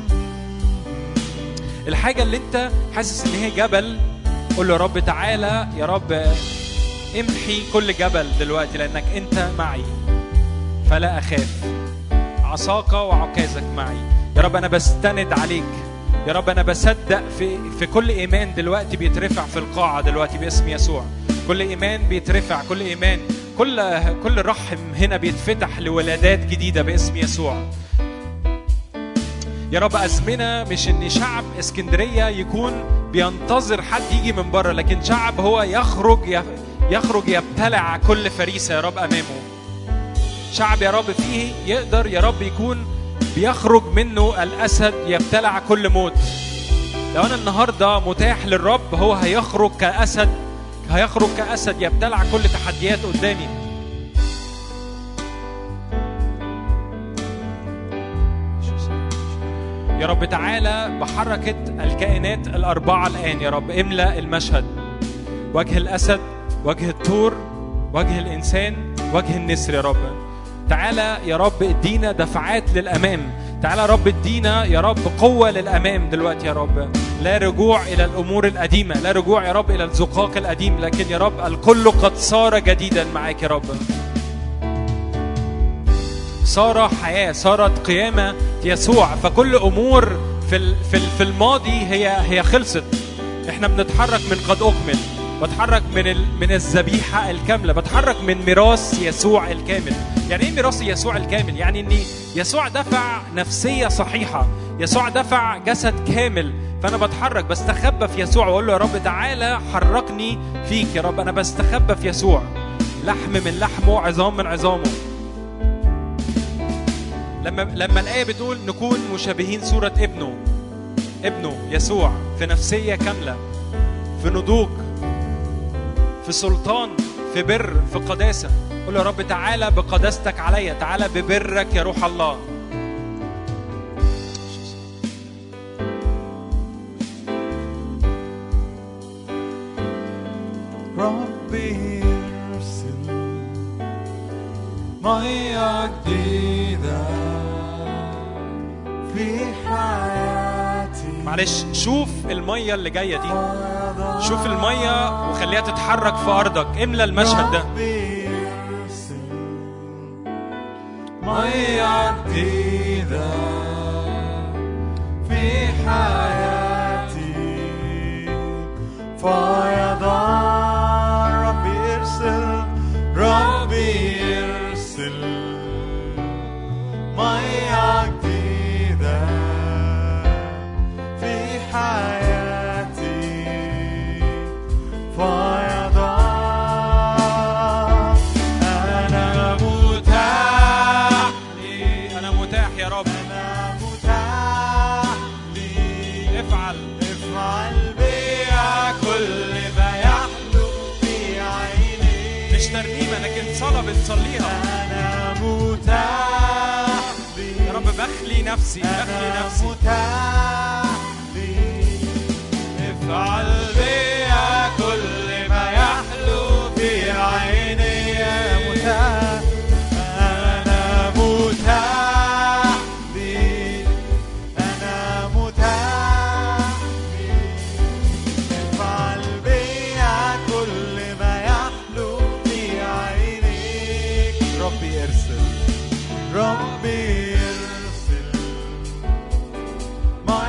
الحاجه اللي انت حاسس ان هي جبل قول له يا رب تعالى يا رب امحي كل جبل دلوقتي لانك انت معي فلا اخاف عصاك وعكازك معي يا رب انا بستند عليك يا رب انا بصدق في في كل ايمان دلوقتي بيترفع في القاعه دلوقتي باسم يسوع كل ايمان بيترفع كل ايمان كل كل رحم هنا بيتفتح لولادات جديده باسم يسوع يا رب أزمنة مش إن شعب اسكندرية يكون بينتظر حد يجي من بره لكن شعب هو يخرج يخرج يبتلع كل فريسة يا رب أمامه شعب يا رب فيه يقدر يا رب يكون بيخرج منه الأسد يبتلع كل موت لو أنا النهاردة متاح للرب هو هيخرج كأسد هيخرج كأسد يبتلع كل تحديات قدامي يا رب تعالى بحركة الكائنات الأربعة الآن يا رب املأ المشهد وجه الأسد وجه الثور وجه الإنسان وجه النسر يا رب تعالى يا رب ادينا دفعات للأمام تعالى يا رب ادينا يا رب قوة للأمام دلوقتي يا رب لا رجوع إلى الأمور القديمة لا رجوع يا رب إلى الزقاق القديم لكن يا رب الكل قد صار جديدا معاك يا رب صار حياة صارت قيامة يسوع فكل أمور في ال- في ال- في الماضي هي هي خلصت احنا بنتحرك من قد أكمل بتحرك من ال- من الذبيحة الكاملة بتحرك من ميراث يسوع الكامل يعني ايه ميراث يسوع الكامل يعني ان يسوع دفع نفسية صحيحة يسوع دفع جسد كامل فانا بتحرك بستخبى في يسوع واقول له يا رب تعالى حركني فيك يا رب انا بستخبى في يسوع لحم من لحمه عظام من عظامه لما لما الآية بتقول نكون مشابهين صورة ابنه ابنه يسوع في نفسية كاملة في نضوج في سلطان في بر في قداسة قول يا رب تعالى بقداستك عليا تعالى ببرك يا روح الله ربي ارسل مية جديدة في حياتي معلش شوف المية اللي جاية دي شوف المية وخليها تتحرك في أرضك املى المشهد ده ربي ارسل مية جديدة في حياتي فيضان ربي ارسل ربي ارسل مية جديدة في حياتي فيضان أنا متاح لي أنا متاح يا رب أنا متاح لي افعل افعل بيا كل ما يحلو في عيني مش ترنيمة لكن صلاة بنصليها أنا متاح لي يا رب بخلي نفسي بخلي أنا نفسي متاح لي افعل بيا كل ما يحلو في عيني أنا متاح أنا متاح لي أنا متاح لي افعل بيا كل ما يحلو في عينيك ربي ارسل ربي ارسل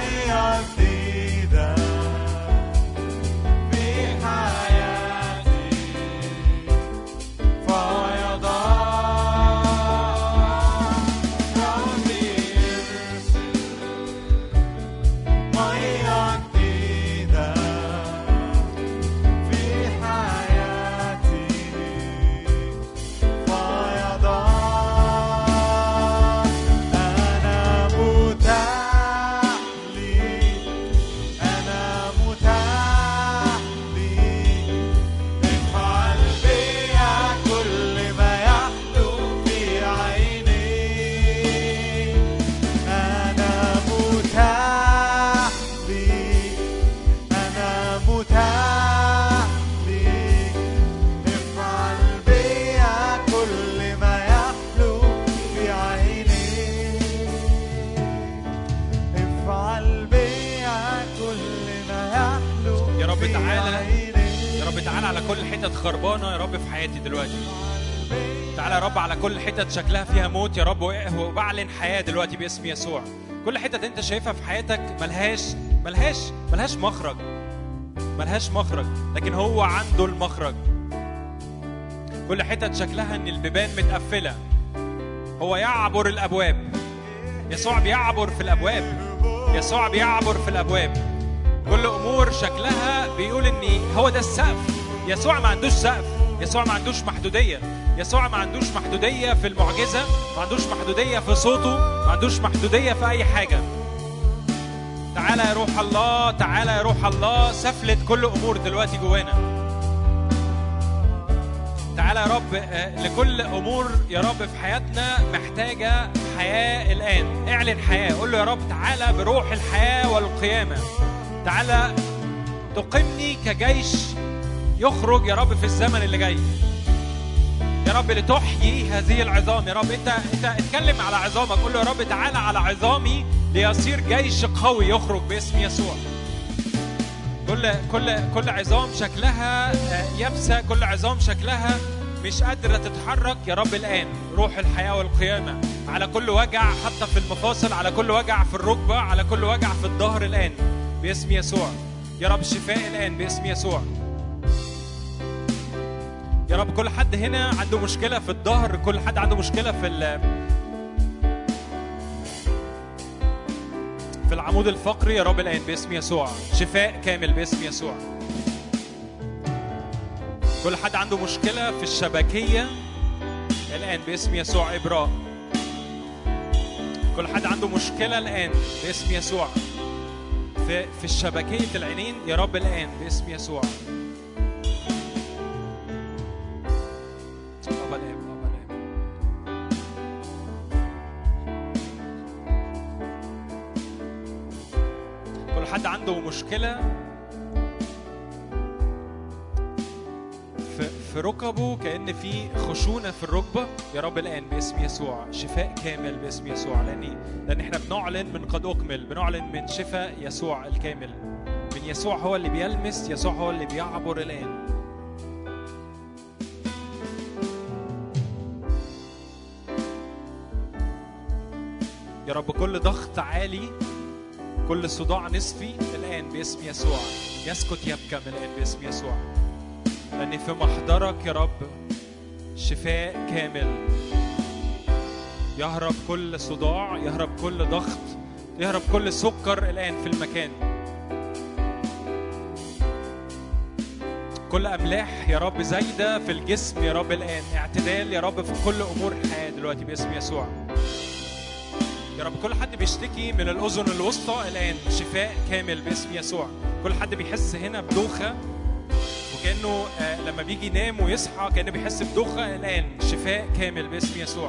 عيني يا رب تعالى على كل حتت خربانه يا رب في حياتي دلوقتي تعالى يا رب على كل حتت شكلها فيها موت يا رب وبعلن حياه دلوقتي باسم يسوع كل حتت انت شايفها في حياتك ملهاش ملهاش ملهاش مخرج ملهاش مخرج لكن هو عنده المخرج كل حتت شكلها ان البيبان متقفله هو يعبر الابواب يسوع بيعبر في الابواب يسوع بيعبر في الابواب كل امور شكلها بيقول ان هو ده السقف يسوع ما عندوش سقف يسوع ما عندوش محدوديه يسوع ما عندوش محدوديه في المعجزه ما عندوش محدوديه في صوته ما عندوش محدوديه في اي حاجه تعالى يا روح الله تعالى يا روح الله سفلت كل امور دلوقتي جوانا تعالى يا رب آه، لكل امور يا رب في حياتنا محتاجه حياه الان اعلن حياه قول له يا رب تعالى بروح الحياه والقيامه تعالى تقمني كجيش يخرج يا رب في الزمن اللي جاي يا رب لتحيي هذه العظام يا رب انت انت اتكلم على عظامك قول له يا رب تعالى على عظامي ليصير جيش قوي يخرج باسم يسوع كل كل كل عظام شكلها آه، يابسه كل عظام شكلها مش قادره تتحرك يا رب الان روح الحياه والقيامه على كل وجع حتى في المفاصل على كل وجع في الركبه على كل وجع في الظهر الان باسم يسوع يا رب شفاء الان باسم يسوع يا رب كل حد هنا عنده مشكله في الظهر كل حد عنده مشكله في ال- في العمود الفقري يا رب الان باسم يسوع شفاء كامل باسم يسوع كل حد عنده مشكله في الشبكيه الان باسم يسوع ابراء كل حد عنده مشكله الان باسم يسوع في في الشبكيه العينين يا رب الان باسم يسوع أبا الآب أبا الآب كل حد عنده مشكلة في في ركبه كأن في خشونة في الركبة يا رب الآن باسم يسوع شفاء كامل باسم يسوع لأن لأن احنا بنعلن من قد أكمل بنعلن من شفاء يسوع الكامل من يسوع هو اللي بيلمس يسوع هو اللي بيعبر الآن يا رب كل ضغط عالي كل صداع نصفي الآن باسم يسوع يسكت يبكم الآن باسم يسوع لأن في محضرك يا رب شفاء كامل يهرب كل صداع يهرب كل ضغط يهرب كل سكر الآن في المكان كل أملاح يا رب زايدة في الجسم يا رب الآن اعتدال يا رب في كل أمور الحياة دلوقتي باسم يسوع يا رب كل حد بيشتكي من الأذن الوسطى الآن شفاء كامل باسم يسوع كل حد بيحس هنا بدوخة وكأنه آه، لما بيجي ينام ويصحى كأنه بيحس بدوخة الآن شفاء كامل باسم يسوع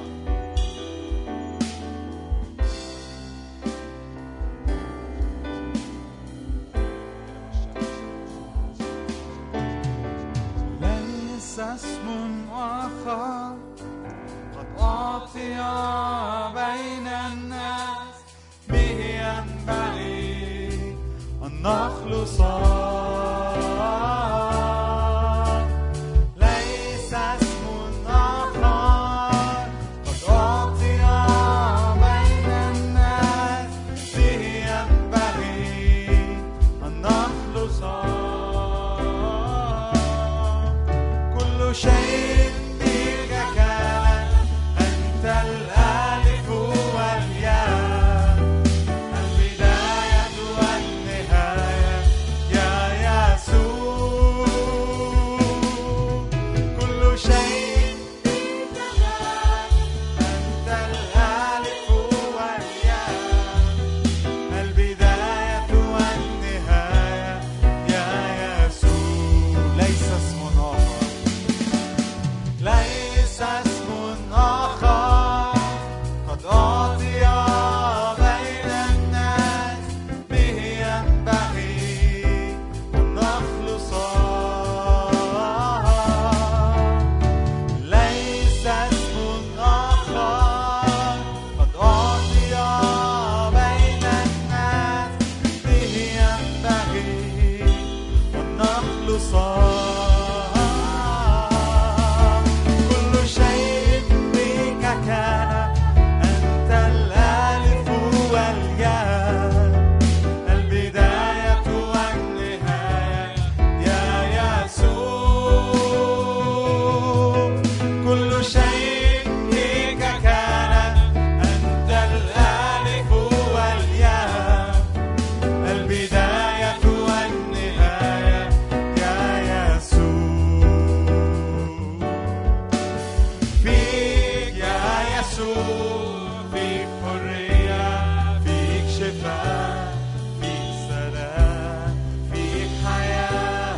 ليس اسم آخر قد أعطي بين الناس به ينبغي أن نخلص ليس اسم آخر قد أعطي بين الناس به ينبغي أن نخلص كل شيء بك كان أنت الألف والياء البداية والنهاية صار كل شيء بك كان أنت الألف والياء البداية والنهاية يا يسوع كل شيء بك كان أنت الألف والياء البداية والنهاية يا يسوع فيك يا يسوع فيك حرية فيك شفاء فيك سلام فيك حياة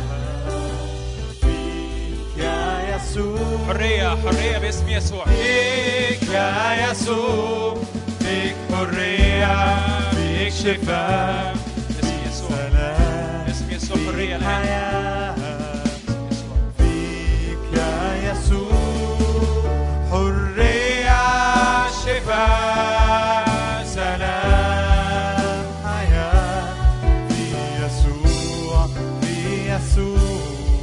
فيك يا يسوع حريه حريه باسم يسوع فيك يا يسوع فيك حرية فيك شفاء باسم يسوع سلام باسم يسوع حريه الان حياة باسم يسوع فيك يا يسوع حرية شفاء سلام حياة في يسوع في يسوع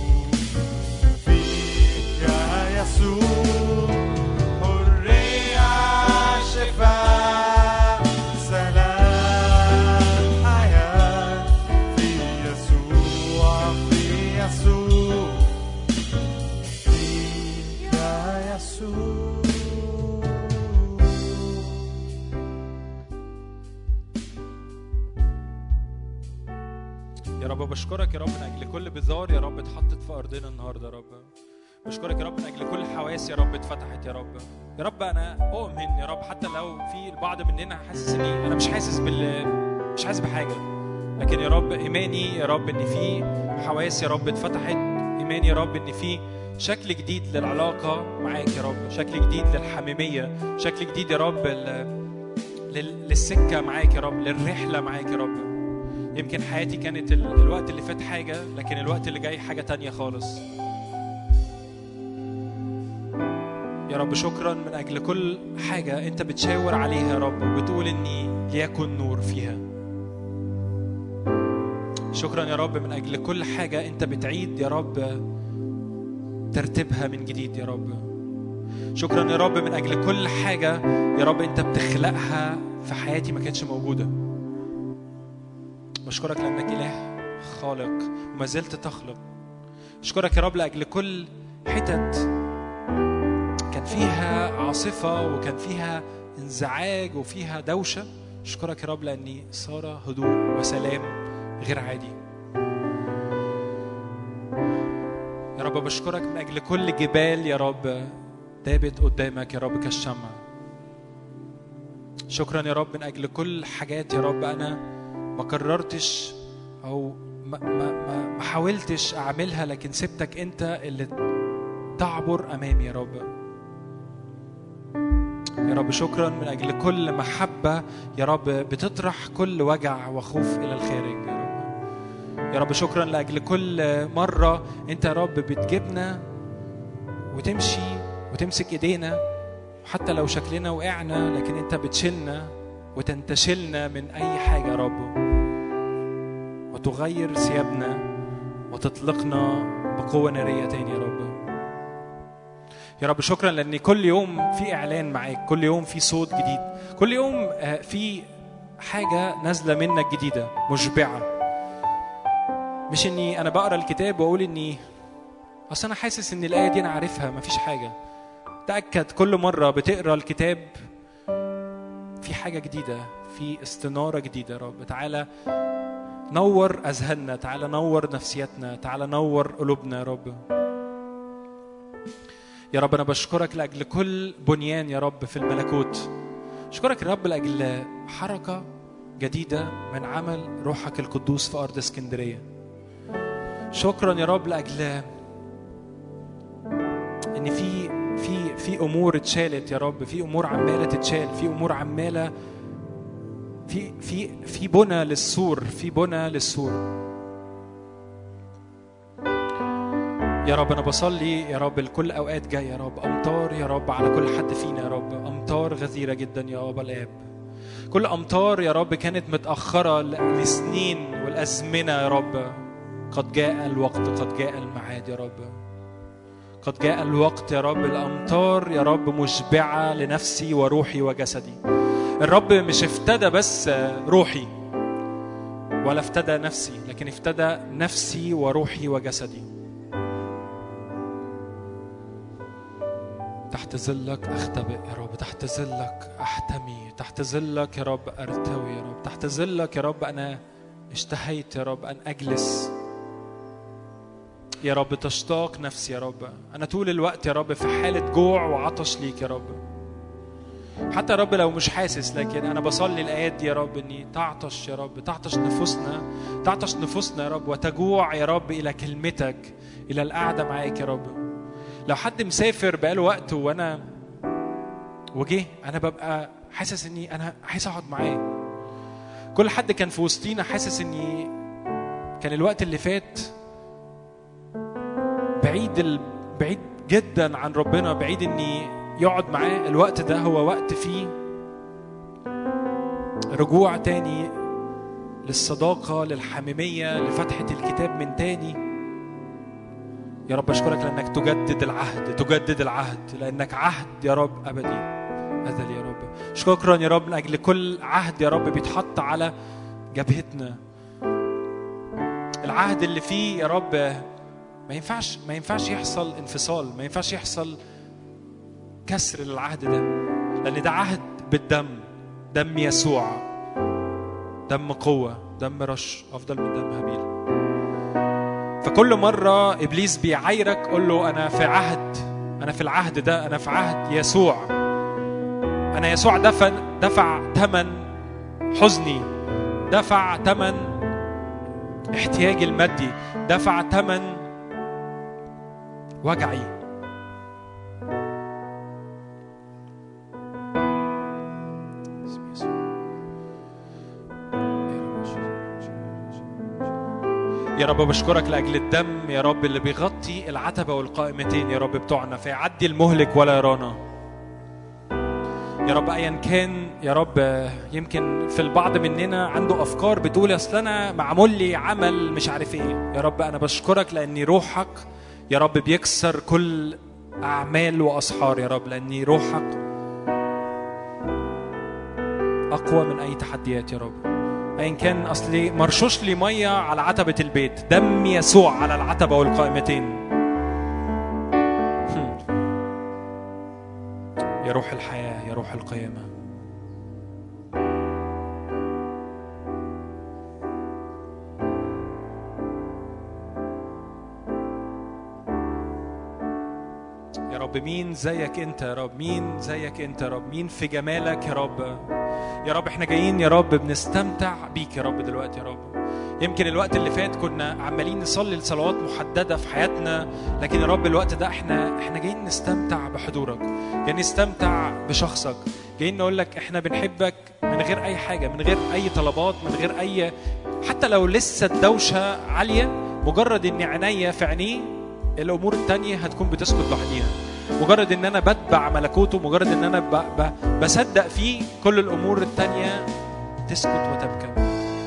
فيك يا يسوع حرية شفاء سلام حياة في يسوع في يسوع فيك يا يسوع يا رب بشكرك يا رب من اجل كل بذار يا رب اتحطت في ارضنا النهارده يا رب بشكرك يا رب من اجل كل حواس يا رب اتفتحت يا رب يا رب انا اؤمن يا رب حتى لو في البعض مننا حاسس اني انا مش حاسس بال مش حاسس بحاجه لكن يا رب ايماني يا رب ان في حواس يا رب اتفتحت ايماني يا رب ان في شكل جديد للعلاقه معاك يا رب شكل جديد للحميميه شكل جديد يا رب ل- لل- للسكه معاك يا رب للرحله معاك يا رب يمكن حياتي كانت ال- الوقت اللي فات حاجة لكن الوقت اللي جاي حاجة تانية خالص يا رب شكرا من أجل كل حاجة أنت بتشاور عليها يا رب وبتقول إني ليكن نور فيها شكرا يا رب من أجل كل حاجة أنت بتعيد يا رب ترتيبها من جديد يا رب شكرا يا رب من أجل كل حاجة يا رب أنت بتخلقها في حياتي ما كانتش موجودة بشكرك لأنك إله خالق وما زلت تخلق أشكرك يا رب لأجل كل حتت كان فيها عاصفة وكان فيها انزعاج وفيها دوشة أشكرك يا رب لأني صار هدوء وسلام غير عادي يا رب بشكرك من أجل كل جبال يا رب دابت قدامك يا رب كالشمع شكرا يا رب من أجل كل حاجات يا رب أنا ما قررتش او ما, ما, ما, ما حاولتش اعملها لكن سبتك انت اللي تعبر امامي يا رب يا رب شكرا من اجل كل محبه يا رب بتطرح كل وجع وخوف الى الخارج يا رب يا رب شكرا لاجل كل مره انت يا رب بتجيبنا وتمشي وتمسك ايدينا حتى لو شكلنا وقعنا لكن انت بتشيلنا وتنتشلنا من اي حاجه يا رب وتغير ثيابنا وتطلقنا بقوه ناريه تاني يا رب يا رب شكرا لان كل يوم في اعلان معاك كل يوم في صوت جديد كل يوم آه، في حاجه نازله منك جديده مشبعه مش اني انا بقرا الكتاب واقول اني اصل انا حاسس ان الايه دي انا عارفها مفيش حاجه تاكد كل مره بتقرا الكتاب في حاجه جديده في استناره جديده يا رب تعالى نور اذهاننا تعالى نور نفسيتنا تعالى نور قلوبنا يا رب يا رب انا بشكرك لاجل كل بنيان يا رب في الملكوت اشكرك يا رب لاجل حركه جديده من عمل روحك القدوس في ارض اسكندريه شكرا يا رب لاجل ان في في في امور اتشالت يا رب في امور عماله تتشال في امور عماله في في في بنى للسور في بنى للسور يا رب انا بصلي يا رب لكل اوقات جايه يا رب امطار يا رب على كل حد فينا يا رب امطار غزيره جدا يا ابا الاب كل امطار يا رب كانت متاخره ل- لسنين والازمنه يا رب قد جاء الوقت قد جاء الميعاد يا رب قد جاء الوقت يا رب الأمطار يا رب مشبعة لنفسي وروحي وجسدي الرب مش افتدى بس روحي ولا افتدى نفسي لكن افتدى نفسي وروحي وجسدي تحت ظلك اختبئ يا رب تحت ظلك احتمي تحت ظلك يا رب ارتوي يا رب تحت ظلك يا رب انا اشتهيت يا رب ان اجلس يا رب تشتاق نفسي يا رب انا طول الوقت يا رب في حاله جوع وعطش ليك يا رب حتى يا رب لو مش حاسس لكن انا بصلي الايات دي يا رب اني تعطش يا رب تعطش نفوسنا تعطش نفوسنا يا رب وتجوع يا رب الى كلمتك الى القعده معاك يا رب لو حد مسافر بقاله وقت وانا وجه انا ببقى حاسس اني انا عايز اقعد معاه كل حد كان في وسطينا حاسس اني كان الوقت اللي فات بعيد ال... بعيد جدا عن ربنا بعيد اني يقعد معاه الوقت ده هو وقت فيه رجوع تاني للصداقة للحميمية لفتحة الكتاب من تاني يا رب أشكرك لأنك تجدد العهد تجدد العهد لأنك عهد يا رب أبدي أزلي يا رب شكرا يا رب من أجل كل عهد يا رب بيتحط على جبهتنا العهد اللي فيه يا رب ما ينفعش ما ينفعش يحصل انفصال ما ينفعش يحصل كسر للعهد ده لأن ده عهد بالدم دم يسوع دم قوة دم رش أفضل من دم هابيل فكل مرة إبليس بيعايرك قول له أنا في عهد أنا في العهد ده أنا في عهد يسوع أنا يسوع دفع دفع ثمن حزني دفع ثمن احتياجي المادي دفع ثمن وجعي يا رب بشكرك لاجل الدم يا رب اللي بيغطي العتبه والقائمتين يا رب بتوعنا فيعدي المهلك ولا يرانا يا رب ايا كان يا رب يمكن في البعض مننا عنده افكار بتقول اصل انا معمول لي عمل مش عارف ايه يا رب انا بشكرك لاني روحك يا رب بيكسر كل اعمال واسحار يا رب لاني روحك اقوى من اي تحديات يا رب ايا كان اصلي مرشوش لي ميه على عتبه البيت دم يسوع على العتبه والقائمتين يا روح الحياه يا روح القيامه يا رب مين زيك انت يا رب مين زيك انت يا رب مين في جمالك يا رب يا رب احنا جايين يا رب بنستمتع بيك يا رب دلوقتي يا رب يمكن الوقت اللي فات كنا عمالين نصلي لصلوات محددة في حياتنا لكن يا رب الوقت ده احنا احنا جايين نستمتع بحضورك جايين نستمتع بشخصك جايين نقول لك احنا بنحبك من غير اي حاجة من غير اي طلبات من غير اي حتى لو لسه الدوشة عالية مجرد ان عينيا في عينيه الامور التانية هتكون بتسكت لوحديها مجرد ان انا بتبع ملكوته مجرد ان انا ب... ب... بصدق فيه كل الامور التانية تسكت وتبكى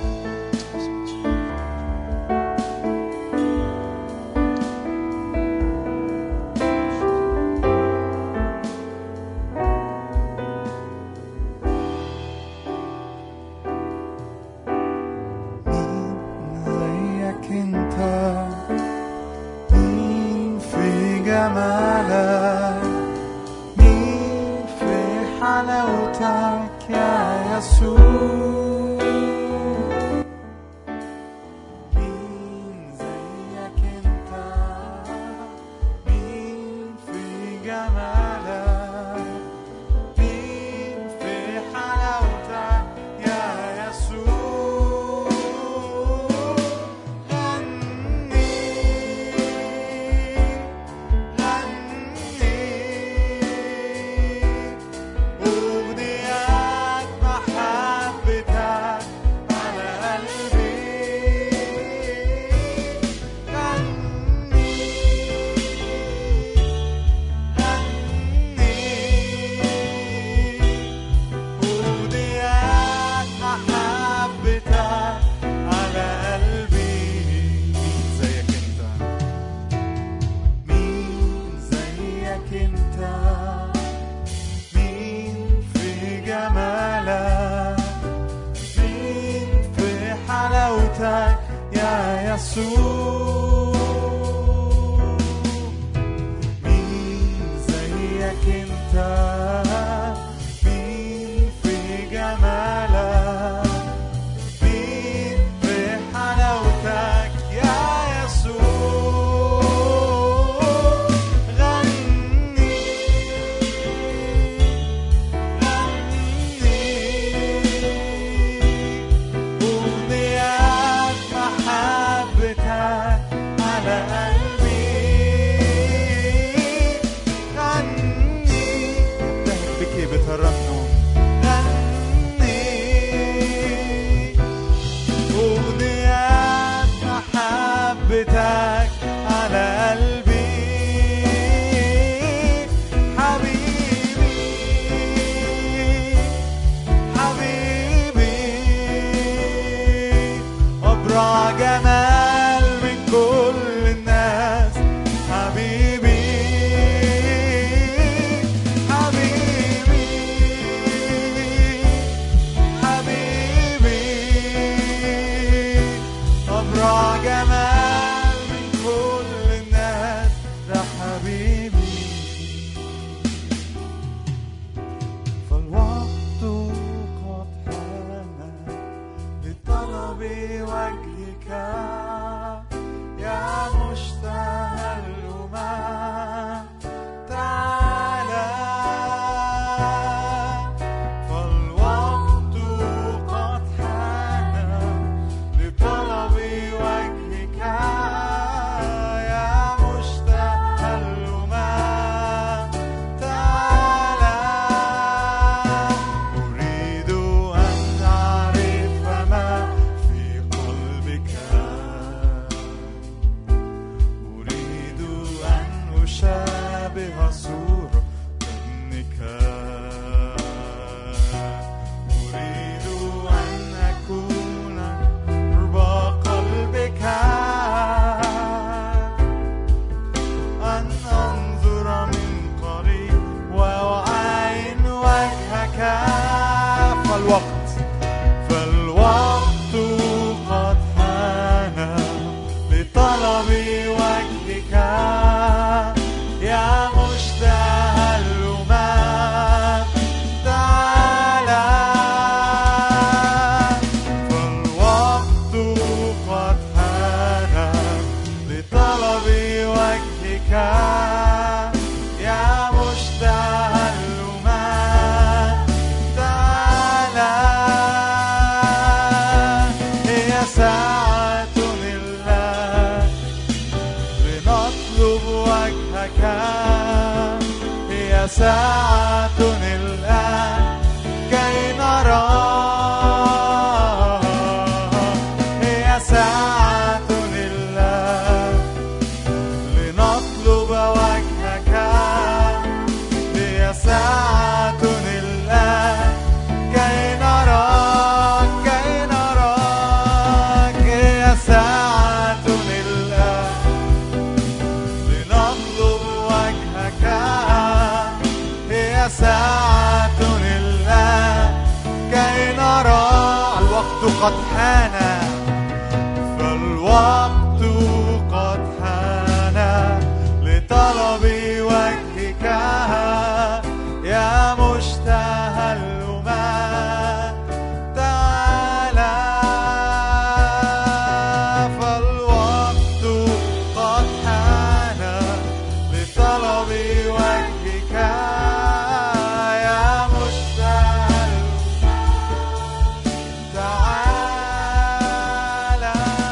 مين زيك انت مين في جمالك مين في حلاوتك يا يسوع مين زيك انت مين في جمالك مين في حلاوتك يا يسوع غني غني أغنيات محبتك على قلبي غني غني يسوع مين زيك انت مين في جمالك مين في حلاوتك يا يسوع غني غني أغنيات محبتك على قلبي غني انتهت بك بترنم غني أغنيات محبتك على قلبي حبيبي حبيبي أبرع جمال من كل الناس حبيبي حبيبي حبيبي أبرع جمال من كل الناس ده حبيبي فالوقت قد حان لطلب وجهك يا مشتهى الأمم تعالى فالوقت قد حان لطلب وجهك يا مشتهى الأمم تعالى أريد أن أعرف ما في قلبك أريد أن أشابه صورة ابنك أريد أن أكون قرب قلبك أن أنظر من قريب وأعين وجهك فالوقت فالوقت قد حان لطلب وجهك يا مشتهى الأمم تعالى فالوقت قد حان لطلب وجهك يا مشتهى الأمم تعالى هي ساعة الله لنطلب وجهك هي ساعة الآن كي نرى هي ساعة الله لنطلب وجهك هي ساعة الآن كي نراك كي نراك هي ساعة الآن لنطلب وجهك هي ساعة الآن كي نرى الوقت قد حان فالوقت قد حان لطلب وجهك يا مشتهى الأمم تعالى فالوقت قد حان لطلب وجهك يا مشتهى تعالى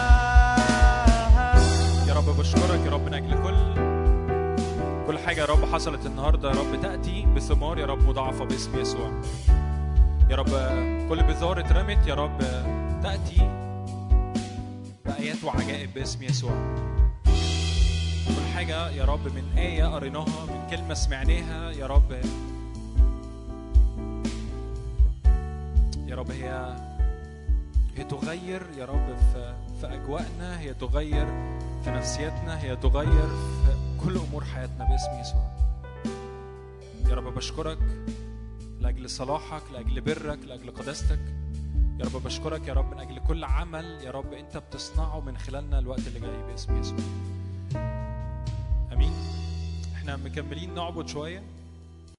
يا رب بشكرك يا رب من اجل كل كل حاجه يا رب حصلت النهارده يا رب تاتي بثمار يا رب مضاعفه باسم يسوع يا رب كل بذار اترمت يا رب تاتي بايات وعجائب باسم يسوع كل حاجه يا رب من ايه قريناها من كلمه سمعناها يا رب يا رب هي هي تغير يا رب في في اجواءنا هي تغير في نفسيتنا هي تغير في كل امور حياتنا باسم يسوع يا رب بشكرك لاجل صلاحك لاجل برك لاجل قداستك يا رب بشكرك يا رب من اجل كل عمل يا رب انت بتصنعه من خلالنا الوقت اللي جاي باسم يسوع امين احنا مكملين نعبد شويه